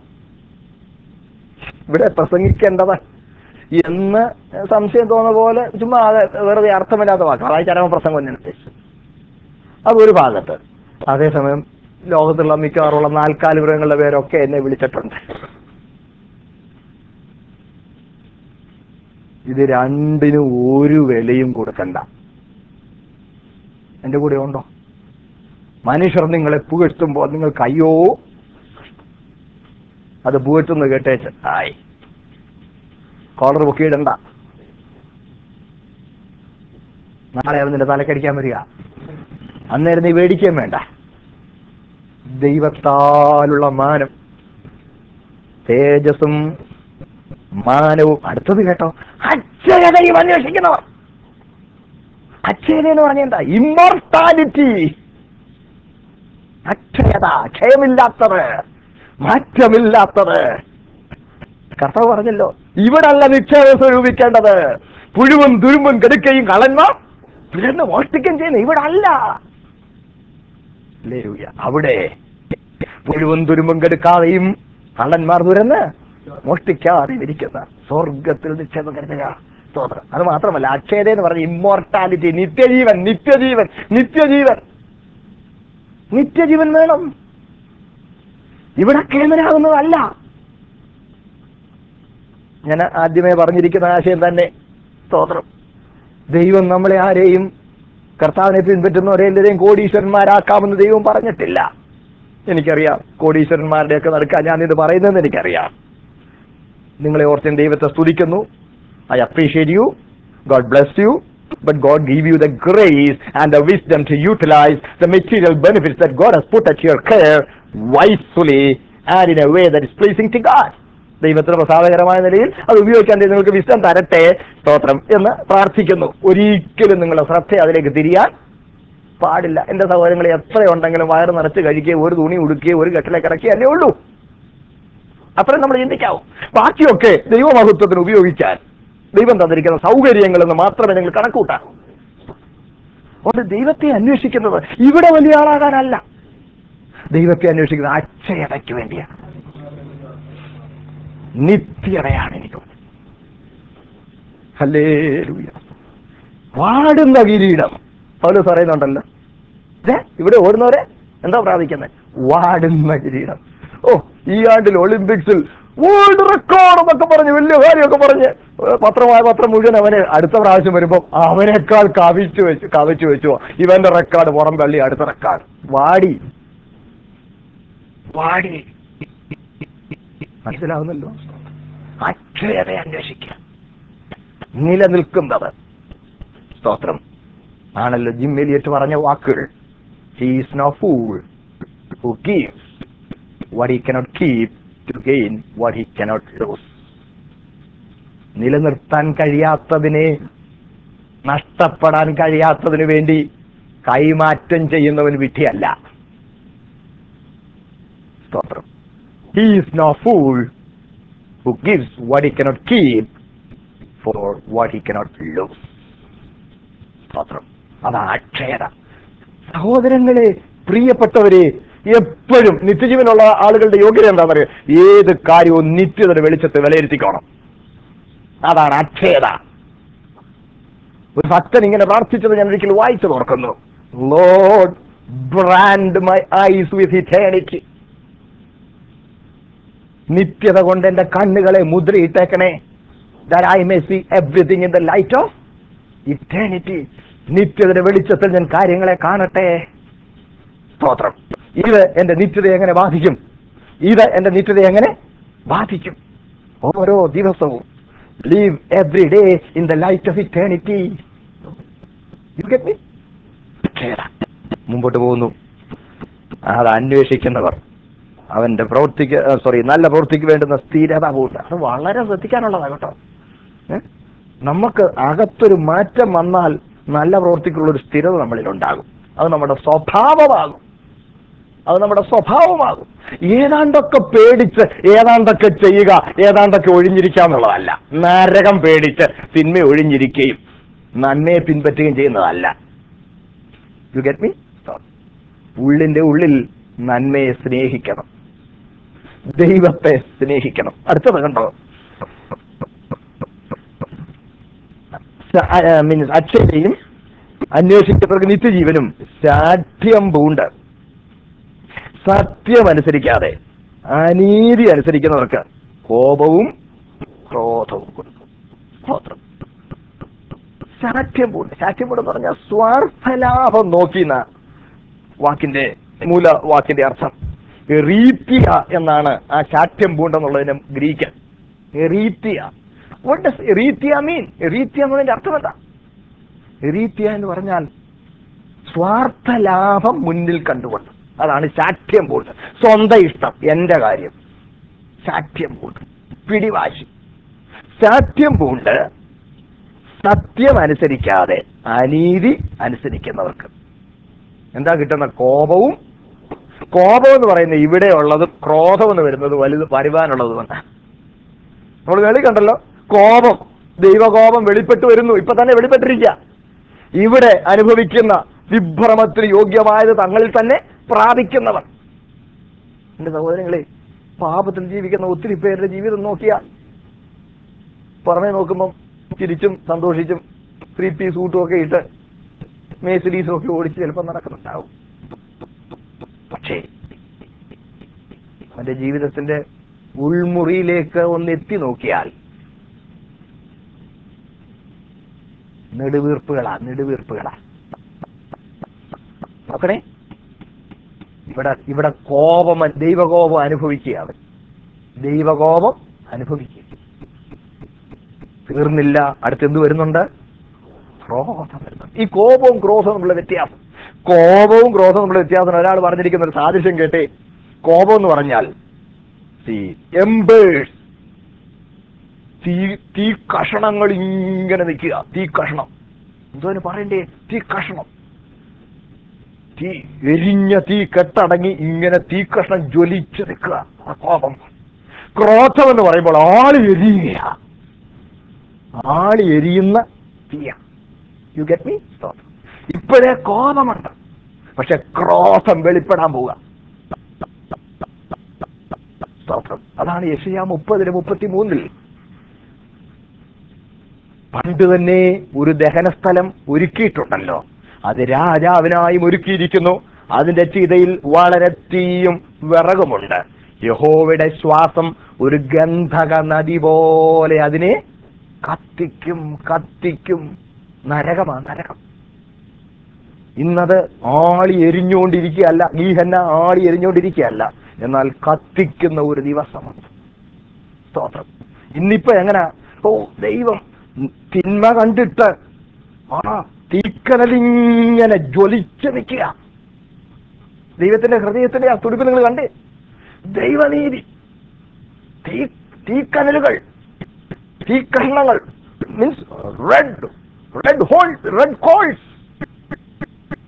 ഇവിടെ പ്രസംഗിക്കേണ്ടത് എന്ന് സംശയം തോന്നുന്ന പോലെ ചുമ്മാ അത് വെറുതെ അർത്ഥമില്ലാത്ത വാക്ക് അതായത് ചരമപ്രസംഗം തന്നെ ഉദ്ദേശിച്ചു അതൊരു ഭാഗത്ത് അതേസമയം ലോകത്തുള്ള മിക്കവാറുള്ള നാൽക്കാലി മൃഗങ്ങളുടെ പേരൊക്കെ എന്നെ വിളിച്ചിട്ടുണ്ട് ഇത് രണ്ടിനും ഒരു വിലയും കൊടുക്കണ്ട എന്റെ കൂടെ ഉണ്ടോ മനുഷ്യർ നിങ്ങളെ പുകഴ്ത്തുമ്പോൾ നിങ്ങൾക്ക് അയ്യോ അത് പുകഴ്ത്തുന്ന കേട്ടേച്ച് ആയി കോളർ പൊക്കിയിടണ്ട നാളെ അവൻ നിന്റെ തലക്കടിക്കാൻ വരിക അന്നേരം നീ മേടിക്കാൻ വേണ്ട ദൈവത്താലുള്ള മാനം തേജസ്സും മാനവും അടുത്തത് കേട്ടോ അക്ഷരതയും അന്വേഷിക്കുന്നവർ അക്ഷയത എന്ന് പറഞ്ഞ എന്താ ഇമ്മോർട്ടാലിറ്റി അക്ഷയത ക്ഷയമില്ലാത്തത് മാറ്റമില്ലാത്തത് കർത്താവ് പറഞ്ഞല്ലോ ഇവിടല്ല നിക്ഷേപം സ്വരൂപിക്കേണ്ടത് പുഴുവും തുരുമ്പും കെടുക്കയും കളന്മാർ തുരന്ന് മോഷ്ടിക്കുകയും ചെയ്യുന്നു ഇവിടെ അല്ല ലേലൂയ. അവിടെ പുഴുവും തുരുമ്പും കെടുക്കാതെയും കള്ളന്മാർ തുരന്ന് മോഷ്ടിക്കാതെയും ഇരിക്കുന്ന സ്വർഗത്തിൽ നിക്ഷേപം കരുതുക സ്തോത്രം അത് മാത്രമല്ല അക്ഷയത എന്ന് പറഞ്ഞ ഇമ്മോർട്ടാലിറ്റി നിത്യജീവൻ നിത്യജീവൻ നിത്യജീവൻ നിത്യജീവൻ വേണം ഇവിടെ കേമനാകുന്നതല്ല ഞാൻ ആദ്യമേ പറഞ്ഞിരിക്കുന്ന ആശയം തന്നെ സ്തോത്രം ദൈവം നമ്മളെ ആരെയും കർത്താവിനെ പിൻപറ്റുന്നവരെ എല്ലാവരെയും കോടീശ്വരന്മാരാക്കാമെന്ന് ദൈവം പറഞ്ഞിട്ടില്ല എനിക്കറിയാം കോടീശ്വരന്മാരുടെയൊക്കെ നടക്കാൻ ഞാൻ ഇത് പറയുന്നതെന്ന് എനിക്കറിയാം നിങ്ങളെ ഓർത്ത് ഞാൻ ദൈവത്തെ സ്തുതിക്കുന്നു I appreciate you God bless you but God give you the grace and the wisdom to utilize the material benefits that God has put at your care wisefully and in a way that is pleasing to God ദൈവത്തിന് പ്രസാദകരമായ നിലയിൽ അത് ഉപയോഗിക്കാൻ ദൈവം നിങ്ങൾക്ക് wisdom തരട്ടെ സ്തോത്രം എന്ന് പ്രാർത്ഥിക്കുന്നു ഒരിക്കലും നിങ്ങളുടെ ശ്രദ്ധ അതിലേക്ക് തിരിയാൻ പാടില്ല എന്റെ സഹോദരങ്ങളെ എത്രയുണ്ടെങ്കിലും വയറ് നിറച്ച് കഴിക്കുകയും ഒരു തുണി ഉടുക്കുകയും ഒരു കെട്ടിലേക്ക് ഇറക്കുകയും അല്ലേ ഉള്ളൂ അത്രയും നമ്മൾ ചിന്തിക്കാവും ബാക്കിയൊക്കെ ദൈവമഹത്വത്തിന് ഉപയോഗിക്കാൻ ദൈവം തന്നിരിക്കുന്ന സൗകര്യങ്ങളെന്ന് മാത്രമേ നിങ്ങൾ കണക്കൂട്ടാൻ അതുകൊണ്ട് ദൈവത്തെ അന്വേഷിക്കുന്നത് ഇവിടെ വലിയ ആളാകാനല്ല ദൈവത്തെ അന്വേഷിക്കുന്നത് അക്ഷയതയ്ക്ക് വേണ്ടിയാണ് നിത്യതയാണ് എനിക്ക് ഹല്ലേലൂയ വാടുന്ന കിരീടം പൗലോസ് പറയുന്നുണ്ടല്ലോ ദേ, ഇവിടെ ഓടുന്നവരെ എന്താ പ്രാപിക്കുന്നത് വാടുന്ന കിരീടം ഓ ഈ ആണ്ടിൽ ഒളിമ്പിക്സിൽ വേൾഡ് റെക്കോർഡ് എന്നൊക്കെ പറഞ്ഞ് വലിയ കാര്യമൊക്കെ പറഞ്ഞ് ഏ, പത്രമായ പത്രം മുഴുവൻ അവന് അടുത്ത പ്രാവശ്യം വരുമ്പോൾ അവനേക്കാൾ കവിച്ചു വെച്ചു കവിച്ചു വെച്ചു ഇവന്റെ റെക്കോർഡ് പുറം തള്ളി അടുത്ത റെക്കോർഡ് വാടി വാടി മനസ്സിലാവുന്നല്ലോ അക്ഷയത അന്വേഷിക്കുക നിലനിൽക്കുന്നത് സ്തോത്രം ആണല്ലോ ജിം എലിയറ്റ് പറഞ്ഞ വാക്കുകൾ he's no fool who gives what he cannot keep to gain what he cannot lose നിലനിർത്താൻ കഴിയാത്തതിനെ നഷ്ടപ്പെടാൻ കഴിയാത്തതിനു വേണ്ടി കൈമാറ്റം ചെയ്യുന്നവൻ വിധിയല്ല സ്തോത്രം he is no fool who gives what he cannot keep for what he cannot lose സ്തോത്രം അതാണ് അക്ഷയത സഹോദരങ്ങളെ പ്രിയപ്പെട്ടവരെ എപ്പോഴും നിത്യജീവനുള്ള ആളുകളുടെ യോഗ്യത എന്താ പറയുക ഏത് കാര്യവും നിത്യതയുടെ വെളിച്ചത്തെ വിലയിരുത്തിക്കോണം അതാണ് അക്ഷയത ഒരു ഭക്തൻ ഇങ്ങനെ പ്രാർത്ഥിച്ചത് ഞാൻ ഒരിക്കൽ വായിച്ചു ഓർക്കുന്നു Lord brand my eyes with eternity നിത്യത കൊണ്ട് എന്റെ കണ്ണുകളെ മുദ്രയിട്ടേക്കണേ that I may see everything in the light of eternity. നിത്യതയുടെ വെളിച്ചത്തിൽ ഞാൻ കാര്യങ്ങളെ കാണട്ടെ സ്തോത്രം ഇത് എന്റെ നിത്യതയെ എങ്ങനെ ബാധിക്കും ഇത് എന്റെ നിത്യതയെ എങ്ങനെ ബാധിക്കും ഓരോ ദിവസവും live every day in the light of eternity മുമ്പോട്ട് പോകുന്നു അത് അന്വേഷിക്കുന്നവർ അവന്റെ പ്രവൃത്തിക്ക് സോറി നല്ല പ്രവൃത്തിക്ക് വേണ്ടുന്ന സ്ഥിരത പോയിട്ട് അത് വളരെ ശ്രദ്ധിക്കാനുള്ളതാണ് കേട്ടോ ഏ? നമുക്ക് അകത്തൊരു മാറ്റം വന്നാൽ നല്ല പ്രവൃത്തിക്കുള്ള ഒരു സ്ഥിരത നമ്മളിൽ ഉണ്ടാകും അത് നമ്മുടെ സ്വഭാവമാകും അത് നമ്മുടെ സ്വഭാവമാകും ഏതാണ്ടൊക്കെ പേടിച്ച് ഏതാണ്ടൊക്കെ ചെയ്യുക ഏതാണ്ടൊക്കെ ഒഴിഞ്ഞിരിക്കുക എന്നുള്ളതല്ല നരകം പേടിച്ച് തിന്മ ഒഴിഞ്ഞിരിക്കുകയും നന്മയെ പിൻപറ്റുകയും ചെയ്യുന്നതല്ല യു ഗെറ്റ് മീ ഉള്ളിന്റെ ഉള്ളിൽ നന്മയെ സ്നേഹിക്കണം ദൈവത്തെ സ്നേഹിക്കണം അടുത്തത് കണ്ടോ മീൻസ് അക്ഷയയും അന്വേഷിക്കപ്പെട്ടവർക്ക് നിത്യജീവനും ശാഠ്യം പൂണ്ട് സത്യം അനുസരിക്കാതെ അനീതി അനുസരിക്കുന്നവർക്ക് കോപവും ക്രോധവും കൊടുക്കും സ്തോത്രം ശാഠ്യം പൂണ്ട് ശാഠ്യം പൂണ്ടെന്ന് പറഞ്ഞാൽ സ്വാർത്ഥലാഭം നോക്കിന വാക്കിന്റെ മൂല വാക്കിന്റെ അർത്ഥം റീത്തിയ എന്നാണ് ആ ശാഠ്യം പൂണ്ടെന്നുള്ളതിന് ഗ്രീക്ക് റീത്തിയ വാട്ട് ഡസ് റീത്തിയ മീൻ റീത്തിയ എന്നതിന്റെ അർത്ഥം എന്താ റീത്തിയ എന്ന് പറഞ്ഞാൽ സ്വാർത്ഥ ലാഭം മുന്നിൽ കണ്ടുകൊണ്ട് അതാണ് ശാഠ്യം പൂണ്ട് സ്വന്തം ഇഷ്ടം എന്റെ കാര്യം ശാഠ്യം പൂണ്ട് പിടിവാശി ശാഠ്യം പൂണ്ട് സത്യം അനുസരിക്കാതെ അനീതി അനുസരിക്കുന്നവർക്ക് എന്താ കിട്ടുന്ന കോപവും കോപം എന്ന് പറയുന്നത് ഇവിടെ ഉള്ളതും ക്രോധം എന്ന് വരുന്നത് വലുത് വരുവാനുള്ളതുമാണ് നമ്മൾ വെളി കണ്ടല്ലോ കോപം ദൈവകോപം വെളിപ്പെട്ടു വരുന്നു ഇപ്പൊ തന്നെ വെളിപ്പെട്ടിരിക്കുക ഇവിടെ അനുഭവിക്കുന്ന വിഭ്രമത്തിന് യോഗ്യമായത് തങ്ങളിൽ തന്നെ പ്രാപിക്കുന്നവർ എന്റെ സഹോദരങ്ങളെ പാപത്തിൽ ജീവിക്കുന്ന ഒത്തിരി പേരുടെ ജീവിതം നോക്കിയാൽ പുറമെ നോക്കുമ്പം ചിരിച്ചും സന്തോഷിച്ചും ത്രീ പീസ് സൂട്ടും ഒക്കെ ഇട്ട് മേസിഡീസും ഒക്കെ ഓടിച്ച് ചിലപ്പോൾ നടക്കുന്നുണ്ടാവും പക്ഷേ അവന്റെ ജീവിതത്തിന്റെ ഉൾമുറിയിലേക്ക് ഒന്ന് എത്തി നോക്കിയാൽ നെടുവീർപ്പുകളാ നെടുവീർപ്പുകളാ നോക്കണേ ഇവിടെ ഇവിടെ കോപം ദൈവകോപം അനുഭവിക്കുക അവൻ ദൈവകോപം അനുഭവിക്കുക തീർന്നില്ല അടുത്തെന്ത് വരുന്നുണ്ട് ക്രോധം വരുന്നുണ്ട് ഈ കോപവും ക്രോധവും തമ്മിലുള്ള വ്യത്യാസം കോപവും ക്രോധവും തമ്മിലുള്ള വ്യത്യാസം ഒരാൾ പറഞ്ഞിരിക്കുന്ന ഒരു സാദൃശ്യം കേട്ടേ കോപം എന്ന് പറഞ്ഞാൽ എംബേഴ്സ് തീ തീ കഷണങ്ങൾ ഇങ്ങനെ നിൽക്കുക തീ കഷണം എന്തോ അതിന് പറയണ്ടേ തീ കഷണം തീ എരിഞ്ഞ തീ കെട്ടടങ്ങി ഇങ്ങനെ തീ കഷ്ണം ജ്വലിച്ച് നിൽക്കുക ആ കോപം ക്രോധം എന്ന് പറയുമ്പോൾ ആള് എരിയുക ആള് എരിയുന്ന തീയ യു ഗെറ്റ് മീ ഇപ്പോഴേ കോപമുണ്ട് പക്ഷെ ക്രോധം വെളിപ്പെടാൻ പോവുക സ്തോത്രം അതാണ് യശയ മുപ്പതിന് മുപ്പത്തി മൂന്നിൽ പണ്ട് തന്നെ ഒരു ദഹനസ്ഥലം ഒരുക്കിയിട്ടുണ്ടല്ലോ അത് രാജാവിനായും ഒരുക്കിയിരിക്കുന്നു അതിന്റെ ചിതയിൽ വളരെ തീയും വിറകുമുണ്ട് യഹോവയുടെ ശ്വാസം ഒരു ഗന്ധക നദി പോലെ അതിനെ കത്തിക്കും കത്തിക്കും നരകമാണ് നരകം ഇന്നത് ആളി എരിഞ്ഞുകൊണ്ടിരിക്കുകയല്ല ഈ ഹന്ന ആളി എരിഞ്ഞുകൊണ്ടിരിക്കുകയല്ല എന്നാൽ കത്തിക്കുന്ന ഒരു ദിവസമാണ് സ്തോത്രം ഇന്നിപ്പോ എങ്ങനെ ഓ ദൈവം തിന്മ കണ്ടിട്ട് ആ തീക്കനലിങ്ങനെ ജ്വലിച്ച് നിൽക്കുക ദൈവത്തിന്റെ ഹൃദയത്തിന്റെ ആ തുടിപ്പ് നിങ്ങൾ കണ്ടേ ദൈവനീതി തീ തീക്കനലുകൾ തീക്കഷ്ണങ്ങൾ means red red whole red coals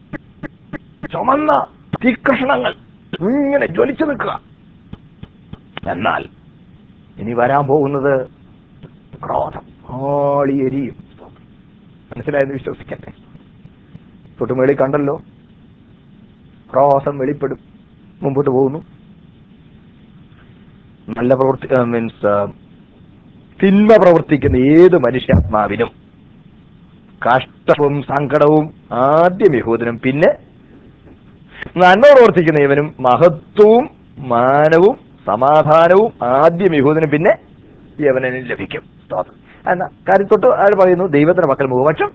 ചുമന്ന തീക്കഷ്ണങ്ങൾ ഇങ്ങനെ ജ്വലിച്ചു നിൽക്കുക എന്നാൽ ഇനി വരാൻ പോകുന്നത് ക്രോധം ആളിയെരിയും മനസ്സിലായെന്ന് വിശ്വസിക്കട്ടെ തൊട്ടുമേളി കണ്ടല്ലോ ക്രോധം വെളിപ്പെടും മുമ്പോട്ട് പോകുന്നു നല്ല പ്രവർത്തി മീൻസ് തിന്മ പ്രവർത്തിക്കുന്ന ഏത് മനുഷ്യാത്മാവിനും കഷ്ടവും സങ്കടവും ആദ്യം യഹൂദനും പിന്നെ നന്മ പ്രവർത്തിക്കുന്ന ഇവനും മഹത്വവും മാനവും സമാധാനവും ആദ്യം യഹൂദനും പിന്നെ യവനനും ലഭിക്കും സ്തോത്രം. എന്നാ കാര്യം തൊട്ട് അയാൾ പറയുന്നു ദൈവത്തിന്റെ മക്കൾ മുഖപക്ഷം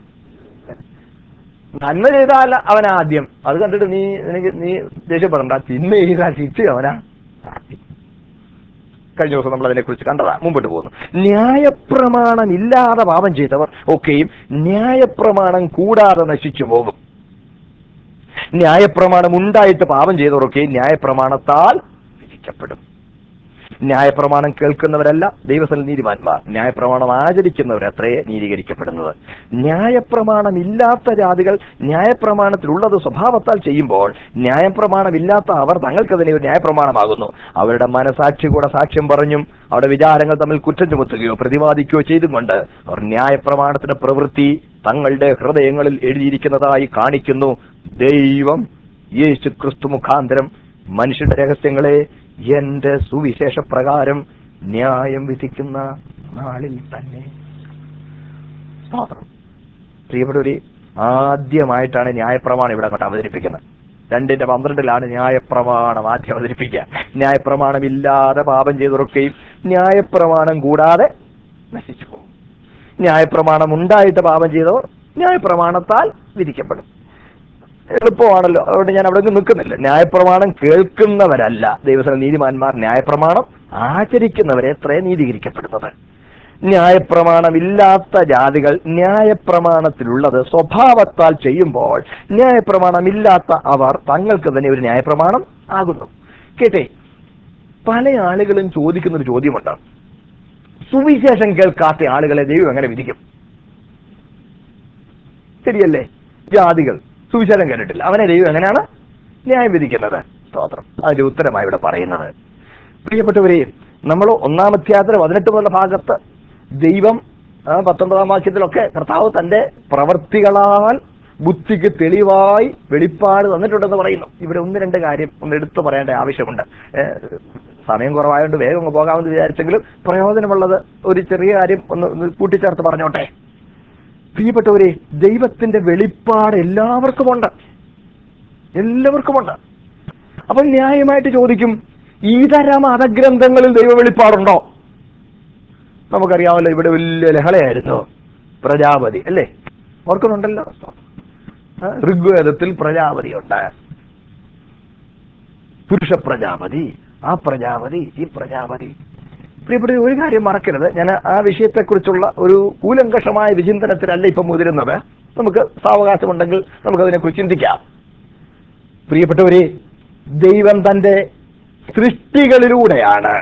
നന്മ ചെയ്താൽ അവൻ ആദ്യം അത് കണ്ടിട്ട് നീ എനിക്ക് നീ ദേഷ്യപ്പെടണ്ട തിന്മ ചെയ്താൽ ശിക്ഷ അവനാ ആദ്യം. കഴിഞ്ഞ ദിവസം നമ്മൾ അതിനെക്കുറിച്ച് കണ്ടതാ മുമ്പോട്ട് പോകുന്നു ന്യായപ്രമാണം ഇല്ലാതെ പാപം ചെയ്തവർ ഒക്കെയും ന്യായപ്രമാണം കൂടാതെ നശിച്ചു പോകും ന്യായപ്രമാണം ഉണ്ടായിട്ട് പാപം ചെയ്തവരൊക്കെ ന്യായപ്രമാണത്താൽ വിധിക്കപ്പെടും ന്യായപ്രമാണം കേൾക്കുന്നവരല്ല ദൈവസ്ഥല നീതിമാന്മാർ ന്യായപ്രമാണം ആചരിക്കുന്നവരത്രേ നീതീകരിക്കപ്പെടുന്നത് ന്യായപ്രമാണം ഇല്ലാത്ത ജാതികൾ ന്യായപ്രമാണത്തിലുള്ളത് സ്വഭാവത്താൽ ചെയ്യുമ്പോൾ ന്യായപ്രമാണമില്ലാത്ത അവർ തങ്ങൾക്ക് തന്നെ ഒരു ന്യായപ്രമാണമാകുന്നു അവരുടെ മനസാക്ഷി കൂടെ സാക്ഷ്യം പറഞ്ഞും അവരുടെ വിചാരങ്ങൾ തമ്മിൽ കുറ്റം ചുമത്തുകയോ പ്രതിവാദിക്കുകയോ ചെയ്തും കൊണ്ട് അവർ ന്യായപ്രമാണത്തിന്റെ പ്രവൃത്തി തങ്ങളുടെ ഹൃദയങ്ങളിൽ എഴുതിയിരിക്കുന്നതായി കാണിക്കുന്നു ദൈവം യേശു ക്രിസ്തു മുഖാന്തരം മനുഷ്യരുടെ രഹസ്യങ്ങളെ എന്റെ സുവിശേഷ പ്രകാരം ന്യായം വിധിക്കുന്ന നാളിൽ തന്നെ സ്തോത്രം. പ്രിയപ്പെട്ടവരെ ആദ്യമായിട്ടാണ് ന്യായപ്രമാണം ഇവിടെ അങ്ങോട്ട് അവതരിപ്പിക്കുന്നത് രണ്ടിന്റെ പന്ത്രണ്ടിലാണ് ന്യായപ്രമാണം ആദ്യം അവതരിപ്പിക്കുക ന്യായപ്രമാണമില്ലാതെ പാപം ചെയ്തവരൊക്കെയും ന്യായപ്രമാണം കൂടാതെ നശിച്ചു പോകും ന്യായപ്രമാണം ഉണ്ടായിട്ട് പാപം ചെയ്തവർ ന്യായപ്രമാണത്താൽ വിധിക്കപ്പെടും എളുപ്പമാണല്ലോ അതുകൊണ്ട് ഞാൻ അവിടെ ഒന്നും നിൽക്കുന്നില്ല ന്യായപ്രമാണം കേൾക്കുന്നവരല്ല ദൈവസ്ഥല നീതിമാന്മാർ ന്യായപ്രമാണം ആചരിക്കുന്നവരെ എത്രേ നീതീകരിക്കപ്പെടുന്നത് ന്യായപ്രമാണമില്ലാത്ത ജാതികൾ ന്യായപ്രമാണത്തിലുള്ളത് സ്വഭാവത്താൽ ചെയ്യുമ്പോൾ ന്യായപ്രമാണമില്ലാത്ത അവർ തങ്ങൾക്ക് തന്നെ ഒരു ന്യായപ്രമാണം ആകുന്നു കേട്ടെ പല ആളുകളും ചോദിക്കുന്ന ഒരു ചോദ്യമുണ്ട് സുവിശേഷം കേൾക്കാത്ത ആളുകളെ ദൈവം എങ്ങനെ വിധിക്കും ശരിയല്ലേ ജാതികൾ സുവിശേഷം കേട്ടിട്ടില്ല അവനെ ദൈവം എങ്ങനെയാണ് ന്യായം വിധിക്കുന്നത് സ്തോത്രം അതിന്റെ ഉത്തരമായി ഇവിടെ പറയുന്നത് പ്രിയപ്പെട്ടവരെ നമ്മൾ ഒന്നാമധ്യായത്തിന് പതിനെട്ട് മുതലുള്ള ഭാഗത്ത് ദൈവം ആ, പത്തൊമ്പതാം വാക്യത്തിലൊക്കെ കർത്താവ് തന്റെ പ്രവർത്തികളാൽ ബുദ്ധിക്ക് തെളിവായി വെളിപ്പാട് തന്നിട്ടുണ്ടെന്ന് പറയുന്നു ഇവിടെ ഒന്ന് രണ്ട് കാര്യം ഒന്ന് എടുത്തു പറയേണ്ട ആവശ്യമുണ്ട് ഏ, സമയം കുറവായതുകൊണ്ട് വേഗം അങ്ങ് പോകാമെന്ന് വിചാരിച്ചെങ്കിലും പ്രയോജനമുള്ളത് ഒരു ചെറിയ കാര്യം ഒന്ന് ഒന്ന് കൂട്ടിച്ചേർത്ത് പറഞ്ഞോട്ടെ പ്രിയപ്പെട്ടവരെ ദൈവത്തിന്റെ വെളിപ്പാട് എല്ലാവർക്കുമുണ്ട് എല്ലാവർക്കുമുണ്ട് അപ്പൊ ന്യായമായിട്ട് ചോദിക്കും ഇതര മതഗ്രന്ഥങ്ങളിൽ ദൈവ വെളിപ്പാടുണ്ടോ നമുക്കറിയാമല്ലോ ഇവിടെ വലിയ ലഹളയായിരുന്നു പ്രജാപതി അല്ലേ ഓർക്കുന്നുണ്ടല്ലോ ആ, ഋഗ്വേദത്തിൽ പ്രജാപതി ഉണ്ട് പുരുഷ പ്രജാപതി ആ പ്രജാപതി ഈ പ്രജാപതി പ്രിയപ്പെട്ട ഒരു കാര്യം മറക്കരുത് ഞാൻ ആ വിഷയത്തെക്കുറിച്ചുള്ള ഒരു കൂലങ്കഷമായ വിചിന്തനത്തിലല്ല ഇപ്പം മുതിരുന്നത് നമുക്ക് സാവകാശമുണ്ടെങ്കിൽ നമുക്കതിനെക്കുറിച്ച് ചിന്തിക്കാം പ്രിയപ്പെട്ടവരെ ദൈവം തന്റെ സൃഷ്ടികളിലൂടെയാണ്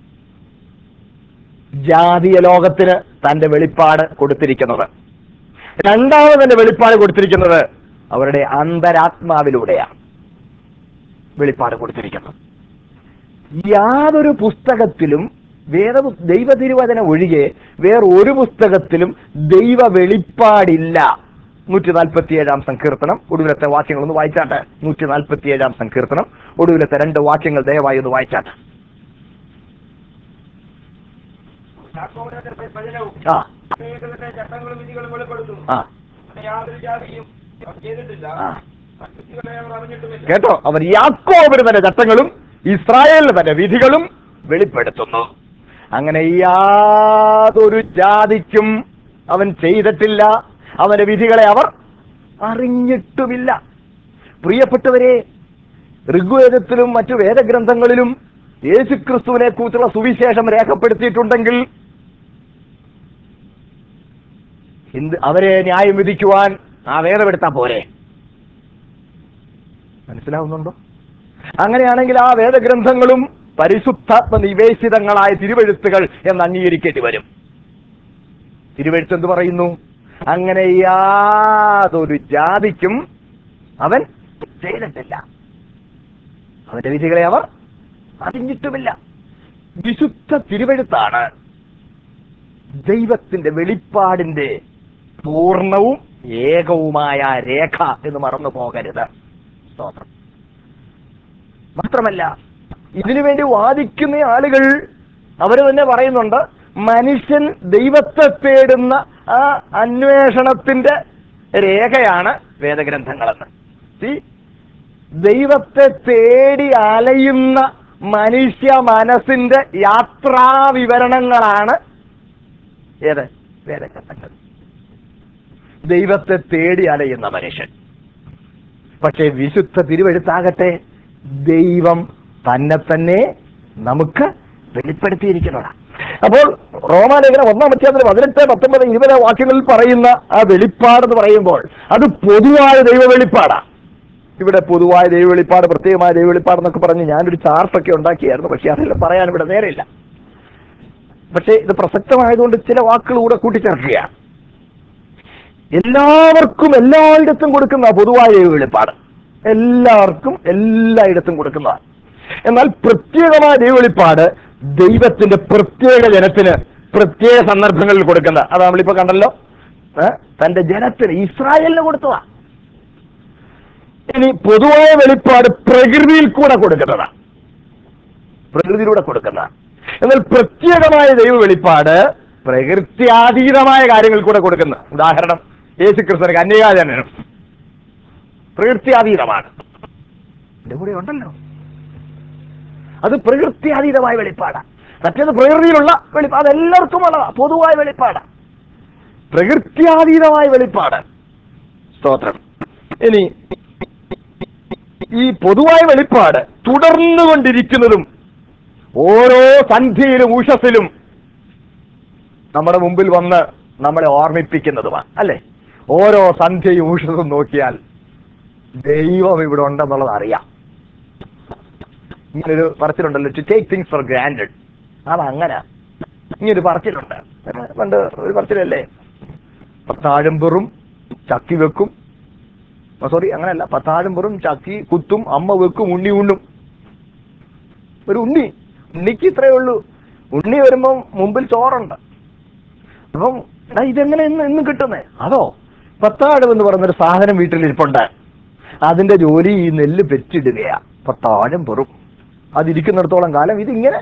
ജാതീയ ലോകത്തിന് തന്റെ വെളിപ്പാട് കൊടുത്തിരിക്കുന്നത് രണ്ടാമതിന്റെ വെളിപ്പാട് കൊടുത്തിരിക്കുന്നത് അവരുടെ അന്തരാത്മാവിലൂടെയാണ് വെളിപ്പാട് കൊടുത്തിരിക്കുന്നത് യാതൊരു പുസ്തകത്തിലും വേദ ദൈവ തിരുവചനം ഒഴികെ വേറെ ഒരു പുസ്തകത്തിലും ദൈവ വെളിപ്പാടില്ല നൂറ്റി നാൽപ്പത്തി ഏഴാം സങ്കീർത്തനം ഒടുവിലത്തെ വാക്യങ്ങൾ ഒന്ന് വായിച്ചാട്ടെ നൂറ്റി നാൽപ്പത്തി ഏഴാം സങ്കീർത്തനം ഒടുവിലത്തെ രണ്ട് വാക്യങ്ങൾ ദയവായി ഒന്ന് വായിച്ചാട്ടെ യാക്കോബിന്റെ ഭജനവും ആ ദൈവത്തിന്റെ ചട്ടങ്ങളും വിധികളും വെളിപ്പെടുത്തുന്നു ആ അങ്ങനെ യാതൊരു ജാതിയും അവർ ചെയ്തിട്ടില്ല ആ സൃഷ്ടികളെ അവർ അറിഞ്ഞിട്ടുമില്ല കേട്ടോ അവൻ യാക്കോബിന് തന്റെ ചട്ടങ്ങളും ഇസ്രായേലിന് തന്റെ വിധികളും വെളിപ്പെടുത്തുന്നു അങ്ങനെ യാതൊരു ജാതിക്കും അവൻ ചെയ്തിട്ടില്ല അവന്റെ വിധികളെ അവർ അറിഞ്ഞിട്ടുമില്ല പ്രിയപ്പെട്ടവരെ ഋഗ്വേദത്തിലും മറ്റു വേദഗ്രന്ഥങ്ങളിലും യേശുക്രിസ്തുവിനെ കുറിച്ചുള്ള സുവിശേഷം രേഖപ്പെടുത്തിയിട്ടുണ്ടെങ്കിൽ ഹിന്ദു അവരെ ന്യായം വിധിക്കുവാൻ ആ വേദമെടുത്താ പോരെ മനസ്സിലാവുന്നുണ്ടോ അങ്ങനെയാണെങ്കിൽ ആ വേദഗ്രന്ഥങ്ങളും പരിശുദ്ധാത്മ നിവേശിതങ്ങളായ തിരുവെഴുത്തുകൾ എന്ന് അംഗീകരിക്കേണ്ടി വരും തിരുവെഴുത്ത് എന്ത് പറയുന്നു അങ്ങനെ യാതൊരു ജാതിക്കും അവൻ ചെയ്തിട്ടില്ല അവന്റെ വിധികളെ അവർ അറിഞ്ഞിട്ടുമില്ല വിശുദ്ധ തിരുവഴുത്താണ് ദൈവത്തിന്റെ വെളിപ്പാടിന്റെ പൂർണ്ണവും ഏകവുമായ രേഖ എന്ന് മറന്നു പോകരുത് സ്തോത്രം മാത്രമല്ല ഇതിനു വേണ്ടി വാദിക്കുന്ന ആളുകൾ അവർ തന്നെ പറയുന്നുണ്ട് മനുഷ്യൻ ദൈവത്തെ തേടുന്ന ആ അന്വേഷണത്തിന്റെ രേഖയാണ് വേദഗ്രന്ഥങ്ങളെന്ന് See, ദൈവത്തെ തേടി അലയുന്ന മനുഷ്യ മനസ്സിന്റെ യാത്രാ വിവരണങ്ങളാണ് ഏത് വേദഗ്രന്ഥങ്ങൾ ദൈവത്തെ തേടി അലയുന്ന മനുഷ്യൻ പക്ഷേ വിശുദ്ധ തിരുവെഴുത്താകട്ടെ ദൈവം തന്നെ തന്നെ നമുക്ക് വെളിപ്പെടുത്തിയിരിക്കുന്നതാണ് അപ്പോൾ റോമാലേഖനം ഒന്നാം അധ്യായത്തിന് പതിനെട്ട് പത്തൊമ്പത് ഇരുപത് വാക്യങ്ങളിൽ പറയുന്ന ആ വെളിപ്പാടെന്ന് പറയുമ്പോൾ അത് പൊതുവായ ദൈവ വെളിപ്പാടാ ഇവിടെ പൊതുവായ ദൈവ വെളിപ്പാട് പ്രത്യേകമായ ദൈവ വെളിപ്പാട് എന്നൊക്കെ പറഞ്ഞ് ഞാനൊരു ചാർട്ടൊക്കെ ഉണ്ടാക്കിയായിരുന്നു പക്ഷെ അതെല്ലാം പറയാൻ ഇവിടെ നേരെയില്ല പക്ഷേ ഇത് പ്രസക്തമായതുകൊണ്ട് ചില വാക്കുകൾ കൂടെ കൂട്ടിച്ചേർക്കുകയാണ് എല്ലാവർക്കും എല്ലായിടത്തും കൊടുക്കുന്ന പൊതുവായ ദൈവ വെളിപ്പാട് എല്ലാവർക്കും എല്ലായിടത്തും കൊടുക്കുന്നതാണ് എന്നാൽ പ്രത്യേകമായ ദൈവ വെളിപ്പാട് ദൈവത്തിന്റെ പ്രത്യേക ജനത്തിന് പ്രത്യേക സന്ദർഭങ്ങളിൽ കൊടുക്കുന്ന അത് നമ്മളിപ്പോ കണ്ടല്ലോ ഏ? തന്റെ ജനത്തിന് ഇസ്രായേലിന് കൊടുത്തതാ ഇനി പൊതുവായ വെളിപ്പാട് പ്രകൃതിയിൽ കൂടെ കൊടുക്കുന്നതാണ് പ്രകൃതിയിലൂടെ കൊടുക്കുന്നതാണ് എന്നാൽ പ്രത്യേകമായ ദൈവ വെളിപ്പാട് പ്രകൃത്യാതീതമായ കാര്യങ്ങൾ കൂടെ കൊടുക്കുന്ന ഉദാഹരണം യേശുക്രിസ്തുവിന് കന്യകാജനനം പ്രകൃത്യാതീതമാണ് എന്റെ കൂടെ ഉണ്ടല്ലോ അത് പ്രകൃത്യാതീതമായ വെളിപ്പാടാണ് മറ്റേത് പ്രകൃതിയിലുള്ള വെളിപ്പാട് അതെല്ലാവർക്കും ഉള്ളതാ പൊതുവായ വെളിപ്പാടാണ് പ്രകൃത്യാതീതമായ വെളിപ്പാട് സ്തോത്രം ഇനി ഈ പൊതുവായ വെളിപ്പാട് തുടർന്നുകൊണ്ടിരിക്കുന്നതും ഓരോ സന്ധ്യയിലും ഉഷസിലും നമ്മുടെ മുമ്പിൽ വന്ന് നമ്മളെ ഓർമ്മിപ്പിക്കുന്നതുമാണ് അല്ലെ ഓരോ സന്ധ്യയും ഉഷസും നോക്കിയാൽ ദൈവം ഇവിടെ ഉണ്ടെന്നുള്ളത് അറിയാം ഇങ്ങനൊരു പറച്ചിലുണ്ടല്ലോ to take things for granted അതങ്ങനെ ഇങ്ങനൊരു പറച്ചിലുണ്ട് പണ്ട് ഒരു പറച്ചിലല്ലേ പത്താഴം പെറും ചക്കി വെക്കും സോറി അങ്ങനെയല്ല പത്താഴം പെറും ചക്കി കുത്തും അമ്മ വെക്കും ഉണ്ണി ഉണ്ണും ഒരു ഉണ്ണി ഉണ്ണിക്ക് ഇത്രയേ ഉള്ളൂ ഉണ്ണി വരുമ്പം മുമ്പിൽ ചോറുണ്ട് അപ്പം എടാ ഇതെങ്ങനെ ഇന്ന് ഇന്ന് കിട്ടുന്നേ അതോ പത്താഴം എന്ന് പറയുന്നൊരു സാധനം വീട്ടിലിരിപ്പുണ്ട് അതിന്റെ ജോലി ഈ നെല്ല് പെറ്റിടുകയാ പത്താഴം പെറും അതിരിക്കുന്നിടത്തോളം കാലം ഇതിങ്ങനെ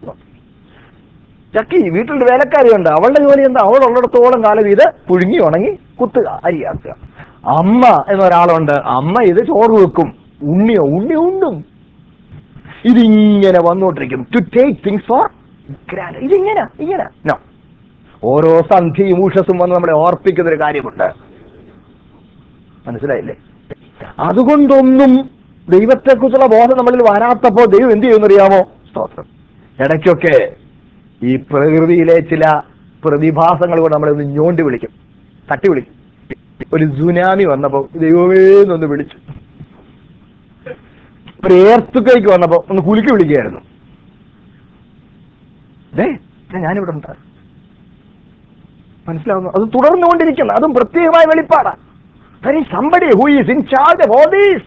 ചക്കി വീട്ടിൽ വേലക്കാരിയുണ്ട് അവളുടെ ജോലി എന്താ അവൾ ഉള്ളിടത്തോളം കാലം ഇത് പുഴുങ്ങി ഉണങ്ങി കുത്തുക അരിയാക്കുക അമ്മ എന്നൊരാളുണ്ട് അമ്മ ഇത് ചോറ് വെക്കും ഉണ്ണിയോ ഉണ്ണി ഉണ്ണും ഇതിങ്ങനെ വന്നുകൊണ്ടിരിക്കും to take things for grand ഇതിങ്ങനെ ഇങ്ങനെ നോ ഓരോ സന്ധ്യയും ഊഷസും വന്ന് നമ്മളെ ഓർപ്പിക്കുന്ന ഒരു കാര്യമുണ്ട് മനസ്സിലായില്ലേ അതുകൊണ്ടൊന്നും ദൈവത്തെക്കുറിച്ചുള്ള ബോധം നമ്മളിൽ വരാത്തപ്പോൾ ദൈവം എന്ത് ചെയ്യുമെന്നറിയാമോ സ്തോത്രം ഇടയ്ക്കൊക്കെ ഈ പ്രകൃതിയിലെ ചില പ്രതിഭാസങ്ങൾ കൊണ്ട് നമ്മളെ ഒന്ന് ഞോണ്ടി വിളിക്കും തട്ടി വിളിക്കും ഒരു സുനാമി വന്നപ്പോ ദൈവമേ എന്നൊന്ന് വിളിച്ചു ഒരു ഏർത്തുക്കൈക്ക് വന്നപ്പോ ഒന്ന് കുലുക്കി വിളിക്കുകയായിരുന്നു ദേ ദേ ഞാനിവിടെ ഉണ്ട് മനസ്സിലാവുന്നു അത് തുടർന്നുകൊണ്ടിരിക്കുന്നു അതും പ്രത്യേകമായ വെളിപ്പാടാ There is somebody who is in charge of all this.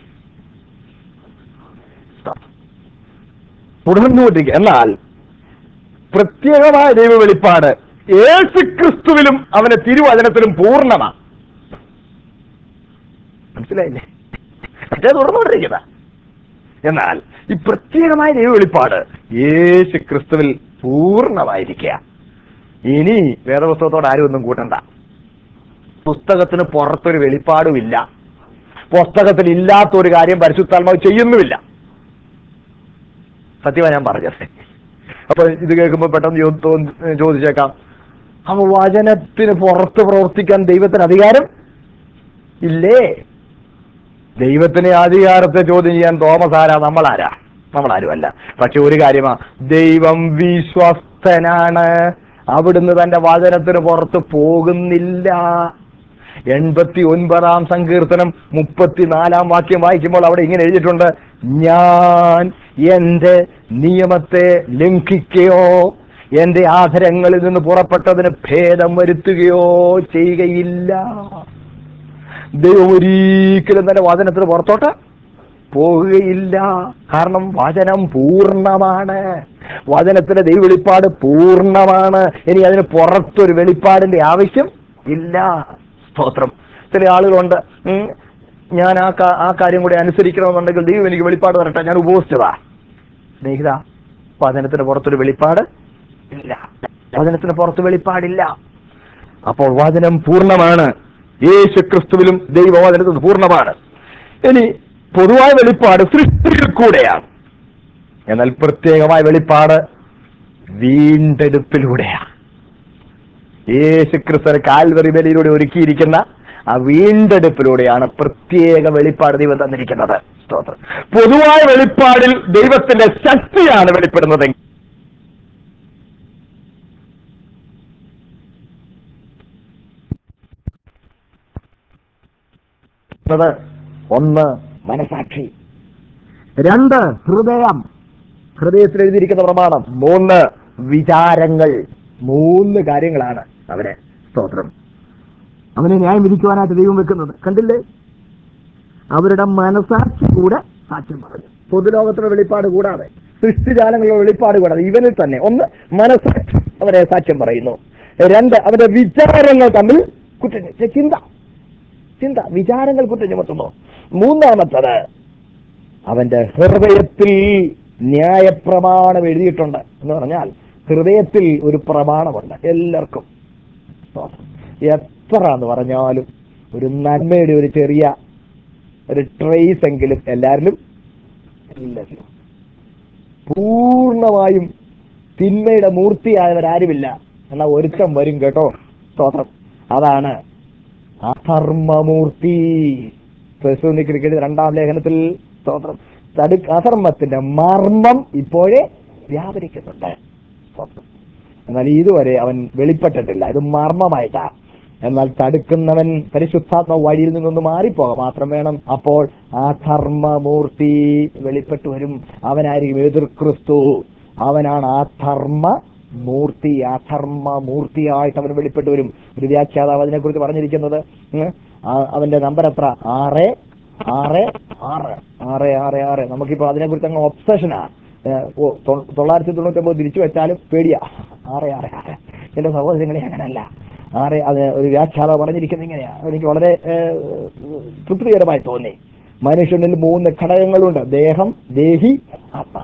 Stop. തുടർന്നുകൊണ്ടിരിക്കുക എന്നാൽ പ്രത്യേകമായ ദൈവ വെളിപ്പാട് യേശു ക്രിസ്തുവിലും അവന്റെ തിരുവചനത്തിലും പൂർണ്ണമാണ് മനസ്സിലായില്ലേ മറ്റേ തുടർന്നുകൊണ്ടിരിക്കുന്ന എന്നാൽ ഈ പ്രത്യേകമായ ദൈവ വെളിപ്പാട് യേശു ക്രിസ്തുവിൽ പൂർണ്ണമായിരിക്കുക ഇനി വേദപുസ്തകത്തോട് ആരും ഒന്നും കൂട്ടണ്ട പുസ്തകത്തിന് പുറത്തൊരു വെളിപ്പാടുമില്ല പുസ്തകത്തിൽ ഇല്ലാത്ത ഒരു കാര്യം പരിശുദ്ധാത്മാവ് ചെയ്യുന്നുമില്ല സത്യമാണ് ഞാൻ പറഞ്ഞത് അപ്പൊ ഇത് കേൾക്കുമ്പോൾ പെട്ടെന്ന് ചോ- തോന്നി- ചോദിച്ചേക്കാം അപ്പൊ വചനത്തിന് പുറത്ത് പ്രവർത്തിക്കാൻ ദൈവത്തിന് അധികാരം ഇല്ലേ ദൈവത്തിന് അധികാരത്തെ ചോദ്യം ചെയ്യാൻ തോമസ് ആരാ നമ്മളാരാ നമ്മളാരും അല്ല പക്ഷെ ഒരു കാര്യമാ ദൈവം വിശ്വസ്തനാണ് അവിടുന്ന് തന്റെ വചനത്തിന് പുറത്ത് പോകുന്നില്ല എൺപത്തി ഒൻപതാം സങ്കീർത്തനം മുപ്പത്തിനാലാം വാക്യം വായിക്കുമ്പോൾ അവിടെ ഇങ്ങനെ എഴുതിയിട്ടുണ്ട് ഞാൻ എന്റെ നിയമത്തെ ലംഘിക്കുകയോ എന്റെ ആധരങ്ങളിൽ നിന്ന് പുറപ്പെട്ടതിന് ഭേദം വരുത്തുകയോ ചെയ്യുകയില്ല ദൈവം ഒരിക്കലും തന്റെ വചനത്തിന് പുറത്തോട്ട് പോകുകയില്ല കാരണം വചനം പൂർണ്ണമാണ് വചനത്തിന്റെ ദൈവ വെളിപ്പാട് പൂർണ്ണമാണ് ഇനി അതിന് പുറത്തൊരു വെളിപ്പാടിന്റെ ആവശ്യം ഇല്ല സ്തോത്രം ചില ആളുകളുണ്ട് ഉം, ഞാൻ ആ കാ- ആ കാര്യം കൂടി അനുസരിക്കണമെന്നുണ്ടെങ്കിൽ ദൈവം എനിക്ക് വെളിപ്പാട് തരട്ടെ ഞാൻ ഉപയോഗിച്ചതാ സ്നേഹിത വചനത്തിന് പുറത്തൊരു വെളിപ്പാട് ഇല്ല വചനത്തിന് പുറത്ത് വെളിപ്പാടില്ല അപ്പോൾ വചനം പൂർണ്ണമാണ് യേശു ക്രിസ്തുവിലും ദൈവവചനത്തിൽ പൂർണ്ണമാണ് ഇനി പൊതുവായ വെളിപ്പാട് സൃഷ്ടിയിൽ കൂടെയാണ് എന്നാൽ പ്രത്യേകമായ വെളിപ്പാട് വീണ്ടെടുപ്പിലൂടെയാണ് യേശു ക്രിസ്തു കാൽവറി ബലിയിലൂടെ ഒരുക്കിയിരിക്കുന്ന ആ വീണ്ടെടുപ്പിലൂടെയാണ് പ്രത്യേക വെളിപ്പാട് ദൈവം തന്നിരിക്കുന്നത് സ്തോത്രം പൊതുവായ വെളിപ്പാടിൽ ദൈവത്തിന്റെ ശക്തിയാണ് വെളിപ്പെടുന്നത് ഒന്ന് മനസാക്ഷി രണ്ട് ഹൃദയം ഹൃദയത്തിൽ എഴുതിയിരിക്കുന്ന പ്രമാണം മൂന്ന് വിചാരങ്ങൾ മൂന്ന് കാര്യങ്ങളാണ് അവരെ സ്തോത്രം അവനെ ന്യായം വിധിക്കുവാനായിട്ട് ദൈവം വെക്കുന്നത് കണ്ടില്ലേ അവരുടെ മനസാക്ഷി കൂടെ സാക്ഷ്യം പറഞ്ഞു പൊതുലോകത്തിലെ വെളിപ്പാട് കൂടാതെ സൃഷ്ടിജാലങ്ങളുടെ വെളിപ്പാട് കൂടാതെ ഇവനിൽ തന്നെ ഒന്ന് മനസാക്ഷി അവരെ സാക്ഷ്യം പറയുന്നു രണ്ട് അവരുടെ വിചാരങ്ങൾ തമ്മിൽ കുറ്റം ചിന്ത ചിന്ത വിചാരങ്ങൾ കുറ്റം ചുമത്തുന്നു മൂന്നാമത്തത് അവന്റെ ഹൃദയത്തിൽ ന്യായപ്രമാണം എഴുതിയിട്ടുണ്ട് എന്ന് പറഞ്ഞാൽ ഹൃദയത്തിൽ ഒരു പ്രമാണമുണ്ട് എല്ലാവർക്കും എത്ര എന്ന് പറഞ്ഞാലും ഒരു നന്മയുടെ ഒരു ചെറിയ ഒരു ട്രേസ് എങ്കിലും എല്ലാവരിലും എല്ലാവരിലും പൂർണ്ണമായും തിന്മയുടെ മൂർത്തിയായവരാരുമില്ല എന്നാൽ ഒരുത്തം വരും കേട്ടോ സ്തോത്രം അതാണ് അധർമ്മമൂർത്തി ക്രിക്കറ്റ് രണ്ടാം ലേഖനത്തിൽ സ്തോത്രം തടു അധർമ്മത്തിന്റെ മർമ്മം ഇപ്പോഴേ വ്യാപരിക്കുന്നുണ്ട് സ്തോത്രം. എന്നാൽ ഇതുവരെ അവൻ വെളിപ്പെട്ടിട്ടില്ല ഇത് മർമ്മമായിട്ടാ എന്നാൽ തടുക്കുന്നവൻ പരിശുദ്ധാത്മ വഴിയിൽ നിന്നൊന്ന് മാറിപ്പോകാം മാത്രം വേണം അപ്പോൾ ആ ധർമ്മമൂർത്തി വെളിപ്പെട്ടു വരും അവനായിരിക്കും എതിർ ക്രിസ്തു അവനാണ് ആ ധർമ്മ മൂർത്തി ആ ധർമ്മ മൂർത്തിയായിട്ട് അവൻ വെളിപ്പെട്ടു വരും ഒരു വ്യാഖ്യാതാവ് അതിനെക്കുറിച്ച് പറഞ്ഞിരിക്കുന്നത് ഉം, ആ- അവന്റെ നമ്പർ എത്ര ആറ് ആറ് ആറ് ആറ് ആറ് ആറ് നമുക്കിപ്പോ അതിനെക്കുറിച്ച് അങ്ങ് ഒബ്സഷനാ ഓ തൊ- തൊള്ളായിരത്തി തൊണ്ണൂറ്റൊമ്പത് തിരിച്ചു വെച്ചാലും പേടിയാ ആറ് ആറ് ആറ് എന്റെ സഹോദരങ്ങളെ അങ്ങനല്ല ആറ് അത് ഒരു വ്യാഖ്യാത പറഞ്ഞിരിക്കുന്നത് ഇങ്ങനെയാ എനിക്ക് വളരെ ഏഹ്, തൃപ്തികരമായി തോന്നി മനുഷ്യനിൽ മൂന്ന് ഘടകങ്ങളുണ്ട് ദേഹം ദേഹി ആത്മ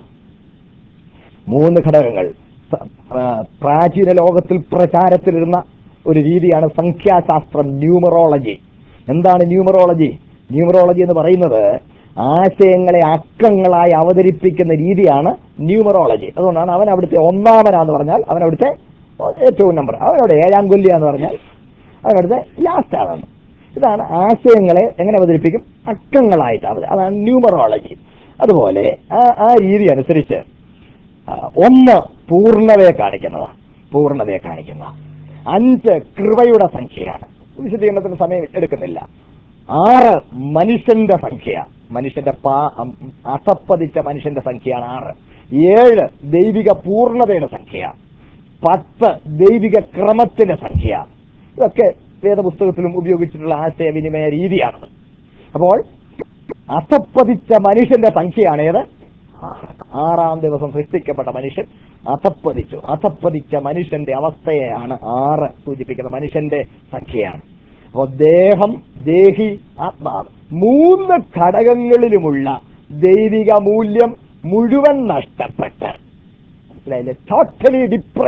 മൂന്ന് ഘടകങ്ങൾ സ- ആ, പ്രാചീന ലോകത്തിൽ പ്രചാരത്തിലിരുന്ന ഒരു രീതിയാണ് സംഖ്യാശാസ്ത്രം ന്യൂമറോളജി എന്താണ് ന്യൂമറോളജി ന്യൂമറോളജി എന്ന് പറയുന്നത് ആശയങ്ങളെ അക്കങ്ങളായി അവതരിപ്പിക്കുന്ന രീതിയാണ് ന്യൂമറോളജി അതുകൊണ്ടാണ് അവൻ അവിടുത്തെ ഒന്നാമനാന്ന് പറഞ്ഞാൽ അവൻ അവിടുത്തെ ഏറ്റവും നമ്പർ അവനവിടെ ഏഴാം കൊല്ലിയ എന്ന് പറഞ്ഞാൽ അവനവിടുത്തെ ലാസ്റ്റ് ആണ് ഇതാണ് ആശയങ്ങളെ എങ്ങനെ അവതരിപ്പിക്കും അക്കങ്ങളായിട്ട് അവതരി അതാണ് ന്യൂമറോളജി അതുപോലെ ആ ആ രീതി അനുസരിച്ച് ആ, ഒന്ന് പൂർണ്ണതയെ കാണിക്കുന്നത് പൂർണ്ണതയെ കാണിക്കുന്ന അഞ്ച് കൃപയുടെ സംഖ്യയാണ് വിശദീകരണത്തിന് സമയം എടുക്കുന്നില്ല ആറ് മനുഷ്യന്റെ സംഖ്യ മനുഷ്യന്റെ പാ അം, അസപ്പതിച്ച മനുഷ്യന്റെ സംഖ്യയാണ് ആറ് ഏഴ് ദൈവിക പൂർണ്ണതയുടെ സംഖ്യ പത്ത് ദൈവിക ക്രമത്തിന്റെ സംഖ്യ ഇതൊക്കെ വേദപുസ്തകത്തിലും ഉപയോഗിച്ചിട്ടുള്ള ആശയവിനിമയ രീതിയാണ് അപ്പോൾ അസപ്പതിച്ച മനുഷ്യന്റെ സംഖ്യയാണ് ഏത് ആറാം ദിവസം സൃഷ്ടിക്കപ്പെട്ട മനുഷ്യൻ അധപ്പതിച്ചു അധപ്പതിച്ച മനുഷ്യന്റെ അവസ്ഥയെയാണ് ആറ് സൂചിപ്പിക്കുന്നത് മനുഷ്യന്റെ സംഖ്യയാണ് അപ്പോൾ ദേഹം ദേഹി ആത്മാവ് മൂന്ന് ഘടകങ്ങളിലുമുള്ള ദൈവിക മൂല്യം മുഴുവൻ നഷ്ടപ്പെട്ട് മനസ്സിലായില്ലേ totally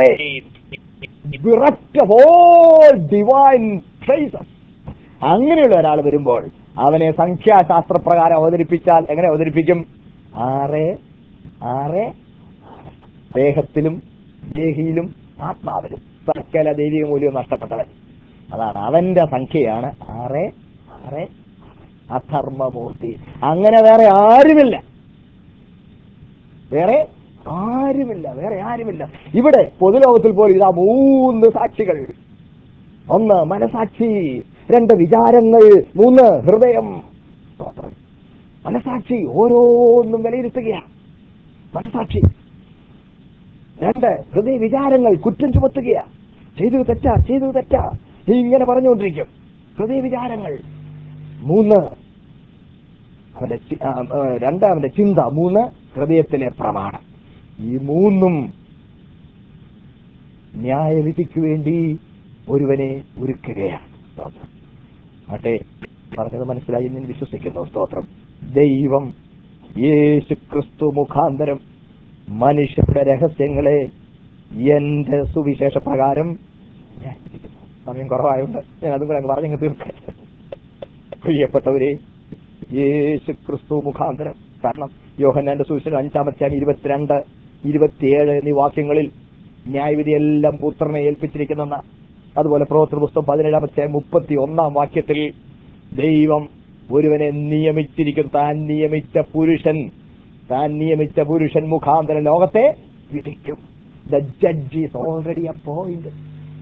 deprived of all divine traces അങ്ങനെയുള്ള ഒരാൾ വരുമ്പോൾ അവനെ സംഖ്യാശാസ്ത്രപ്രകാരം അവതരിപ്പിച്ചാൽ എങ്ങനെ അവതരിപ്പിക്കും ആറ് ആറ് ദേഹത്തിലും ദേഹിയിലും ആത്മാവിലും സകല ദൈവിക മൂല്യവും നഷ്ടപ്പെട്ടവൻ അതാണ് അവന്റെ സംഖ്യയാണ് ആറ് ആറ് അധർമ്മമൂർത്തി അങ്ങനെ വേറെ ആരുമില്ല വേറെ ആരുമില്ല വേറെ ആരുമില്ല ഇവിടെ പൊതുലോകത്തിൽ പോലും ഇതാ മൂന്ന് സാക്ഷികൾ ഒന്ന് മനസാക്ഷി രണ്ട് വിചാരങ്ങൾ മൂന്ന് ഹൃദയം സ്തോത്രം. മനസാക്ഷി ഓരോന്നും വിലയിരുത്തുകയാണ് മനസാക്ഷി രണ്ട് ഹൃദയ വിചാരങ്ങൾ കുറ്റം ചുമത്തുകയാ ചെയ്തു തെറ്റാ ചെയ്തു തെറ്റാ ഇങ്ങനെ പറഞ്ഞുകൊണ്ടിരിക്കും ഹൃദയ വിചാരങ്ങൾ മൂന്ന് അവന്റെ ചി- ആ, ആ, രണ്ട് അവന്റെ ചിന്ത മൂന്ന് ഹൃദയത്തിലെ പ്രമാണം ഈ മൂന്നും ന്യായവിധിക്ക് വേണ്ടി ഒരുവനെ ഒരുക്കുകയാണ് സ്തോത്രം ആട്ടെ പറഞ്ഞത് മനസ്സിലായി എന്ന് ഞാൻ വിശ്വസിക്കുന്നു സ്തോത്രം ദൈവം യേശു ക്രിസ്തു മുഖാന്തരം മനുഷ്യരുടെ രഹസ്യങ്ങളെ എന്റെ സുവിശേഷ പ്രകാരം ഞാൻ ഇരിക്കുന്നു. സമയം കുറവായതുകൊണ്ട് ഞാൻ അതും കൂടെ അങ്ങ് പറഞ്ഞങ്ങ് തീർക്കാം പ്രിയപ്പെട്ടവരെ യേശു ക്രിസ്തു മുഖാന്തരം കാരണം യോഹന്നാന്റെ സുവിശേഷം അഞ്ചാമത്തെ ഇരുപത്തിരണ്ട് ഇരുപത്തിയേഴ് എന്നീ വാക്യങ്ങളിൽ ന്യായവിധി എല്ലാം പുത്രനെ ഏൽപ്പിച്ചിരിക്കുന്ന അതുപോലെ പ്രവർത്തന പുസ്തകം പതിനേഴാമത്തെ മുപ്പത്തി ഒന്നാം വാക്യത്തിൽ ദൈവം ഒരുവനെ നിയമിച്ചിരിക്കും താൻ നിയമിച്ച പുരുഷൻ താൻ നിയമിച്ച പുരുഷൻ മുഖാന്തരം ലോകത്തെ വിധിക്കും the judge is already appoint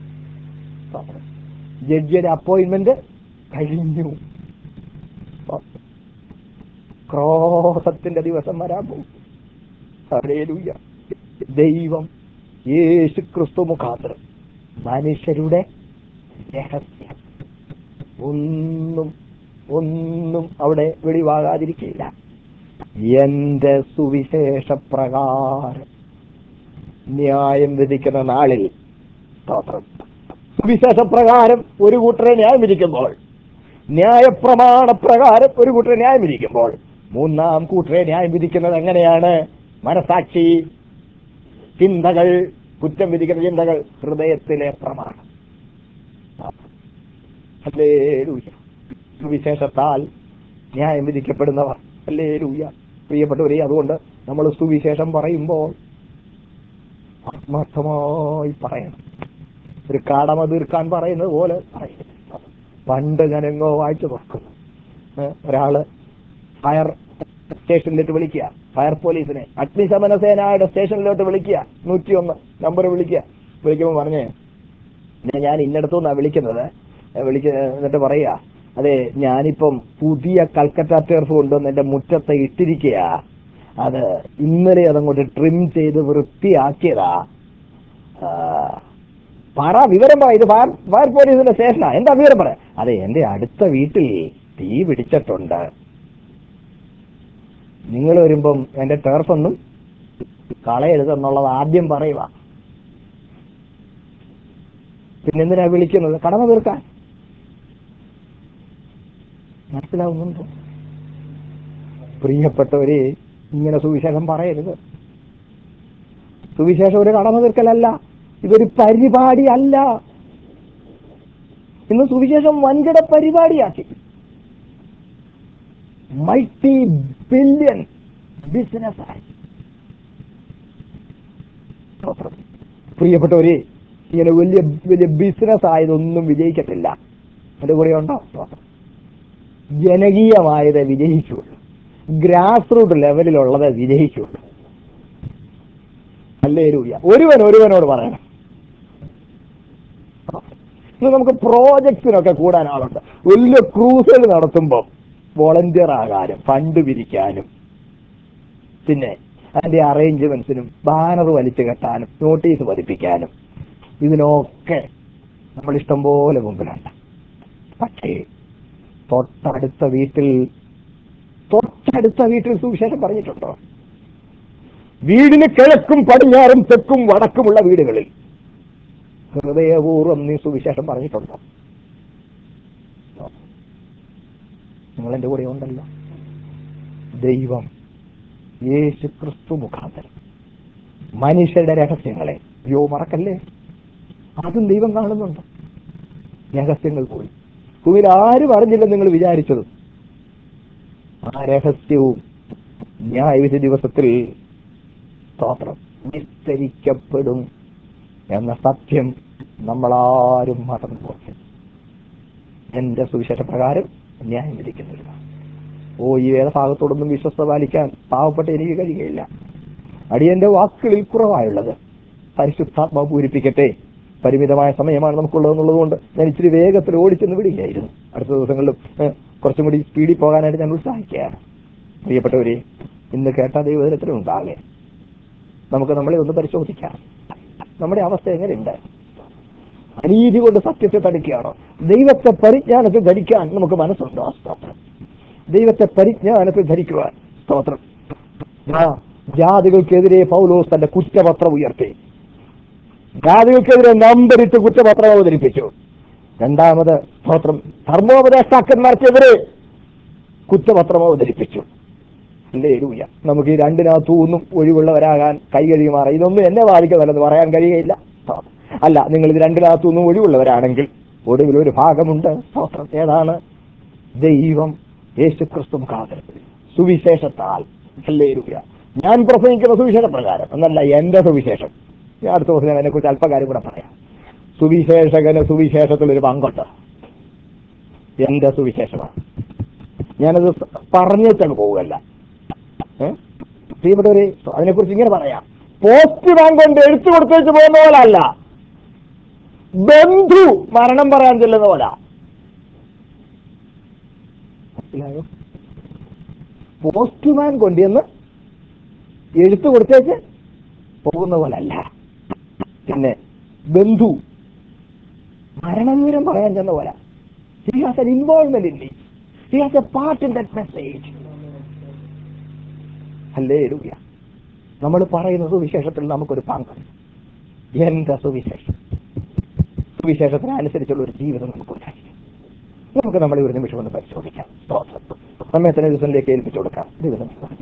ജഡ്ജിയുടെ അപ്പോയിന്റ്മെന്റ് കഴിഞ്ഞു ക്രോധത്തിന്റെ ദിവസം വരാൻ പോകും ഹല്ലേലൂയ. ദൈവം യേശു ക്രിസ്തു മുഖാന്തരം മനുഷ്യരുടെ രഹസ്യം ഒന്നും ഒന്നും അവിടെ വെളിവാകാതിരിക്കില്ല എന്റെ സുവിശേഷ പ്രകാരം ന്യായം വിധിക്കുന്ന നാളിൽ സ്തോത്രം സുവിശേഷ പ്രകാരം ഒരു കൂട്ടരെ ന്യായം വിധിക്കുമ്പോൾ ന്യായപ്രമാണ പ്രകാരം ഒരു കൂട്ടരെ ന്യായം വിധിക്കുമ്പോൾ മൂന്നാം കൂട്ടരെ ന്യായം വിധിക്കുന്നത് എങ്ങനെയാണ് മനസാക്ഷി ചിന്തകൾ കുറ്റം വിധിക്കുന്ന ചിന്തകൾ ഹൃദയത്തിലെ പ്രമാണം ഹല്ലേലൂയ. സുവിശേഷത്താൽ ന്യായം വിധിക്കപ്പെടുന്നവർ അല്ലേ ലൂയ പ്രിയപ്പെട്ടവരെ അതുകൊണ്ട് നമ്മൾ സുവിശേഷം പറയുമ്പോൾ ആത്മാർത്ഥമായി പറയണം ഒരു കടമ തീർക്കാൻ പറയുന്നത് പോലെ പറയണം പണ്ട് ഞാൻ എങ്ങോ വായിച്ചു നോക്കുന്നു ഏ, ഒരാള് ഫയർ സ്റ്റേഷനിലേക്ക് വിളിക്കുക ഫയർ പോലീസിനെ അഗ്നിശമന സേനയുടെ സ്റ്റേഷനിലോട്ട് വിളിക്കുക നൂറ്റിയൊന്ന് നമ്പർ വിളിക്കുക വിളിക്കുമ്പോൾ പറഞ്ഞേ "ഞാൻ- ഞാൻ ഇന്നടത്തുനിന്നാ വിളിക്കുന്നത് ഏ, വിളിക്ക എന്നിട്ട് പറയുക അതെ ഞാനിപ്പം പുതിയ കൽക്കട്ട ടേർഫ് കൊണ്ടുവന്ന് എന്റെ മുറ്റത്ത് ഇട്ടിരിക്കുക അത് ഇന്നലെ അതങ്ങോട്ട് ട്രിം ചെയ്ത് വൃത്തിയാക്കിയതാ ആ, പറ വിവരം പറ ഇത് ഫയർ ഫയർ പോലീസിന്റെ സ്റ്റേഷനാ എന്താ വിവരം പറ അതെ എന്റെ അടുത്ത വീട്ടിൽ തീ പിടിച്ചിട്ടുണ്ട് നിങ്ങൾ വരുമ്പം എന്റെ ടേർഫൊന്നും കളയരുതെന്നുള്ളത് ആദ്യം പറയുക പിന്നെന്തിനാ വിളിക്കുന്നത് കടമ തീർക്കാൻ മനസ്സിലാവുന്നുണ്ടോ പ്രിയപ്പെട്ടവരെ ഇങ്ങനെ സുവിശേഷം പറയരുത് സുവിശേഷം ഒരു കടമ തീർക്കലല്ല ഇതൊരു പരിപാടി അല്ല ഇന്ന് സുവിശേഷം വൻകിട പരിപാടിയാക്കി മൾട്ടി ബില്യൺ ബിസിനസ് ആയി സ്തോത്രം. പ്രിയപ്പെട്ടവരെ ഇങ്ങനെ വലിയ വലിയ ബിസിനസ് ആയതൊന്നും വിജയിക്കത്തില്ല എന്റെ കൂടെ ഉണ്ടോ സ്തോത്രം. ജനകീയമായത് വിജയിക്കുള്ളൂ ഗ്രാസ് റൂട്ട് ലെവലിലുള്ളത് വിജയിക്കുള്ളൂ അല്ലേ രൂപ ഒരുവൻ ഒരുവനോട് പറയണം ഇന്ന് നമുക്ക് പ്രോജക്ട്സിനൊക്കെ കൂടാൻ ആളുണ്ട് വലിയ ക്രൂസുകൾ നടത്തുമ്പോൾ വോളണ്ടിയർ ആകാനും ഫണ്ട് പിരിക്കാനും പിന്നെ അതിന്റെ അറേഞ്ച്മെന്റ്സിനും ബാനർ വലിച്ചു കെട്ടാനും നോട്ടീസ് പതിപ്പിക്കാനും ഇതിനൊക്കെ നമ്മൾ ഇഷ്ടം പോലെ മുമ്പിലുണ്ട് പക്ഷേ തൊട്ടടുത്ത വീട്ടിൽ തൊട്ടടുത്ത വീട്ടിൽ സുവിശേഷം പറഞ്ഞിട്ടുണ്ടോ വീടിന് കിഴക്കും പടിഞ്ഞാറും തെക്കും വടക്കുമുള്ള വീടുകളിൽ ഹൃദയപൂർവ്വം നീ സുവിശേഷം പറഞ്ഞിട്ടുണ്ടോ നിങ്ങൾ എന്റെ കൂടെ ഉണ്ടല്ലോ ദൈവം യേശു ക്രിസ്തു മുഖാന്തരം മനുഷ്യരുടെ രഹസ്യങ്ങളെ യോ മറക്കല്ലേ അതും ദൈവം കാണുന്നുണ്ട് രഹസ്യങ്ങൾ പോയി ഭൂമിയിൽ ആരും അറിഞ്ഞില്ലെന്ന് നിങ്ങൾ വിചാരിച്ചത് ആ രഹസ്യവും ന്യായവിധി ദിവസത്തിൽ സ്തോത്രം വിസ്തരിക്കപ്പെടും എന്ന സത്യം നമ്മളാരും മറന്നു പോയി എന്റെ സുവിശേഷ പ്രകാരം ന്യായം വിധിക്കുന്നില്ല ഓ ഈ വേദഭാഗത്തോടൊന്നും വിശ്വസ്ത പാലിക്കാൻ പാവപ്പെട്ട എനിക്ക് കഴിയുകയില്ല അടിയന്റെ വാക്കുകളിൽ കുറവായുള്ളത് പരിശുദ്ധാത്മാവ് പൂരിപ്പിക്കട്ടെ പരിമിതമായ സമയമാണ് നമുക്കുള്ളതെന്നുള്ളത് കൊണ്ട് ഞാൻ ഇച്ചിരി വേഗത്തിൽ ഓടിച്ചെന്ന് വിടുകയായിരുന്നു അടുത്ത ദിവസങ്ങളിലും ഏഹ്, കുറച്ചും കൂടി സ്പീഡിൽ പോകാനായിട്ട് ഞാൻ ഉത്സാഹിക്കുകയാണ് പ്രിയപ്പെട്ടവരെ ഇന്ന് കേട്ട ദൈവദിനത്തിലും ഉണ്ടാകെ നമുക്ക് നമ്മളെ ഒന്ന് പരിശോധിക്കാം നമ്മുടെ അവസ്ഥ എങ്ങനെയുണ്ട് അനീതി കൊണ്ട് സത്യത്തെ തടിക്കുകയാണോ ദൈവത്തെ പരിജ്ഞാനത്തെ ധരിക്കാൻ നമുക്ക് മനസ്സുണ്ടോ സ്തോത്രം ദൈവത്തെ പരിജ്ഞാനത്തിൽ ധരിക്കുവാൻ സ്തോത്രം ആ, ജാതികൾക്കെതിരെ പൗലോസ് തന്റെ കുറ്റപത്രം ഉയർത്തി ജാതികൾക്കെതിരെ നമ്പരിട്ട് കുറ്റപത്രം അവതരിപ്പിച്ചു രണ്ടാമത് സ്തോത്രം ധർമ്മോപദേഷ്ടാക്കന്മാർക്കെതിരെ കുറ്റപത്രം അവതരിപ്പിച്ചു ഹല്ലേലൂയ നമുക്ക് ഈ രണ്ടിനകത്തുനിന്നും ഒഴിവുള്ളവരാകാൻ കൈ കഴിയുമാറ ഇതൊന്നും എന്നെ ബാധിക്കുന്നല്ലെന്ന് പറയാൻ കഴിയുകയില്ല സ്തോത്രം. അല്ല നിങ്ങൾ ഇത് രണ്ടിനകത്തുനിന്നും ഒഴിവുള്ളവരാണെങ്കിൽ ഒടുവിൽ ഒരു ഭാഗമുണ്ട് സ്തോത്രം ഏതാണ് ദൈവം യേശുക്രിസ്തു മുഖാന്തരം സുവിശേഷത്താൽ ഹല്ലേലൂയ ഞാൻ പ്രസംഗിക്കുന്ന സുവിശേഷ പ്രകാരം എന്നല്ല എന്റെ സുവിശേഷം ഞാൻ അടുത്ത ദിവസം ഞാൻ അതിനെക്കുറിച്ച് അല്പകാര്യം കൂടെ പറയാം സുവിശേഷകന് സുവിശേഷത്തിൽ ഒരു പങ്കുണ്ട് എന്റെ സുവിശേഷമാണ് ഞാനത് പറഞ്ഞേച്ചങ്ങ് പോവുകയല്ല ഏ? പ്രിയപ്പെട്ടവരെ അതിനെക്കുറിച്ച് ഇങ്ങനെ പറയാം പോസ്റ്റ് ബാങ്ക് കൊണ്ട് എഴുത്തു കൊടുത്തേച്ച് പോകുന്ന പോലെ അല്ല ബന്ധു മരണം പറയാൻ ചെല്ലുന്ന പോലെ മനസ്സിലായോ പോസ്റ്റ്മാൻ കൊണ്ടുവന്ന് എഴുത്തു കൊടുത്തേച്ച് പോകുന്ന പോലല്ല പിന്നെ ബന്ധു മരണവിവരം പറയാൻ ചെന്ന പോലെ he has an involvement in this he has a part in that message അല്ലേ നമ്മൾ പറയുന്ന സുവിശേഷത്തിൽ നമുക്കൊരു പങ്ക് എന്റെ സുവിശേഷം സുവിശേഷത്തിനനുസരിച്ചുള്ള ഒരു ജീവിതം നമുക്കുണ്ടായി നമുക്ക് നമ്മളെ ഒരു നിമിഷം ഒന്ന് പരിശോധിക്കാം സ്തോത്രം. നമ്മെ തന്നെ ദിവസത്തിലേക്ക് ഏൽപ്പിച്ചു കൊടുക്കാം ദിവസം